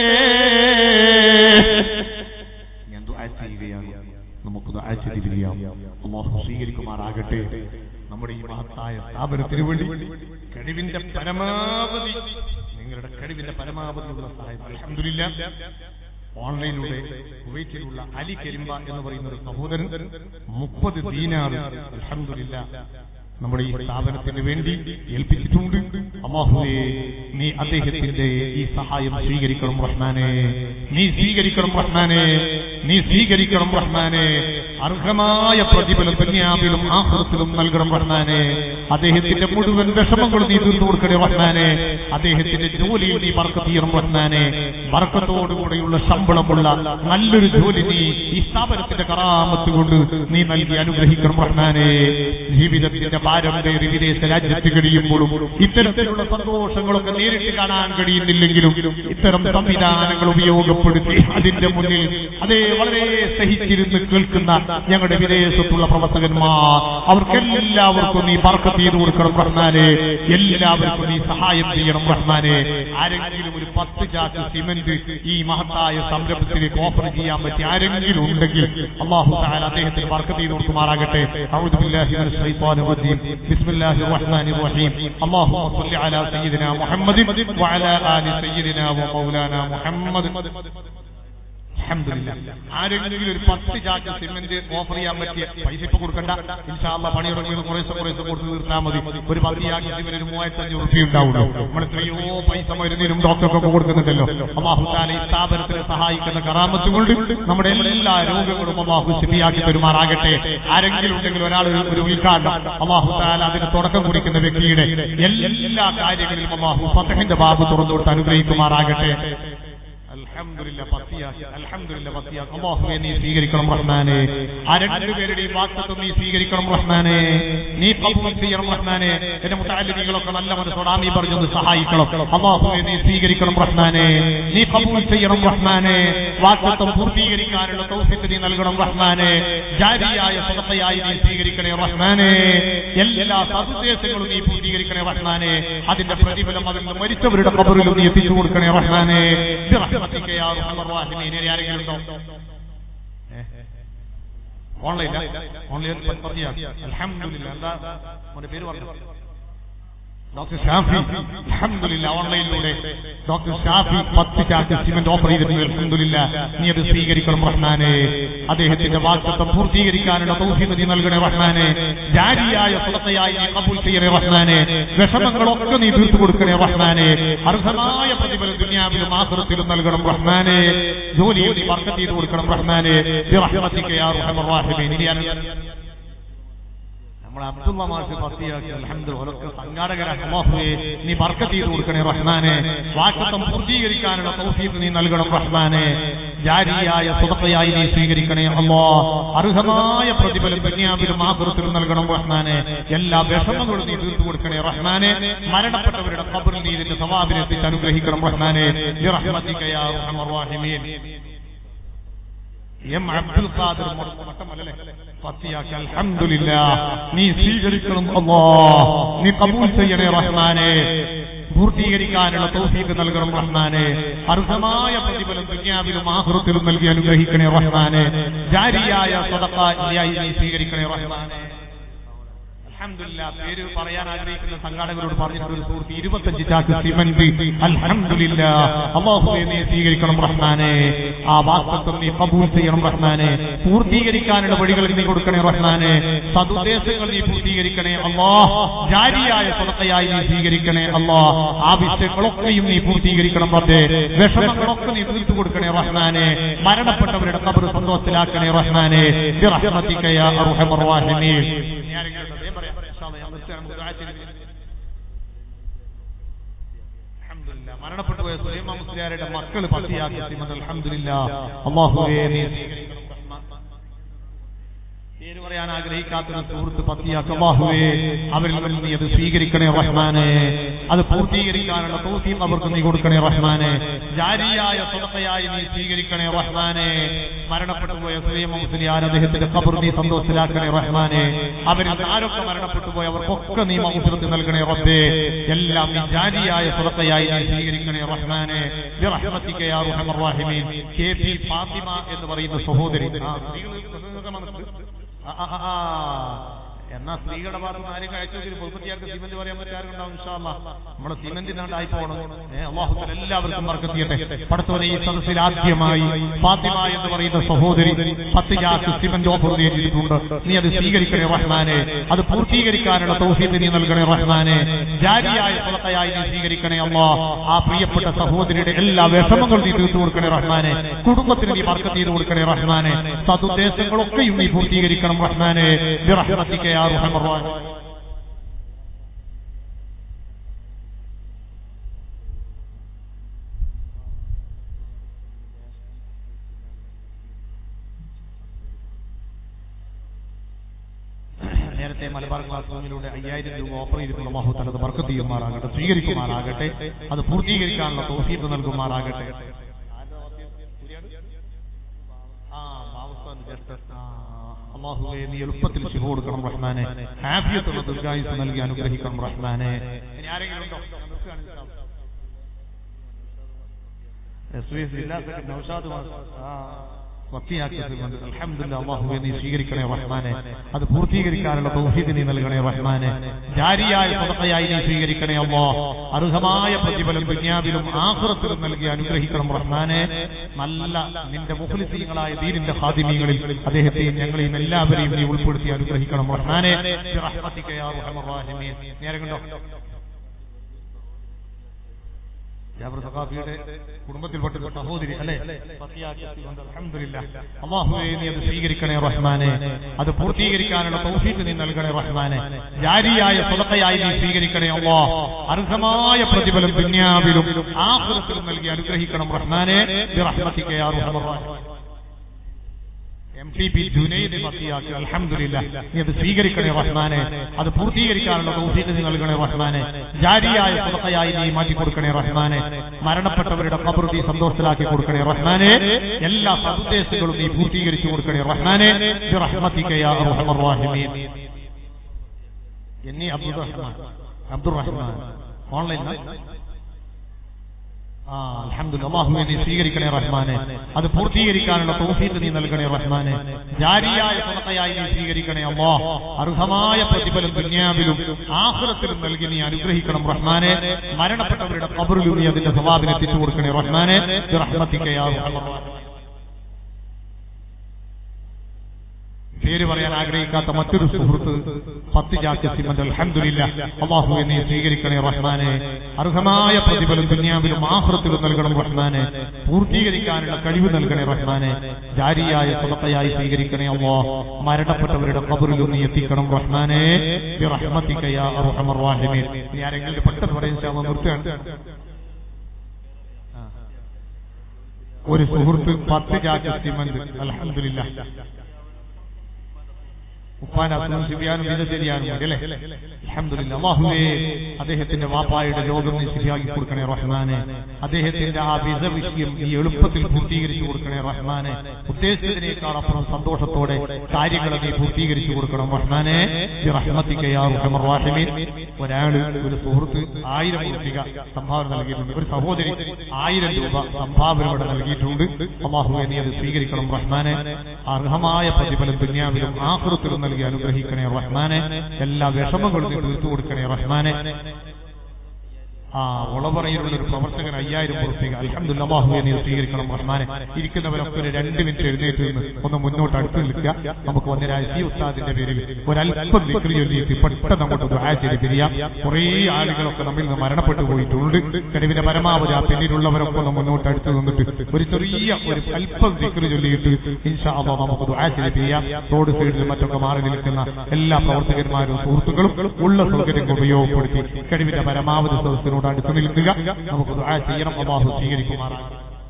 ഞാൻ ദുആ ചെയ്യുകയാണ് നമുക്ക് ദുആ ചെയ്തിരിക്കാം അള്ളാഹു സ്വീകരിക്കുമാറാകട്ടെ നമ്മുടെ ഈ മഹത്തായ സ്ഥാപനത്തിന് വേണ്ടി കഴിവിന്റെ പരമാവധി നിങ്ങളുടെ കഴിവിന്റെ പരമാവധിയുള്ള സഹായം അൽഹംദുലില്ലാ ഓൺലൈനിലൂടെ കുവൈറ്റിലുള്ള അലി കരിമ്പ എന്ന് പറയുന്ന ഒരു സഹോദരൻ മുപ്പത് ദീനാർ അൽഹംദുലില്ല നമ്മുടെ ഈ സ്ഥാപനത്തിന് വേണ്ടി ഏൽപ്പിച്ചിട്ടുണ്ട് അള്ളാഹുവേ നീ അദ്ദേഹത്തിന്റെ ഈ സഹായം സ്വീകരിക്കണം റഹ്മാനെ നീ സ്വീകരിക്കണം റഹ്മാനെ നീ സ്വീകരിക്കണം റഹ്മാനെ അർഹമായ പ്രതിഫലം ദുനിയാവിലും ആഹൃത്തിലും നൽകണം റഹ്മാനെ അദ്ദേഹത്തിന്റെ മുഴുവൻ വിഷമങ്ങളും നീ തീർന്നു കൊടുക്കണേ റഹ്മാനെ അദ്ദേഹത്തിന്റെ ജോലിയിൽ നീ ബർക്കത്ത് ചെയ്യണം റഹ്മാനെ ബർക്കത്തോടുകൂടെയുള്ള ശമ്പളമുള്ള നല്ലൊരു ജോലി നീ ഈ സ്ഥാപനത്തിന്റെ കറാമത്ത് കൊണ്ട് നീ നൽകി അനുഗ്രഹിക്കണം റഹ്മാനെ ജീവിതത്തിന്റെ പാരമ്പര്യ വിദേശ രാജ്യത്ത് കഴിയുമ്പോഴും ഇത്തരത്തിലുള്ള സന്തോഷങ്ങളൊക്കെ നേരിട്ട് കാണാൻ കഴിയുന്നില്ലെങ്കിലും ഇത്തരം സംവിധാനങ്ങൾ ഉപയോഗപ്പെടുത്തി അതിന്റെ മുന്നിൽ അതേ വളരെ സഹിച്ചിരുന്ന് കേൾക്കുന്ന ഞങ്ങളുടെ വിദേശത്തുള്ള പ്രവർത്തകന്മാർ അവർക്കെല്ലാവർക്കും നീ ബർക്കത്ത് ചെയ്തു കൊടുക്കണം റഹ്മാനെ എല്ലാവർക്കും നീ സഹായം ചെയ്യണം റഹ്മാനെ ആരെങ്കിലും ഒരു പത്ത് ചാക്ക് സിമന്റ് ഈ മഹത്തായ സംരംഭത്തിലേക്ക് ഓഫർ ചെയ്യാൻ പറ്റി ആരെങ്കിലും ഉണ്ടെങ്കിൽ അള്ളാഹു താല അദ്ദേഹത്തിന് ബർക്കത്ത് ചെയ്തു കൊടുക്കുമാറാകട്ടെ أعوذ بالله من الشيطان الرجيم بسم الله الرحمن الرحيم اللهم صل على سيدنا محمد وعلى آل سيدنا ومولانا محمد അൽഹംദുലില്ലാ. ആരെങ്കിലും ഒരു പത്ത് ചാക്ക് സിമെന്റ് ഓഫർ ചെയ്യാൻ പറ്റിയ പൈസ ഇപ്പൊ കൊടുക്കണ്ട ഇൻഷാല്ല പണി തുടങ്ങിയത് കുറേശ്ശെ കുറേശ്ശെ കൊടുത്ത് തീർത്താൽ മതി ഒരു പത്ത് ചാക്ക് സിമെന്റ് ഒരു മൂവായിരത്തി അഞ്ഞൂറ് റുപ്യ ഉണ്ടാവുള്ളൂ നമ്മൾ എത്രയോ പൈസ മരുന്നിനും ഡോക്ടർക്കൊക്കെ കൊടുക്കുന്നുണ്ടല്ലോ അള്ളാഹുത്താല ഈ സ്ഥാപനത്തിനെ സഹായിക്കുന്ന കറാമത്ത് കൊണ്ട് നമ്മുടെ എല്ലാ രോഗങ്ങളും അള്ളാഹു ശരിയാക്കി പെരുമാറാകട്ടെ ആരെങ്കിലും ഉണ്ടെങ്കിൽ ഒരാൾ ഒരു- ഒരു ഉദ്ഘാടനം അള്ളാഹുത്താല അതിന് തുടക്കം കുറിക്കുന്ന വ്യക്തിയുടെ എല്ലാ കാര്യങ്ങളിലും അള്ളാഹു ഫത്തഹിന്റെ ബാബു തുറന്നു കൊടുത്ത് അനുഗ്രഹിക്കുമാറാകട്ടെ അൽഹംദുലില്ലാ പത്തിയാക്കി അൽഹംദുലില്ലാ പത്തിയാക്കി അല്ലാഹുവേ നീ സ്വീകരിക്കണം റഹ്മാനെ ആ രണ്ടുപേരുടെയും വാക്തത്വം നീ സ്വീകരിക്കണം റഹ്മാനെ നീ കബൂൽ ചെയ്യണം റഹ്മാനെ എന്റെ മുത്താലിമികളൊക്കെ നല്ല മനസ്സോട് ആമീ പറഞ്ഞൊന്ന് സഹായിക്കണം അല്ലാഹുവേ നീ സ്വീകരിക്കണം റഹ്മാനെ നീ കബൂൽ ചെയ്യണം റഹ്മാനെ വാക്തത്വം പൂർത്തീകരിക്കാനുള്ള തൗഫീഖ് നീ നൽകണം റഹ്മാനെ ജാരിയായ സദഖയായി നീ സ്വീകരിക്കണേ റഹ്മാനെ എല്ലാ സതുദ്ദേശങ്ങളും നീ പൂർത്തീകരിക്കണേ റഹ്മാനെ അതിന്റെ പ്രതിഫലം അതിൽ നിന്ന് മരിച്ചവരുടെ കബറിലും നീ എത്തിച്ചു കൊടുക്കണേ റഹ്മാനെ ബിറഹ്മതിക യാ അർഹമർ റാഹിമീൻ. ഇനി ആരെങ്കിലും ഉണ്ടോ ഓൺലൈൻ ഓൺലൈൻ പത്തിയാക്കി അൽഹംദുലില്ല എന്താ മോന്റെ പേര് പറഞ്ഞു ഡോക്ടർ ഷാഫി അൽഹംദുലില്ല ഓൺലൈനിലൂടെ ഡോക്ടർ ഷാഫി പത്ത് ചാക്ക് സിമന്റ് ഓഫർ ചെയ്തിട്ടുണ്ട് അൽഹംദുലില്ല നീ അത് സ്വീകരിക്കണം റഹ്മാനെ അദ്ദേഹത്തിന്റെ വാക്തത്വം പൂർത്തീകരിക്കാനുള്ള തൗഫീഖ് നീ നൽകണേ റഹ്മാനെ ജാരിയായ സുലത്തയായി നീ കബൂൽ ചെയ്യണേ റഹ്മാനെ വിഷമങ്ങളൊക്കെ നീ തീർത്തു കൊടുക്കണേ റഹ്മാനെ അർഹമായ പ്രതിഫലം ദുനിയാവിലും ആഹൃത്തിലും നൽകണം റഹ്മാനെ ജോലിയിൽ നീ വർക്കം ചെയ്തു കൊടുക്കണം റഹ്മാനെ ബിറഹ്മതിക യാ അർഹമർ റഹീമീൻ ഇനി ഞാൻ നമ്മൾ അബ്ദുള്ള മാഷ് പത്തിയാക്കി അൽഹംദുലില്ലാഹ് സംഘാടകരാണ് അല്ലാഹുവേ നീ ബർക്കത്ത് ചെയ്തു കൊടുക്കണേ റഹ്മാനെ വാക്തത്വം പൂർത്തീകരിക്കാനുള്ള തൗഫീഖ് നീ നൽകണം റഹ്മാനെ ജാരിയായ സുദഖയായി നീ സ്വീകരിക്കണേ അല്ലാ അർഹമായ പ്രതിഫലം ദുനിയാവിലും ആഖിറത്തിലും നൽകണം റഹ്മാനെ എല്ലാ വിഷമങ്ങളും നീ തീർത്തു കൊടുക്കണേ റഹ്മാനെ മരണപ്പെട്ടവരുടെ ഖബറിൽ നീ ഇതിന്റെ സവാബിനെ എത്തിച്ച് അനുഗ്രഹിക്കണം റഹ്മാനെ ബിറഹ്മതിക യാ അർഹമർ റഹീമീൻ എം അബ്ദുൽ ഖാദർ മട്ടമല്ലേ പത്തിയാക്കി അൽഹംദുലില്ല നീ സ്വീകരിക്കണം അല്ലാ നീ കബൂൽ ചെയ്യണേ റഹ്മാനെ പൂർത്തീകരിക്കാനുള്ള തൗഫീഖ് നൽകണം റഹ്മാനെ അർഹമായ പ്രതിഫലം ദുനിയാവിലും ആഹൃത്തിലും നൽകി അനുഗ്രഹിക്കണേ റഹ്മാനെ ജാരിയായ സദഖായി നീ സ്വീകരിക്കണേ റഹ്മാനെ അൽഹംദുലില്ലാ പേര് പറയാൻ ആഗ്രഹിക്കുന്ന സംഘാടകരോട് പറഞ്ഞിട്ടുണ്ട് ഒരു സുഹൃത്ത് ഇരുപത്തഞ്ച് ചാക്ക് സിമന്റ് അൽഹംദുലില്ലാ അള്ളാഹുവെ നീ സ്വീകരിക്കണം റഹ്മാനെ ആ വാക്തത്വം നീ കബൂൽ ചെയ്യണം റഹ്മാനെ പൂർത്തീകരിക്കാനുള്ള വഴികൾ നീ കൊടുക്കണേ റഹ്മാനെ സതുദ്ദേശങ്ങൾ നീ പൂർത്തീകരിക്കണേ അള്ളാ ജാരിയായ സ്വലത്തയായി നീ സ്വീകരിക്കണേ അള്ളാ ആവശ്യങ്ങളൊക്കെയും നീ പൂർത്തീകരിക്കണം റബ്ബേ വിഷമങ്ങളൊക്കെ നീ തീർത്തു കൊടുക്കണേ റഹ്മാനെ മരണപ്പെട്ടവരുടെ കബർ സന്തോഷത്തിലാക്കണേ റഹ്മാനെ ബിറഹ്മതിക യാ അർഹമർ റഹീമീൻ ഇനി ആരെങ്കിലും ഉണ്ടോ? വേഗം പറയാം. ഇൻഷാ അല്ലാ, ഞാൻ നിർത്തുകയാണ്. നമുക്ക് ദുആ ചെയ്തിട്ട് അൽഹംദുലില്ലാ. മരണപ്പെട്ടു പോയ സുലൈമാൻ മുസ്ലിയാരുടെ മക്കൾ പത്തിയാക്കി ശ്രീമദ് അൽഹംദുലില്ലാ അള്ളാഹുവേ നീ സ്വീകരിക്കണം റഹ്മാൻ. പേര് പറയാൻ ആഗ്രഹിക്കാത്തൊരു സുഹൃത്ത് പത്തിയാക്കി അള്ളാഹുവേ അവരിൽ നിന്ന് നീ അത് സ്വീകരിക്കണേ റഹ്മാനെ അത് പൂർത്തീകരിക്കാനുള്ള തൗഫീഖ് അവർക്ക് നീ കൊടുക്കണേ റഹ്മാനെ ജാരിയായ സ്വതക്കയായി നീ സ്വീകരിക്കണേ റഹ്മാനെ മരണപ്പെട്ടു പോയ സുലൈമാൻ മുസ്ലിയാർ അദ്ദേഹത്തിന്റെ ഖബർ നീ സന്തോഷത്തിലാക്കണേ റഹ്മാനെ അവരിൽ നിന്ന് ആരൊക്കെ മരണപ്പെട്ടു പോയ അവർക്കൊക്കെ നീ മൗഫിറത്ത് നൽകണേ റബ്ബേ എല്ലാം നീ ജാരിയായ സ്വതക്കയായി നീ സ്വീകരിക്കണേ റഹ്മാനെ ബിറഹ്മതിക യാ അർഹമർ റഹീമീൻ കെ പി ഫാത്തിമ എന്ന് പറയുന്ന സഹോദരി ആ, സ്ത്രീകൾ പ്രസംഗമൊക്കെ വന്നിട്ടുണ്ട്. ആ, ആ, ആ, ആ. എന്നാ സ്ത്രീകളുടെ ഭാഗത്ത് നിന്ന് ആരും കഴിച്ചു പൊതുപ്പത്തിയാർക്ക് സിമന്റ് പറയാൻ പറ്റാറുണ്ടാവും ഇൻഷാല്ലാ നമ്മുടെ സിമന്റിനാണ്ടായി പോകണം ഏഹ് അള്ളാഹുത്തൽ എല്ലാവർക്കും വർക്കെത്തിയട്ടെ പടത്തോനെ ഈ സദസ്സിൽ ആദ്യമായി ഫാത്തിമ എന്ന് പറയുന്ന സഹോദരി പത്ത് ജാക്ക് സിമന്റ് ഓഫർ ചെയ്തിട്ടുണ്ട് നീ അത് സ്വീകരിക്കണേ റഹ്മാനെ അത് പൂർത്തീകരിക്കാനുള്ള തൗഫീഖ് നീ നൽകണേ റഹ്മാനെ ജാരിയായ സ്വലത്തയായി നീ സ്വീകരിക്കണേ അള്ളാ ആ പ്രിയപ്പെട്ട സഹോദരിയുടെ എല്ലാ വിഷമങ്ങളും നീ തീർത്തു കൊടുക്കണേ റഹ്മാനെ കുടുംബത്തിന് നീ വർക്കത്ത് ചെയ്ത് കൊടുക്കണേ റഹ്മാനെ സതുദ്ദേശങ്ങളൊക്കെയും നീ പൂർത്തീകരിക്കണം റഹ്മാനെ ബിറഹ്മതിക യാ അർഹമർ റഹീം നേരത്തെ മലബാർ ക്ലാസ് റൂമിലൂടെ അയ്യായിരം രൂപ ഓഫർ ചെയ്തിട്ടുള്ള മഹൂത്തൽ അത് ബർക്കത്ത് ചെയ്യുമാറാകട്ടെ സ്വീകരിക്കുമാറാകട്ടെ അത് പൂർത്തീകരിക്കാനുള്ള തോഫീത്ത് നൽകുമാറാകട്ടെ ആ, ബാബുസ്ഥാൻ ജസ്റ്റ്, ആ, അള്ളാഹുവേ നീ എളുപ്പത്തിൽ ശിവ കൊടുക്കണം റഹ്മാനെ ഹാഫിയത്തുള്ള ദുർഗായുസ് നൽകി അനുഗ്രഹിക്കണം റഹ്മാനെ ഇനി ആരെങ്കിലും ഉണ്ടോ ഞാൻ നിർത്തുകയാണ് ഇൻഷാ അല്ലാ. എസ് വി എസ് ജില്ലാ സെക്രട്ടറി നൗഷാദ് മാസ്റ്റർ. ആ, വത്തിയാക്കിയതുകൊണ്ട് അൽഹംദുലില്ലാ അല്ലാഹുവേ നീ സ്വീകരിക്കണേ റഹ്മാനെ അത് പൂർത്തീകരിക്കാനുള്ള തൗഫീഖ് നീ നൽകണേ റഹ്മാനെ ജാരിയായ സദഖയായി നീ സ്വീകരിക്കണേ അല്ലാ അർഹമായ പ്രതിഫലം ദുനിയാവിലും ആഖിറത്തിലും നൽകി അനുഗ്രഹിക്കണം റഹ്മാനെ നല്ല നിന്റെ മുഖ്ലിസീങ്ങളായ ദീനിന്റെ ഹാദിമീങ്ങളിൽ അദ്ദേഹത്തെയും ഞങ്ങളെയും എല്ലാവരെയും നീ ഉൾപ്പെടുത്തി അനുഗ്രഹിക്കണം റഹ്മാനെ ബിറഹ്മതിക യാ അർഹമർ റഹീമീൻ നേരം കണ്ടോ ജാബർ സഖാഫിയുടെ കുടുംബത്തിൽപ്പെട്ട ഒരു സഹോദരി അല്ലെ അൽഹംദുലില്ലാ അല്ലാഹുവേ നീ അത് സ്വീകരിക്കണേ റഹ്മാനെ അത് പൂർത്തീകരിക്കാനുള്ള തൗഫീഖ് നീ നൽകണേ റഹ്മാനെ ജാരിയായ സ്വതക്കയായി നീ സ്വീകരിക്കണേ അല്ലാ അർഹമായ പ്രതിഫലം ദുനിയാവിലും ആഖിറത്തിലും നൽകി അനുഗ്രഹിക്കണം റഹ്മാനെ ബിറഹ്മതിക യാ അർഹമർ റഹീം എം ടി പി ജുനൈദ് മത്തിയാക്കി അൽഹംദുലില്ല നീ അത് സ്വീകരിക്കണേ റഹ്മാനെ അത് പൂർത്തീകരിക്കാനുള്ള തൗഫീഖ് നീ നൽകണേ റഹ്മാനെ ജാരിയായ സ്വതക്കയായി നീ മാറ്റി കൊടുക്കണേ റഹ്മാനെ മരണപ്പെട്ടവരുടെ ഖബർ നീ സന്തോഷത്തിലാക്കി കൊടുക്കണേ റഹ്മാനെ എല്ലാ സതുദ്ദേശങ്ങളും നീ പൂർത്തീകരിച്ചു കൊടുക്കണേ റഹ്മാനെ ബിറഹ്മതിക യാ അർഹമർ റഹീമീൻ എന്നീ അബ്ദുൾ റഹ്മാൻ അബ്ദുൾ റഹ്മാൻ ഓൺലൈൻ ആ അൽഹംദുലില്ലാ അല്ലാഹുവേ നീ സ്വീകരിക്കണേ റഹ്മാനെ അത് പൂർത്തീകരിക്കാനുള്ള തൗഫീഖ് നീ നൽകണേ റഹ്മാനെ ജാരിയായ സദഖയായി നീ സ്വീകരിക്കണേ അല്ലാ അർഹമായ പ്രതിഫലം ദുനിയാവിലും ആഖിറത്തിലും നൽകി നീ അനുഗ്രഹിക്കണം റഹ്മാനെ മരണപ്പെട്ടവരുടെ ഖബറിലും നീ അതിന്റെ സവാബിനെ എത്തിച്ചു കൊടുക്കണേ റഹ്മാനെ ബിറഹ്മതിക യാ അർഹമർ റഹീം. പേര് പറയാൻ ആഗ്രഹിക്കാത്ത മറ്റൊരു സുഹൃത്ത് പത്ത് ജാക്ക് സിമന്റ് അൽഹംദുലില്ല അള്ളാഹു നീ സ്വീകരിക്കണേ റഹ്മാനെ അർഹമായ പ്രതിഫലം ദുനിയാവിലും ആഹ്റത്തിലും നൽകണം റഹ്മാനെ പൂർത്തീകരിക്കാനുള്ള കഴിവ് നൽകണേ റഹ്മാനെ ജാരിയായ സ്വതത്തയായി സ്വീകരിക്കണേ അള്ളാ മരണപ്പെട്ടവരുടെ കബറിലും നീ എത്തിക്കണം റഹ്മാനെ ബിറഹ്മതിക യാ അർഹമർ റഹീമീൻ ഇനി ആരെങ്കിലും പെട്ടെന്ന് പറയുന്ന നിർത്തുകയാണ് ഒരു സുഹൃത്ത് പത്ത് ജാക്ക് സിമന്റ് അൽഹംദുലില്ല ഉപ്പാൻ അസുഖം ശിബിയാനും ഇത് ശരിയാനും മതി അല്ലേ അൽഹംദുലില്ലാ അല്ലാഹുവേ അദ്ദേഹത്തിന്റെ വാപ്പായുടെ രോഗം നീ ശരിയാക്കി കൊടുക്കണേ റഹ്മാനെ അദ്ദേഹത്തിന്റെ ആ വിസ വിഷയം ഈ എളുപ്പത്തിൽ പൂർത്തീകരിച്ചു കൊടുക്കണേ റഹ്മാനെ ഉദ്ദേശിച്ചതിനേക്കാൾ അപ്പുറം സന്തോഷത്തോടെ കാര്യങ്ങൾ നീ പൂർത്തീകരിച്ചു കൊടുക്കണം റഹ്മാനെ റഹ്മത്തിക്ക യാ റഹ്മർ റഹീമീൻ ഒരാള് ഒരു സുഹൃത്ത് ആയിരം രൂപ സംഭാവന നൽകിയിട്ടുണ്ട് ഒരു സഹോദരി ആയിരം രൂപ സംഭാവന ഇവിടെ നൽകിയിട്ടുണ്ട് അള്ളാഹുവെ നീ അത് സ്വീകരിക്കണം റഹ്മാനെ അർഹമായ പ്രതിഫലം ദുന്യാവിലും ആഹൃത്തിലും നൽകി അനുഗ്രഹിക്കണേ റഹ്മാനെ എല്ലാ വിഷമങ്ങളും നീ തീർത്തു കൊടുക്കണേ റഹ്മാനെ ആ ഉളവറയിലുള്ള ഒരു പ്രവർത്തകൻ അയ്യായിരം പുറത്തേക്ക് അലഹമുല്ല അള്ളാഹുവെ നീ സ്വീകരിക്കണം റഹ്മാനെ ഇരിക്കുന്നവരൊക്കെ ഒരു രണ്ട് മിനിറ്റ് എഴുന്നേറ്റ് നിന്ന് ഒന്ന് മുന്നോട്ട് അടുത്ത് നിൽക്കുക നമുക്ക് വന്നിരായ സി ഉസ്താദിന്റെ പേരിൽ ഒരല്പം വിക്രി ചൊല്ലിയിട്ട് പെട്ടെന്ന് അങ്ങോട്ട് ദുആ ചെയ്ത് പിരിയാം കുറേ ആളുകളൊക്കെ നമ്മിൽ നിന്ന് മരണപ്പെട്ടു പോയിട്ടുണ്ട് കഴിവിന്റെ പരമാവധി ആ പിന്നിലുള്ളവരൊക്കെ ഒന്ന് മുന്നോട്ട് അടുത്ത് നിന്നിട്ട് ഒരു ചെറിയ ഒരു അല്പം വിക്രി ചൊല്ലിയിട്ട് ഇൻഷാ അള്ളാഹ് നമുക്ക് ദുആ ചെയ്ത് പിരിയാം റോഡ് സൈഡിൽ മറ്റൊക്കെ മാറി നിൽക്കുന്ന എല്ലാ പ്രവർത്തകന്മാരും സുഹൃത്തുക്കളും ഉള്ള സൗകര്യങ്ങൾ ഉപയോഗപ്പെടുത്തി കഴിവിന്റെ പരമാവധി സദസ്സിനോട് അടുത്ത് നിൽക്കുക നമുക്ക് ദുആ ചെയ്യണം അള്ളാഹു സ്വീകരിക്കുമാറാണ്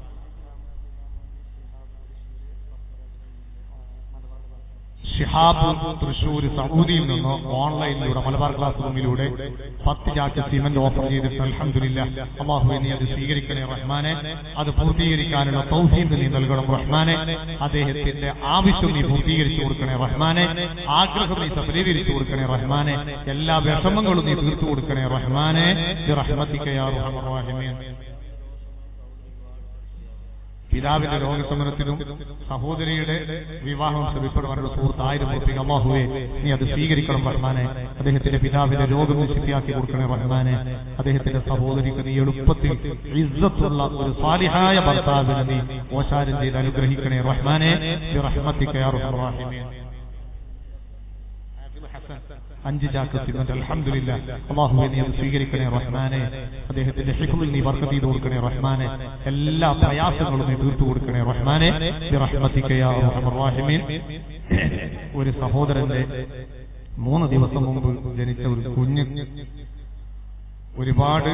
ഷിഹാബ് തൃശൂർ സൗദിയിൽ നിന്ന് ഓൺലൈനിലൂടെ മലബാർ ക്ലാസ് റൂമിലൂടെ പത്ത് ചാക്ക് സിമന്റ് ഓഫർ ചെയ്തിട്ട് അൽഹംദുലില്ല അള്ളാഹു നീ അത് സ്വീകരിക്കണേ റഹ്മാനെ അത് പൂർത്തീകരിക്കാനുള്ള തൗഹീദ് നീ നൽകണം റഹ്മാനെ അദ്ദേഹത്തിന്റെ ആവശ്യം നീ പൂർത്തീകരിച്ചു കൊടുക്കണേ റഹ്മാനെ ആഗ്രഹം നീ സഫലീകരിച്ചു കൊടുക്കണേ റഹ്മാനെ എല്ലാ വിഷമങ്ങളും നീ തീർത്തു കൊടുക്കണേ റഹ്മാനെ റഹ്മത്തിക്കയാ റഹ്മർ റഹീമീൻ പിതാവിന്റെ രോഗസമരത്തിനും സഹോദരിയുടെ വിവാഹം ശ്രമിപ്പെടുവാനുള്ള സുഹൃത്ത് ആയിരം റുപ്യ അള്ളാഹുവെ നീ അത് സ്വീകരിക്കണം റഹ്മാനെ അദ്ദേഹത്തിന്റെ പിതാവിന്റെ രോഗം നിശിപ്പിയാക്കി കൊടുക്കണേ റഹ്മാനെ അദ്ദേഹത്തിന്റെ സഹോദരിക്ക് നീ എളുപ്പത്തിൽ ഇസ്സത്തുള്ള ഒരു സാലിഹായ ഭർത്താവിനെ നീ ഓശാരം ചെയ്ത് അനുഗ്രഹിക്കണേ റഹ്മാനെ റഹ്മത്തിക്കയാറുറഹിമേ അഞ്ച് ചാക്ക് സിമന്റ് അൽഹംദുലില്ല അള്ളാഹുവെ നീ അത് സ്വീകരിക്കണേ റഹ്മാനെ അദ്ദേഹത്തിന്റെ ഹിഖുമിൽ നീ വർക്കത്ത് ചെയ്ത് കൊടുക്കണേ റഹ്മാനെ എല്ലാ പ്രയാസങ്ങളും നീ തീർത്തു കൊടുക്കണേ റഹ്മാനെ റഹ്മത്തിക്കയാ റഹീമീൻ ഒരു സഹോദരന്റെ മൂന്ന് ദിവസം മുമ്പ് ജനിച്ച ഒരു കുഞ്ഞ് ഒരുപാട്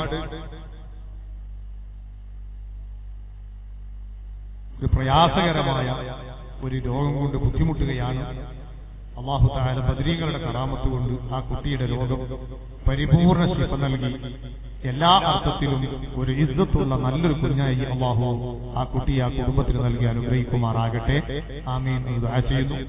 ഒരു പ്രയാസകരമായ ഒരു രോഗം കൊണ്ട് ബുദ്ധിമുട്ടുകയാണ് അള്ളാഹു താല ബദരീങ്ങളുടെ കറാമത്ത് കൊണ്ട് ആ കുട്ടിയുടെ രോഗം പരിപൂർണ ശിഫ നൽകി എല്ലാ അർത്ഥത്തിലും ഒരു ഇസ്സത്തുള്ള നല്ലൊരു കുഞ്ഞായി അള്ളാഹു ആ കുട്ടിയെ ആ കുടുംബത്തിന് നൽകി അനുഗ്രഹിക്കുമാറാകട്ടെ ആമീൻ എന്ന് ദുആ ചെയ്യുന്നു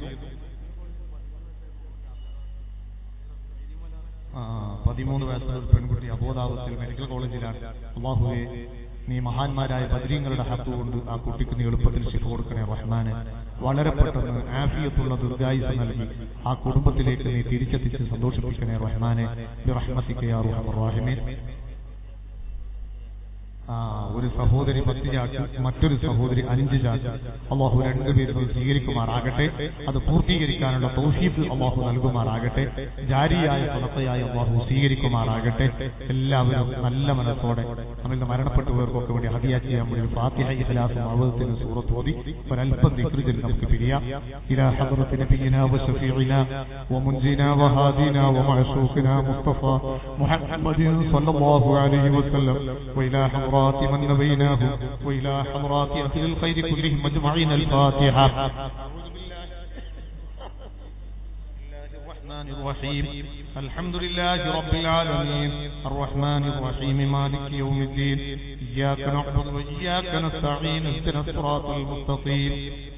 ആ, പതിമൂന്ന് വയസ്സുള്ള ഒരു പെൺകുട്ടി അബോധാവസ്ഥയിൽ മെഡിക്കൽ കോളേജിലാണ് അള്ളാഹുവെ നീ മഹാന്മാരായ ബദ്രീങ്ങളുടെ ഹത്ത് കൊണ്ട് ആ കുട്ടിക്ക് നീ എളുപ്പത്തിൽ ശിഫ കൊടുക്കണേ റഹ്മാനെ വളരെ പെട്ടെന്ന് ആഫിയത്തുള്ള ദീർഘായുസ് നൽകി ആ കുടുംബത്തിലേക്ക് നീ തിരിച്ചെത്തിച്ച് സന്തോഷിപ്പിക്കണേ റഹ്മാനെ റഹ്മത്തിക്കയാ റഹീമീൻ ആ ഒരു സഹോദരി പത്ത് ചാക്ക് മറ്റൊരു സഹോദരി അഞ്ച് ചാക്ക് അള്ളാഹു രണ്ടുപേരും അത് സ്വീകരിക്കുമാറാകട്ടെ അത് പൂർത്തീകരിക്കാനുള്ള തൗഫീഫ് അള്ളാഹു നൽകുമാറാകട്ടെ ജാരിയായ ഫലത്തയായ അള്ളാഹു സ്വീകരിക്കുമാറാകട്ടെ എല്ലാവരും നല്ല മനസ്സോടെ നമ്മിൽ നിന്ന് മരണപ്പെട്ടവർക്കൊക്കെ വേണ്ടി ഹദിയ ചെയ്യാൻ വേണ്ടി ഫാത്തിഹ ഇഖ്ലാസും അവതത്തിന് സൂറത്ത് ഓതി ഒരല്പം ദിക്റുകൾ നമുക്ക് പിരിയാം ഇലാ ഹദ്റത്ത് നബിയിനാ വശഫീഇനാ ومنجينا وهادينا ومعشوقنا مصطفى محمد صلى الله عليه وسلم وإلى حضرات من نبيناه وإلى حضرات أهل الخير كلهم أجمعين الفاتحة الرحمن الرحيم الحمد لله رب العالمين الرحمن الرحيم مالك يوم الدين إياك نعبد وإياك نستعين اهدنا الصراط المستقيم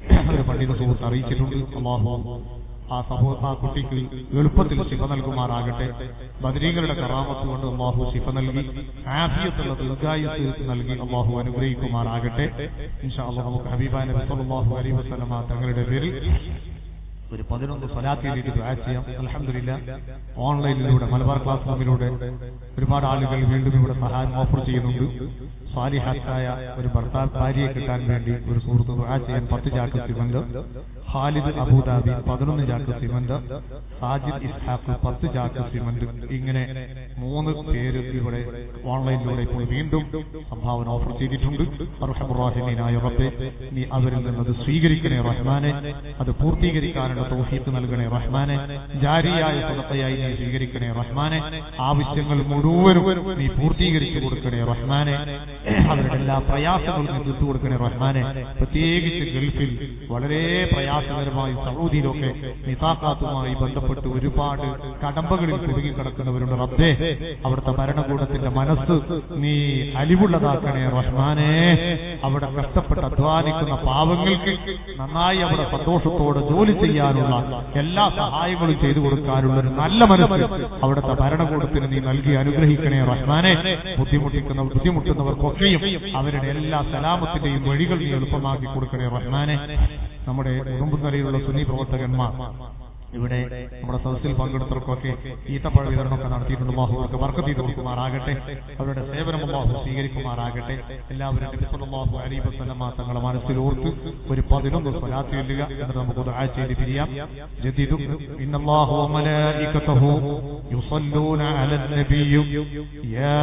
ഒരു പണ്ഡിത സുഹൃത്ത് അറിയിച്ചിട്ടുണ്ട് അള്ളാഹു ആ സഹോ ആ കുട്ടിക്ക് എളുപ്പത്തിൽ ശിഫ നൽകുമാറാകട്ടെ ബദരീകളുടെ കറാമത്ത് കൊണ്ട് അള്ളാഹു ശിഫ നൽകി ആഫിയത്തുള്ള ദീർഘായുസ് നൽകി അള്ളാഹു അനുഗ്രഹിക്കുമാറാകട്ടെ ഇൻഷാ അള്ളാഹു നമുക്ക് ഹബീബാ നബി സല്ലല്ലാഹു അലൈഹി വസല്ലമ തങ്ങളുടെ പേരിൽ ഒരു പതിനൊന്ന് സ്വലാത്തിയിലേക്ക് ദുആ ചെയ്യാം അൽഹംദുലില്ലാ ഓൺലൈനിലൂടെ മലബാർ ക്ലാസ് റൂമിലൂടെ ഒരുപാട് ആളുകൾ വീണ്ടും ഇവിടെ സഹായം ഓഫർ ചെയ്യുന്നുണ്ട് സ്വാലിഹാത്തായ ഒരു ഭർത്താവ് ഭാര്യയെ കിട്ടാൻ വേണ്ടി ഒരു സുഹൃത്ത് ദുആ ചെയ്യാൻ പത്ത് ചാക്ക് സിമന്റ് ഖാലിദ് അബൂദാബി പതിനൊന്ന് ചാക്ക് സിമന്റ് സാജിദ് ഇസ്ഹാഖ് പത്ത് ചാക്ക് സിമന്റ് ഇങ്ങനെ മൂന്ന് പേര് ഇവിടെ ഓൺലൈനിലൂടെ ഇപ്പോൾ വീണ്ടും സംഭാവന ഓഫർ ചെയ്തിട്ടുണ്ട് അർഹമുറാഹിമീനായ റബ്ബേ നീ അവരിൽ നിന്നത് സ്വീകരിക്കണേ റഹ്മാനെ അത് പൂർത്തീകരിക്കാനുള്ള തൗഫീഖ് നൽകണേ റഹ്മാനെ ജാരിയായ സദത്തയായി നീ സ്വീകരിക്കണേ റഹ്മാനെ ആവശ്യങ്ങൾ മുഴുവനും നീ പൂർത്തീകരിച്ചു കൊടുക്കണേ റഹ്മാനെ അവരുടെ എല്ലാ പ്രയാസങ്ങളും നീ തീർത്തു കൊടുക്കണേ റഹ്മാനെ പ്രത്യേകിച്ച് ഗൾഫിൽ വളരെ പ്രയാസകരമായി സൗദിയിലൊക്കെ നിസാഖാത്തുമായി ബന്ധപ്പെട്ട് ഒരുപാട് കടമ്പകളിൽ കുടുങ്ങിക്കിടക്കുന്നവരുണ്ട് റബ്ബേ അവിടുത്തെ ഭരണകൂടത്തിന്റെ മനസ്സ് നീ അലിവുള്ളതാക്കണേ റഹ്മാനെ അവിടെ കഷ്ടപ്പെട്ട് അധ്വാനിക്കുന്ന പാവങ്ങൾക്ക് നന്നായി അവിടെ സന്തോഷത്തോടെ ജോലി ചെയ്യാനുള്ള എല്ലാ സഹായങ്ങളും ചെയ്തു കൊടുക്കാനുള്ള ഒരു നല്ല മനസ്സ് അവിടുത്തെ ഭരണകൂടത്തിന് നീ നൽകി അനുഗ്രഹിക്കണേ റഹ്മാനെ ബുദ്ധിമുട്ടിക്കുന്ന ബുദ്ധിമുട്ടുന്നവർക്കൊക്കെയും അവരുടെ എല്ലാ സലാമത്തിന്റെയും വഴികൾ നീ എളുപ്പമാക്കി കൊടുക്കണേ റഹ്മാനെ നമ്മുടെ കുടുംബനിലയിലുള്ള സുന്നി പ്രവർത്തകന്മാർ ഇവിടെ നമ്മുടെ സദസ്സിൽ പങ്കെടുത്തവർക്കൊക്കെ ഈത്തപ്പഴ വിതരണമൊക്കെ നടത്തിയിട്ടുണ്ട് അള്ളാഹു അവർക്ക് വർക്ക് ചെയ്ത് കൊടുക്കുമാറാകട്ടെ അവരുടെ സേവനം അള്ളാഹു സ്വീകരിക്കുമാറാകട്ടെ എല്ലാവരും നബി സല്ലല്ലാഹു അലൈഹി വസല്ലമ തങ്ങളെ മനസ്സിൽ ഓർത്ത് ഒരു പതിനൊന്ന് സ്വലാത്ത് ചൊല്ലുക എന്നിട്ട് നമുക്ക് ദുആ ചെയ്ത് പിരിയാം ജദീദു ഇന്നല്ലാഹു വമലായികതഹു യുസല്ലൂന അലൻ നബിയ്യ യാ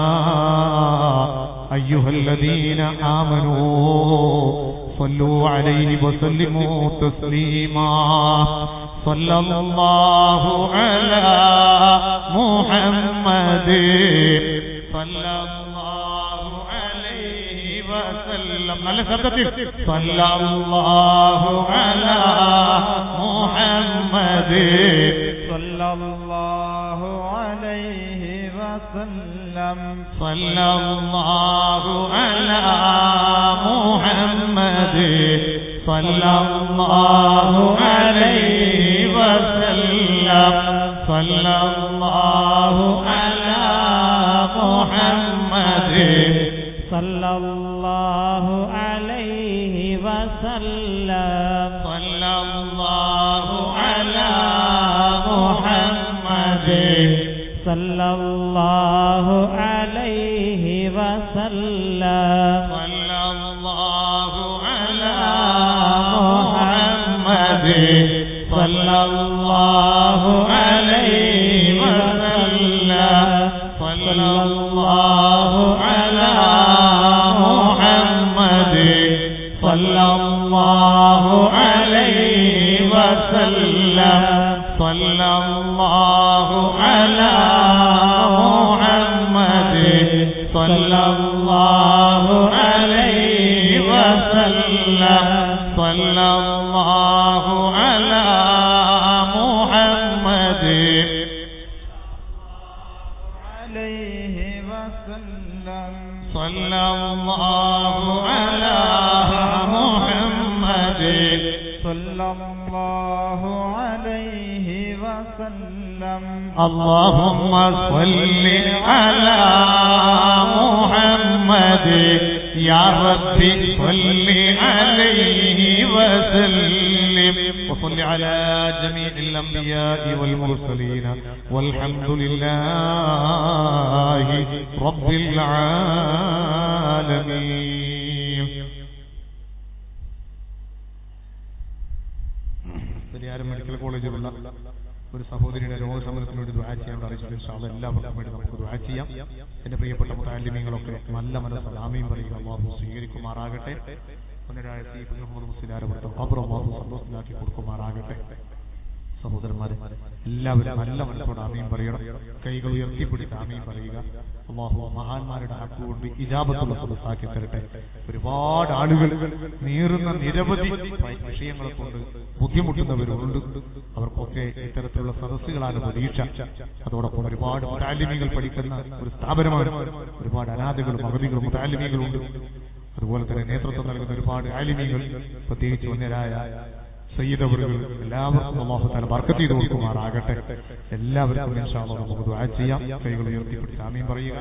അയ്യുഹല്ലദീന ആമനൂ صلوا عليه وسلموا تسليما صلى الله على محمد صلى الله عليه وسلم നല്ല ശബ്ദത്തിൽ صلى الله على محمد صلى الله عليه وسلم صلى الله على محمد صلى الله عليه وسلم صلى الله على محمد صلى الله عليه وسلم صلى الله على محمد صلى الله عليه وسلم صلى الله على محمد صلى الله عليه وسلم صلى الله على محمد صلى الله عليه وسلم صلى الله على محمد صلى الله عليه وسلم صلى الله على محمد عليه وسلم صلى الله على محمد صلى الله عليه وسلم اللهم صل على محمد يا ربي صل عليه وسلم وصل على جميع الأنبياء والمرسلين والحمد لله رب العالمين പരിയാരം മെഡിക്കൽ കോളേജിലുള്ള ഒരു സഹോദരിയുടെ രോഗശമനത്തിന് വേണ്ടി ദുആ ചെയ്യാൻ അറിയിച്ചിട്ടുണ്ട് ഇൻഷാ അല്ലാഹ് എല്ലാവർക്കും വേണ്ടി നമുക്ക് ദുആ ചെയ്യാം എന്റെ പ്രിയപ്പെട്ട മുത്താലിമീങ്ങളൊക്കെ നല്ല മനസ്സിൽ ആമീൻ പറയുക അള്ളാഹു സ്വീകരിക്കുമാറാകട്ടെ പുനരായ സി മുഹമ്മദ് മുസ്ലിയാരപ്പെടുത്ത ഖബർ അള്ളാഹു സന്തോഷത്തിലാക്കി കൊടുക്കുമാറാകട്ടെ സഹോദരന്മാരെ എല്ലാവരും നല്ല മനസ്സോട് ആമീൻ പറയണം കൈകൾ ഉയർത്തിപ്പിടിച്ച് ആമീൻ പറയുക അള്ളാഹു മഹാന്മാരുടെ ഹക്കുകൊണ്ട് ഇജാബത്തുള്ള സദസ്സാക്കി തരട്ടെ ഒരുപാട് ആളുകൾ നീറുന്ന നിരവധി വിഷയങ്ങളെ കൊണ്ട് ബുദ്ധിമുട്ടുന്നവരുണ്ട് അവർക്കൊക്കെ ഇത്തരത്തിലുള്ള സദസ്സുകളാണ് പ്രതീക്ഷ അതോടൊപ്പം ഒരുപാട് മുതാലിമികൾ പഠിക്കുന്ന ഒരു സ്ഥാപനമാണ് ഒരുപാട് അനാഥകളും അഗതികളും മുതാലിമികളുണ്ട് അതുപോലെ തന്നെ നേതൃത്വം നൽകുന്ന ഒരുപാട് ആലിമികൾ പ്രത്യേകിച്ച് വന്യരായ സയ്യിദവറുകൾ എല്ലാവർക്കും അള്ളാഹു താല ബർക്കത്ത് ചെയ്ത് കൊടുക്കുമാറാകട്ടെ എല്ലാവർക്കും ഇൻഷാ അല്ലാഹ് നമുക്ക് ദുആ ചെയ്യാം കൈകൾ ഉയർത്തിപ്പിടിച്ച് ആമീൻ പറയുക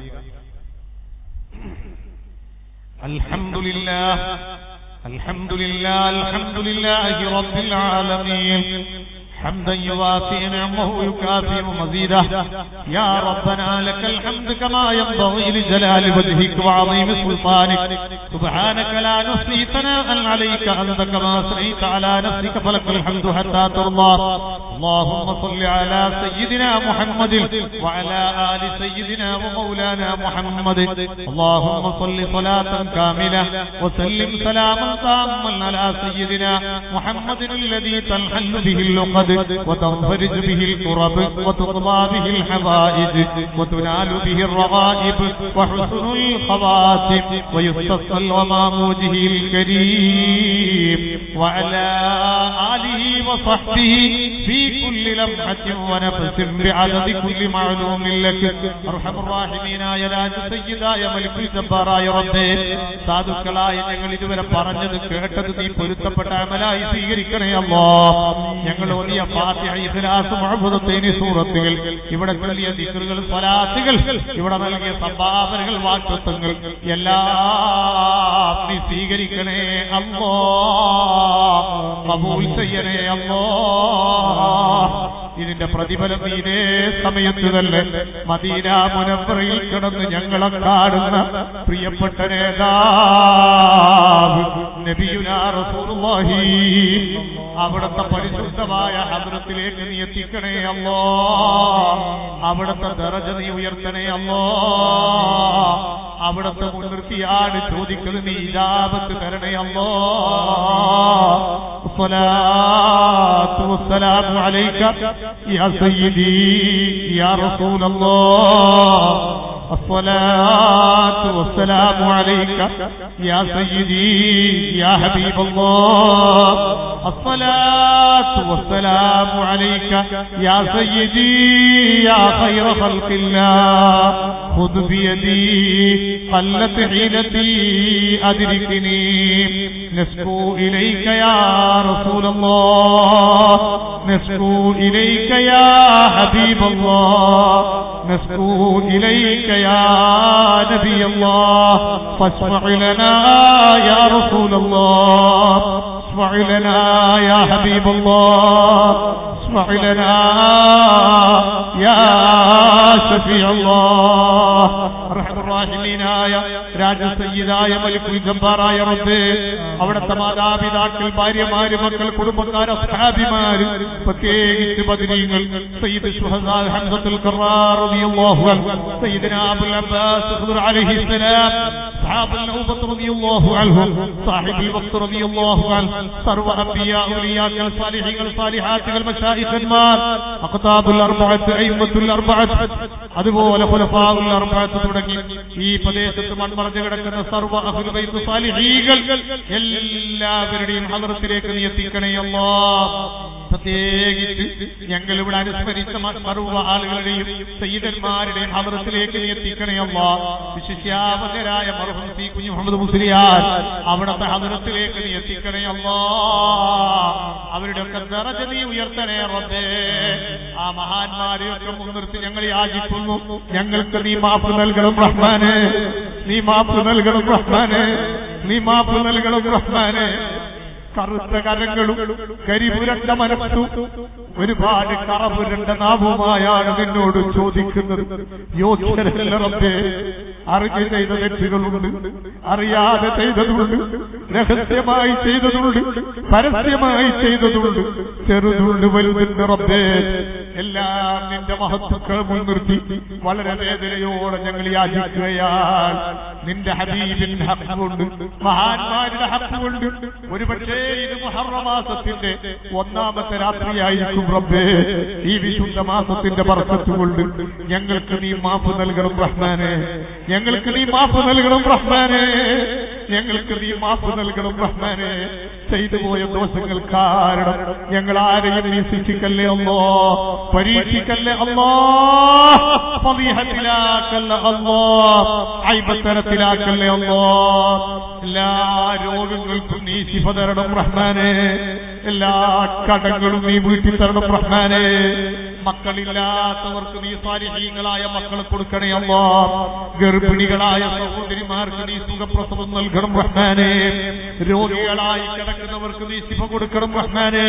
الحمد لله الحمد لله الحمد لله رب العالمين حمدا يوافي نعمه ويكافئ مزيده يا ربنا لك الحمد كما ينبغي لجلال وجهك وعظيم سلطانك سبحانك لا نحصي ثناء عليك انت كما اثنيت على نفسك فلك الحمد حتى ترضى اللهم صل على سيدنا محمد وعلى ال سيدنا ومولانا محمد اللهم صل صلاه كامله وسلم سلاما تاما على سيدنا محمد الذي تنحل به اللقد وتنفرج به الكرب وتقضى به الحوائج وتنال به الرغائب وحسن الخواتم ويستصل وماموجه الكريم وعلى آله وصحبه في كل لمحة ونفس بعدد كل معلوم لك أرحم الراحمين يا രാജ സയ്യിദായ മലിക്കുൽ ജബ്ബാറായ റബ്ബേ സാധുക്കളായ ഞങ്ങൾ ഇതുവരെ പറഞ്ഞത് കേട്ടത് നീ പൊരുത്തപ്പെട്ട അമലായി സ്വീകരിക്കണേ അല്ലോ ഞങ്ങൾ വലിയ ഫാത്തിഹ ഇഖ്ലാസ് മുഅബ്ബദത്തൈനി സൂറത്തുകൾ ഇവിടെ ചൊല്ലിയ ദിക്റുകൾ സ്വലാത്തുകൾ ഇവിടെ നൽകിയ സംഭാവനകൾ വാക്തത്വങ്ങൾ എല്ലാം നീ സ്വീകരിക്കണേ അല്ലോ കബൂൽ ചെയ്യണേ അല്ലോ ഇതിന്റെ പ്രതിഫലം ഇതേ സമയത്ത് തന്നെ മദീന മുനവറയിൽ കിടന്ന് ഞങ്ങളെ കാണുന്ന പ്രിയപ്പെട്ട നേതാവ് നബിയുനാ റസൂലുള്ളാഹി അവിടുത്തെ പരിശുദ്ധമായ ഹദ്രത്തിലേക്ക് നീ എത്തിക്കണേ അല്ലോ അവിടുത്തെ ദറജ നീ ഉയർത്തണേ അല്ലോ അവിടുത്തെ മുൻനിർത്തിയാണ് ചോദിക്കുന്നത് നീ ഇജാബത്ത് തരണേ അല്ലോ الصلاة والسلام عليك يا سيدي يا رسول الله الصلاة والسلام عليك يا سيدي يا حبيب الله الصلاة والسلام عليك يا سيدي يا خير خلق الله خذ بيدي قلت حيلتي أدركني نسكو إليك يا رسول الله نسكو إليك يا حبيب الله نسكو إليك يا نبي الله فاشفع لنا يا رسول الله اشفع لنا يا حبيب الله اشفع لنا يا شفيع الله അർഹമർ റഹീമീനായ രാജസയ്യിദായ മലിക്കുൽ ജബ്ബാറായ റബ്ബേ അവിടുത്തെ മാതാപിതാക്കൾ ഭാര്യമാര് മക്കൾ കുടുംബക്കാർ അസ്ഹാബിമാര് പ്രത്യേകിച്ച് ബദരീങ്ങൾ സയ്യിദ് ശുഹദാ ഹംസത്തുൽ ഖറാർ റളിയല്ലാഹു അൻഹു സയ്യിദന അബുൽ അബ്ബാസ് ഖുദർ അലൈഹി സലാം صحاب النوبة رضي الله عنهم صاحب الوقت رضي الله عنه സർവ്വ أنبياء أولياء الصالحين الصالحات المشايخ المار أقطاب الأربعة أئمة الأربعة അതുപോലെ ഖുലഫാഉൽ അർബഅത്ത് തുടങ്ങി ഈ പ്രദേശത്ത് മൺമറഞ്ഞു കിടക്കുന്ന സർവ്വ അഹ്ലു ബൈത്ത് സാലിഹീകൾ എല്ലാവരുടെയും ഹദ്റത്തിലേക്ക് നീ എത്തിക്കണേ അല്ലാഹ് പ്രത്യേകിച്ച് ഞങ്ങൾ ഇവിടെ അനുസ്മരിച്ച മ- സർവ്വ ആളുകളുടെയും സയ്യിദന്മാരുടെയും ഹദ്റത്തിലേക്ക് നീ എത്തിക്കണേ അല്ലാഹ് വിശിഷ്യാവതരായ മർഹൂം സി കുഞ്ഞു മുഹമ്മദ് മുസ്ലിയാർ അവിടുത്തെ ഹദ്റത്തിലേക്ക് നീ എത്തിക്കണേ അല്ലാഹ് അവരുടെ ഒക്കെ ദറജ നീ ഉയർത്തണേ റബ്ബേ ആ മഹാന്മാരെയൊക്കെ മുൻനിർത്തി ഞങ്ങൾ യാചിക്കുന്നു ഞങ്ങൾക്ക് നീ മാപ്പ് നൽകണം റഹ്മാനെ നീ മാപ്പ് നൽകണം റഹ്മാനെ നീ മാപ്പ് നൽകണം റഹ്മാനെ കറുത്ത കരങ്ങളും കരിപുരണ്ട മനസ്സും ഒരുപാട് കറപുരണ്ട നാവുമായാണ് നിന്നോട് ചോദിക്കുന്നത് യോഗ്യരല്ല റബ്ബേ അറിഞ്ഞ് ചെയ്ത തെറ്റുകളുണ്ട് അറിയാതെ ചെയ്തതുണ്ട് രഹസ്യമായി ചെയ്തതുണ്ട് പരസ്യമായി ചെയ്തതുണ്ട് ചെറുതുണ്ട് വലുതുണ്ട് റബ്ബേ എല്ലാം നിന്റെ മഹത്വക്കൾ മുൻനിർത്തി വളരെ വേദനയോടെ ഞങ്ങൾ യാചിക്കുകയാണ് നിന്റെ ഹബീബിന്റെ ഹക്ക് കൊണ്ട് മഹാന്മാരുടെ ഹക്ക് കൊണ്ട് ഒരുപക്ഷേ ഇത് മുഹറമാസത്തിന്റെ ഒന്നാമത്തെ രാത്രിയായിരിക്കും റബ്ബേ ഈ വിശുദ്ധ മാസത്തിന്റെ ബർക്കത്ത് കൊണ്ട് ഞങ്ങൾക്ക് നീ മാപ്പ് നൽകണം റഹ്മാനെ ഞങ്ങൾക്ക് നീ മാപ്പ് നൽകണം റഹ്മാനെ ഞങ്ങൾക്ക് നീ മാപ്പ് നൽകണം റഹ്മാനെ ചെയ്തു പോയ ദോഷങ്ങൾ കാരണം ഞങ്ങൾ ആരെയും നീ ശിക്ഷിക്കല്ലേ അല്ലോ പരീക്ഷിക്കല്ലേ അല്ലോ ഫളീഹത്തിലാക്കല്ലേ അല്ലോ ഐബത്തരത്തിലാക്കല്ലേ അല്ലോ എല്ലാ രോഗങ്ങൾക്കും നീ ശിഫ തരണം റഹ്മാനെ എല്ലാ കടങ്ങളും നീ വീട്ടിൽ തരണം റഹ്മാനെ മക്കളില്ലാത്തവർക്ക് നീ സാരിഹീങ്ങളായ മക്കളെ കൊടുക്കണേ അല്ലോ ഗർഭിണികളായ സഹോദരിമാർക്ക് നീ സുഖപ്രസവം നൽകണം റഹ്മാനെ രോഗികളായി കിടക്കുന്നവർക്ക് നീ ശിഫ കൊടുക്കണം റഹ്മാനെ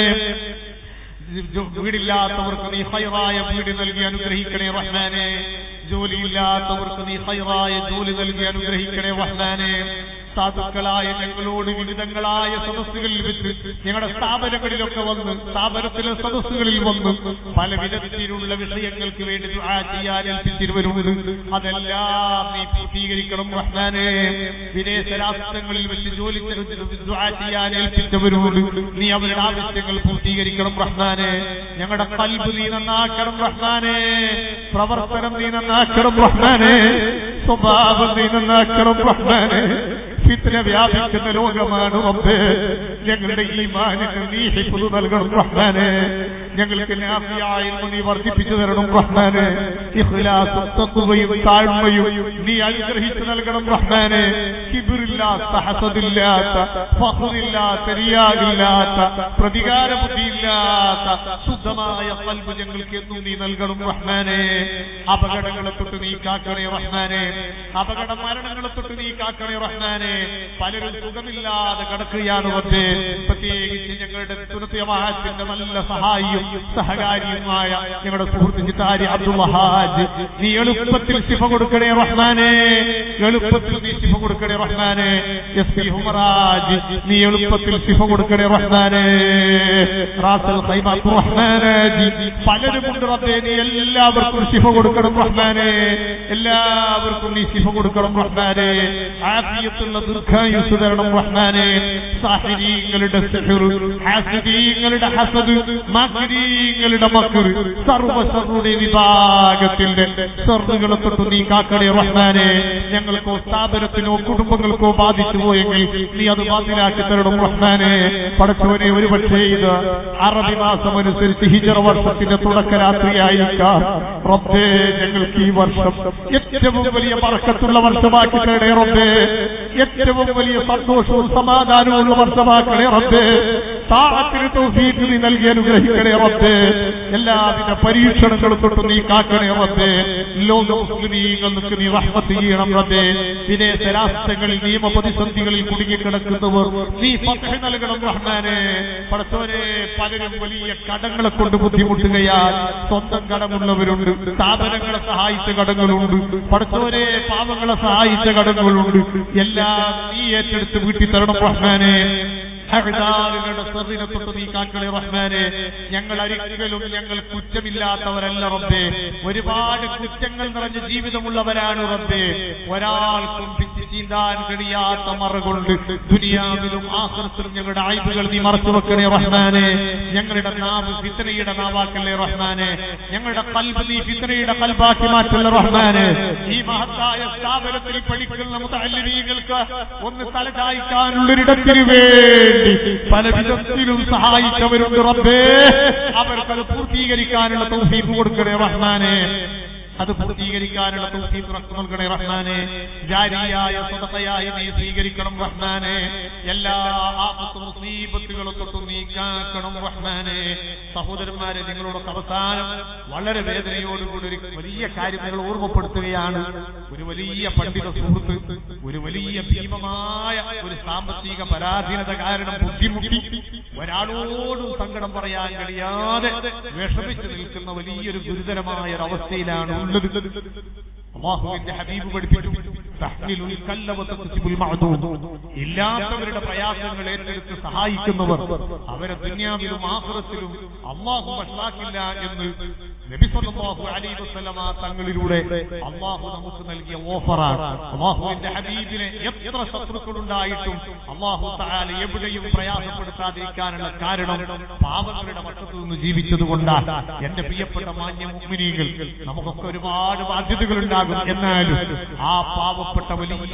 വീടില്ലാത്തവർക്ക് നീ ഹൈറായ വീട് നൽകി അനുഗ്രഹിക്കണേ റഹ്മാനെ ജോലിയില്ലാത്തവർക്ക് നീ ഹൈറായ ജോലി നൽകി അനുഗ്രഹിക്കണേ റഹ്മാനെ സാധുക്കളായ ഞങ്ങളോട് വിവിധങ്ങളായ സദസ്സുകളിൽ വെച്ച് ഞങ്ങളുടെ സ്ഥാപനങ്ങളിലൊക്കെ വന്ന് സ്ഥാപനത്തിലെ സദസ്സുകളിൽ വന്ന് പല വിധത്തിലുള്ള വിഷയങ്ങൾക്ക് വേണ്ടി ദുആ ചെയ്യാൻ ഏൽപ്പിച്ചിരുവരുന്നത് അതെല്ലാം നീ പൂർത്തീകരിക്കണം റഹ്മാനെ വിദേശ രാഷ്ട്രങ്ങളിൽ വെച്ച് ജോലി ചെയ്ത് ദുആ ചെയ്യാൻ ഏൽപ്പിച്ചവരോട് നീ അവരുടെ ആവശ്യങ്ങൾ പൂർത്തീകരിക്കണം റഹ്മാനെ ഞങ്ങളുടെ കൽബ് നീ നന്നാക്കണം റഹ്മാനെ പ്രവർത്തനം നീ നന്നാക്കണം റഹ്മാനെ സ്വഭാവം നീ നന്നാക്കണം റഹ്മാനെ ഫിത്ന വ്യാപിക്കുന്ന ലോകമാണ് റബ്ബേ ഞങ്ങളുടെ ഈമാനിന് നീ ഹിഫ്ദ് നൽകണം റഹ്മാനെ ഞങ്ങൾക്ക് നാഫിയായ നീ വർദ്ധിപ്പിച്ചു തരണം റഹ്മാനെ ഇഖ്ലാസും തഖ്വയും താഴ്മയും നീ അനുഗ്രഹിച്ചു നൽകണം റഹ്മാനെ കിബിറില്ലാത്ത ഹസദില്ലാത്ത ഫഖറില്ലാത്ത റിയാദില്ലാത്ത പ്രതികാര ബുദ്ധിയില്ലാത്ത ശുദ്ധമായ കൽബ് ഞങ്ങൾക്ക് എന്നും നീ നൽകണം റഹ്മാനെ അപകടങ്ങളെ തൊട്ട് നീ കാക്കണേ റഹ്മാനെ അപകട മരണങ്ങളെ തൊട്ട് നീ കാക്കണേ റഹ്മാനെ പലരും സുഖമില്ലാതെ കിടക്കുകയാണ് റബ്ബേ പ്രത്യേകിച്ച് ഞങ്ങളുടെ സുനത്യമാഹത്തിന്റെ നല്ല സഹായിയും സഹകാരിയുമായ ഞങ്ങളുടെ സുഹൃത്ത് ചിത്താരി അബ്ദുൽ വഹാജ് നീ എളുപ്പത്തിൽ ശിഫ കൊടുക്കണേ റഹ്മാനെ എളുപ്പത്തിൽ നീ ശിഫ കൊടുക്കണേ റഹ്മാനെ എസ് പി ഹുമറാജ് നീ എളുപ്പത്തിൽ ശിഫ കൊടുക്കണേ റഹ്മാനെ റാസൽ ഖൈമ റഹ്മാനാജി പലരുമുണ്ട് റബ്ബേ നീ എല്ലാവർക്കും ശിഫ കൊടുക്കണം റഹ്മാനെ എല്ലാവർക്കും നീ ശിഫ കൊടുക്കണം റഹ്മാനെ ആഫിയത്തുള്ള ദീർഘായുസ് തരണം റഹ്മാനെ സാഹിരീങ്ങളുടെ ഹാസിദീങ്ങളുടെ ഹസദ് മക്രീങ്ങളുടെ മക്കർ സർവസറുടെ വിഭാഗത്തിന്റെ സർന്നുകളെ തൊട്ട് നീ കാക്കണേ റഹ്മാനെ ഞങ്ങൾക്കോ സ്ഥാപനത്തിനോ കുടുംബങ്ങൾക്കോ ബാധിച്ചു പോയെങ്കിൽ നീ അത് ബാത്തിലാക്കി തരണം റഹ്മാനെ പടച്ചവനെ ഒരു പക്ഷേ ഇത് അറബി മാസം അനുസരിച്ച് ഹിജറ വർഷത്തിന്റെ തുടക്ക രാത്രിയായിരിക്കാം റബ്ബേ ഞങ്ങൾക്ക് ഈ വർഷം ഏറ്റവും വലിയ പറക്കത്തുള്ള വർഷമാക്കി തരണേ റബ്ബേ ഏറ്റവും വലിയ സന്തോഷവും സമാധാനവും ഉള്ള വർഷമാക്കണേ റബ്ബേ താഴത്തിന് തൗഫീഖ് നീ നൽകി അനുഗ്രഹിക്കണേ റബ്ബേ എല്ലാവിധ പരീക്ഷണങ്ങളും തൊട്ട് നീ കാക്കണേ റബ്ബേ ലോക മുസ്ലിമീങ്ങൾക്ക് നീ റഹ്മത്ത് ചെയ്യണം റബ്ബേ വിദേശ രാഷ്ട്രങ്ങളിൽ നിയമ പ്രതിസന്ധികളിൽ കുടുങ്ങിക്കിടക്കുന്നവർ നീ പദ്ധ നൽകണം റഹ്മാനെ പടച്ചവനെ പലരും വലിയ കടങ്ങളെ കൊണ്ട് ബുദ്ധിമുട്ടുകയാൽ സ്വന്തം കടമുള്ളവരുണ്ട് സ്ഥാപനങ്ങളെ സഹായിച്ച കടങ്ങളുണ്ട് പടച്ചവനെ പാവങ്ങളെ സഹായിച്ച കടങ്ങളുണ്ട് എല്ലാം നീ ഏറ്റെടുത്ത് വീട്ടിൽ തരണം റഹ്മാനെ അഹ്ദാറുകളുടെ സെറിനെ തൊട്ട് നീ കാക്കളെ റഹ്മാനെ ഞങ്ങൾ ഒരിക്കലും ഞങ്ങൾ കുറ്റമില്ലാത്തവരല്ല റബ്ബേ ഒരുപാട് കുറ്റങ്ങൾ നിറഞ്ഞ ജീവിതമുള്ളവരാണ് റബ്ബേ ഒരാൾക്കും പിച്ച് ചീന്താൻ കഴിയാത്ത മറകൊണ്ട് ദുനിയാവിലും ആഹ്റത്തിലും ഞങ്ങളുടെ ആയ്വുകൾ നീ മറച്ചു വെക്കണേ റഹ്മാനെ ഞങ്ങളുടെ നാവ് ഫിത്തനയുടെ നാവാക്കല്ലേ റഹ്മാനെ ഞങ്ങളുടെ കൽബ് നീ ഫിത്തനയുടെ കൽബാക്കി മാറ്റല്ലേ റഹ്മാനെ ഈ മഹത്തായ സ്ഥാപനത്തിൽ പഠിക്കുന്ന മുതല്ലിനീകൾക്ക് ഒന്ന് തലചായ്ക്കാനുള്ളൊരിടത്തിന് വേണ്ടി പല വിധത്തിലും സഹായിച്ചവരുണ്ട് റബ്ബേ അവർക്കത് പൂർത്തീകരിക്കാനുള്ള തൗഫീഖ് കൊടുക്കണേ റഹ്മാനെ അത് പൂർത്തീകരിക്കാനുള്ള തൗഫീഖ് റഹ്മത്ത് നൽകണേ റഹ്മാനെ ജാരിയായ സദഖയായി നീ സ്വീകരിക്കണം റഹ്മാനെ എല്ലാ ആപത്ത് മുസീബത്തുകളും തൊട്ട് നീ കാക്കണം റഹ്മാനെ സഹോദരന്മാരെ നിങ്ങളോടൊക്കെ അവസാനം വളരെ വേദനയോടുകൂടി ഒരു വലിയ കാര്യം നിങ്ങൾ ഓർമ്മപ്പെടുത്തുകയാണ് ഒരു വലിയ പണ്ഡിത സുഹൃത്ത് ഒരു വലിയ ഭീമമായ ഒരു സാമ്പത്തിക പരാധീനത കാരണം ബുദ്ധിമുട്ടി ഒരാളോടും സങ്കടം പറയാൻ കഴിയാതെ വിഷമിച്ചു നിൽക്കുന്ന വലിയൊരു ഗുരുതരമായ ഒരു അവസ്ഥയിലാണ് ഉള്ളത് അള്ളാഹുവിന്റെ ഹബീബ് പഠിപ്പിച്ചു തഹ്മിലുൽ കല്ല വതക്തിബുൽ മഅദൂം ഇല്ലാത്തവരുടെ പ്രയാസങ്ങൾ ഏറ്റെടുത്ത് സഹായിക്കുന്നവർ അവരെ ദുനിയാവിലും ആഖിറത്തിലും അള്ളാഹു വഷളാക്കില്ല എന്ന് നബി സല്ലല്ലാഹു അലൈഹി വസല്ലമ തങ്ങളിലൂടെ അള്ളാഹു നമുക്ക് നൽകിയ ഓഫറാണ് അള്ളാഹുവിന്റെ ഹബീബിനെ എത്ര ശത്രുക്കൾ ഉണ്ടായിട്ടും അള്ളാഹു തആല എവിടെയും പ്രയാസപ്പെടുത്താതിരിക്കാനുള്ള കാരണം പാവങ്ങളുടെ വട്ടത്തു നിന്ന് ജീവിച്ചത് കൊണ്ടാണ് എന്റെ പ്രിയപ്പെട്ട മാന്യ മുഅ്മിനീകൾ നമുക്കൊക്കെ ഒരുപാട് ബാധ്യതകൾ ഉണ്ടാകും എന്നാലും ആ പാവപ്പെട്ട വലിയ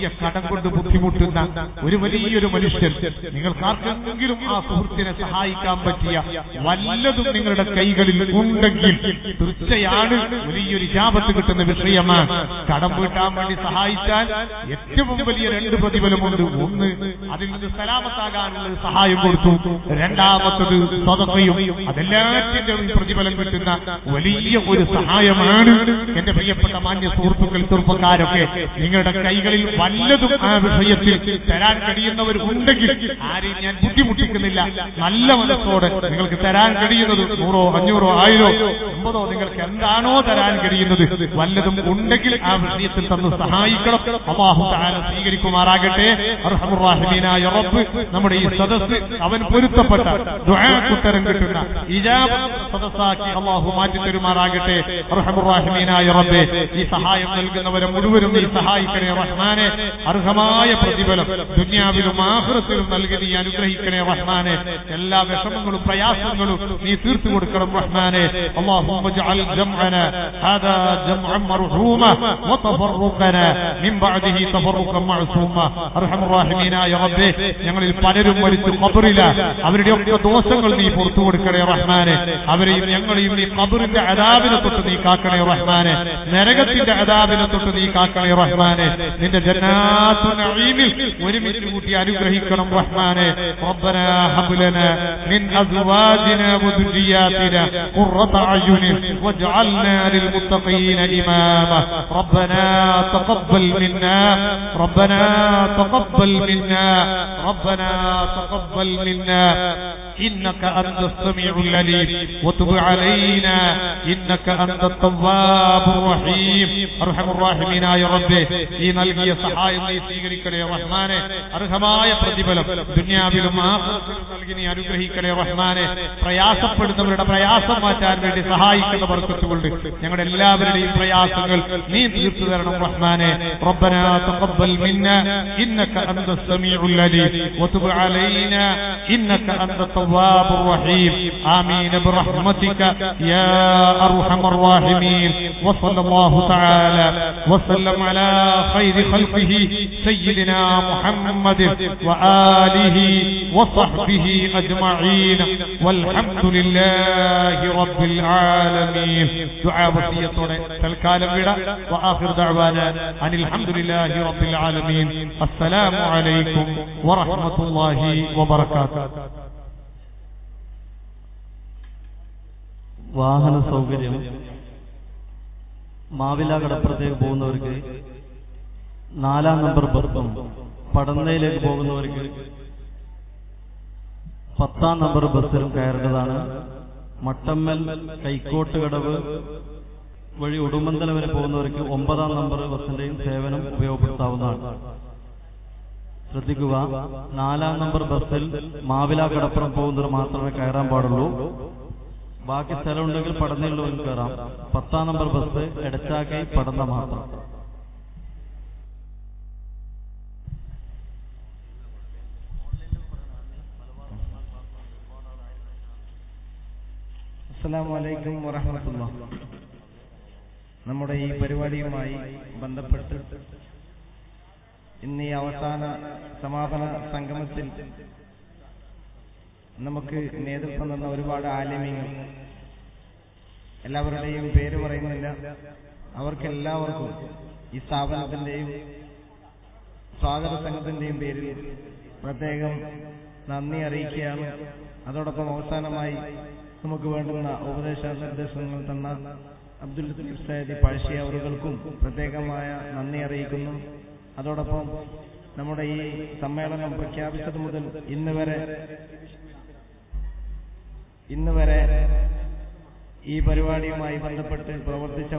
വലിയ കടം കൊണ്ട് ബുദ്ധിമുട്ടുന്ന ഒരു വലിയൊരു മനുഷ്യൻ നിങ്ങൾക്ക് ആർക്കെങ്കിലും ആ സുഹൃത്തിനെ സഹായിക്കാൻ പറ്റിയ വല്ലതും നിങ്ങളുടെ കൈകളിൽ ഉണ്ടെങ്കിൽ തീർച്ചയാണ് വലിയൊരു ജാപത്ത് കിട്ടുന്ന വിഷയമാണ് കടം വീട്ടാൻ വേണ്ടി സഹായിച്ചാൽ ഏറ്റവും വലിയ രണ്ട് പ്രതിഫലമുണ്ട് ഒന്ന് അതിൽ നിന്ന് സലാമത്താകാനുള്ള ഒരു സഹായം കൊടുത്തു രണ്ടാമത്തത് സ്വതക്കയും അതെല്ലാറ്റിന്റെയും പ്രതിഫലം കിട്ടുന്ന വലിയ ഒരു സഹായമാണ് എന്റെ പ്രിയപ്പെട്ട മാന്യ സുഹൃത്തുക്കൾ ചെറുപ്പക്കാരൊക്കെ നിങ്ങളുടെ കൈകളിൽ വല്ലതും ആ വിഷയത്തിൽ തരാൻ കഴിയുന്നവർ ഉണ്ടെങ്കിൽ ആരെയും ഞാൻ ബുദ്ധിമുട്ടിക്കുന്നില്ല നല്ല മനസ്സോടെ നിങ്ങൾക്ക് തരാൻ കഴിയുന്നത് നൂറോ അഞ്ഞൂറോ ആയിരോ അമ്പതോ നിങ്ങൾക്ക് എന്താണോ തരാൻ കഴിയുന്നത് വല്ലതും ഉണ്ടെങ്കിൽ ആ വിഷയത്തിൽ തന്ന് സഹായിക്കണം അള്ളാഹു താല സ്വീകരിക്കുമാറാകട്ടെ അർഹമുറാഹിമീനായ റബ്ബ് നമ്മുടെ ഈ സദസ്സ് അവൻ പൊരുത്തപ്പെട്ട ദുആക്കുത്തരം കിട്ടുന്ന ഇജാബ സദസ്സാക്കി അള്ളാഹു മാറ്റി തരുമാറാകട്ടെ അർഹമുറാഹിമീനായ റബ്ബെ ഈ സഹായം നൽകുന്നവരെ മുഴുവനും നീ സഹായിക്കണേ റഹ്മാനെ അർഹമായ പ്രതിഫലം ദുനിയാവിലും ആഹ്റത്തിലും നൽകി നീ അനുഗ്രഹിക്കണേ റഹ്മാനെ എല്ലാ വിഷമങ്ങളും പ്രയാസങ്ങളും നീ തീർത്തു കൊടുക്കണം റഹ്മാനെ اللهم اجعل جمعنا هذا جمعا مرحوما وتفرقنا من بعده تفرقا معصوما ارحم الراحمين يا ربي ഞങ്ങളിൽ പലരും മരിച്ചു ഖബറില അവരുടെ ഒക്കെ ദോഷങ്ങൾ നീ പുറത്തു കൊടുക്കണേ റഹ്മാനെ അവരെയും ഞങ്ങളെയും നീ ഖബറിന്റെ അതാബിനെ തൊട്ട് നീ കാക്കണേ റഹ്മാനെ നരകത്തിന്റെ അതാബിനെ തൊട്ട് നീ കാക്കണേ റഹ്മാനെ നിന്റെ ജന്നാത്തു നഈമിൽ ഒരുമിച്ച് കൂട്ടി അനുഗ്രഹിക്കണം റഹ്മാനെ ربنا هب لنا من ازواجنا وذرياتنا قرة اعين واجعلنا للمتقين اماما ربنا تقبل منا ربنا تقبل منا ربنا تقبل منا إنك أنت السميع العليم وتب علينا إنك أنت التواب الرحيم أرحم الراحمين يا ربي ഈ നൽകിയ സഹായം നീ സ്വീകരിക്കണേ റഹ്മാനെ അർഹമായ പ്രതിഫലം ദുന്യാവിലും ആഹ്റത്തിലും നൽകി നീ അനുഗ്രഹിക്കണേ റഹ്മാനെ പ്രയാസപ്പെടുന്നവരുടെ പ്രയാസം മാറ്റാൻ വേണ്ടി സഹായിക്കുന്ന വർക്കത്തുകൊണ്ട് ഞങ്ങളുടെ എല്ലാവരുടെയും പ്രയാസങ്ങൾ നീ തീർത്തു തരണം റഹ്മാനെ ربنا تقبل منا إنك أنت السميع العليم وتب علينا إنك أنت التواب الرحيم آمين برحمتك يا أرحم الراحمين وصلى الله تعالى وسلم على خير خلقه سيدنا محمد وآله وصحبه أجمعين والحمد لله رب العالمين دعاء وصية تلكال بدا وآخر دعوانا أن الحمد لله رب العالمين السلام عليكم ورحمة الله وبركاته വാഹന സൗകര്യം മാവില കടപ്പുറത്തേക്ക് പോകുന്നവർക്ക് നാലാം നമ്പർ ബസ്സും പടന്നയിലേക്ക് പോകുന്നവർക്ക് പത്താം നമ്പർ ബസ്സിലും കയറേണ്ടതാണ് മട്ടമ്മൽ കൈക്കോട്ട് കടവ് വഴി ഉടുമ്പന്തല വരെ പോകുന്നവർക്ക് ഒമ്പതാം നമ്പർ ബസ്സിന്റെയും സേവനം ഉപയോഗപ്പെടുത്താവുന്നതാണ് ശ്രദ്ധിക്കുക നാലാം നമ്പർ ബസ്സിൽ മാവില കടപ്പുറം പോകുന്നവർ മാത്രമേ കയറാൻ പാടുള്ളൂ ബാക്കി സ്ഥലമുണ്ടെങ്കിൽ പടന്നയുള്ളവർക്ക് കയറാം പത്താം നമ്പർ ബസ് എടച്ചാക്കൈ പടന്ന മാത്രം അസ്സലാമു അലൈക്കും വറഹമത്തുള്ള നമ്മുടെ ഈ പരിപാടിയുമായി ബന്ധപ്പെട്ട് ഇന്ന് ഈ അവസാന സമാപന സംഗമത്തിൽ നമുക്ക് നേതൃത്വം തന്ന ഒരുപാട് ആലിമ്യങ്ങൾ എല്ലാവരുടെയും പേര് പറയുന്നില്ല അവർക്കെല്ലാവർക്കും ഈ സ്ഥാപനത്തിന്റെയും സ്വാഗത സംഘത്തിന്റെയും പേരിൽ പ്രത്യേകം നന്ദി അറിയിക്കുകയാണ് അതോടൊപ്പം അവസാനമായി നമുക്ക് വേണ്ടുന്ന ഉപദേശ നിർദ്ദേശങ്ങൾ തന്ന അബ്ദുൽ ലത്തീഫ് സൈദി പഴശ്ശി അവറുകൾക്കും പ്രത്യേകമായ നന്ദി അറിയിക്കുന്നു അതോടൊപ്പം നമ്മുടെ ഈ സമ്മേളനം പ്രഖ്യാപിച്ചത് മുതൽ ഇന്ന് വരെ ഇന്ന് വരെ ഈ പരിപാടിയുമായി ബന്ധപ്പെട്ട് പ്രവർത്തിച്ച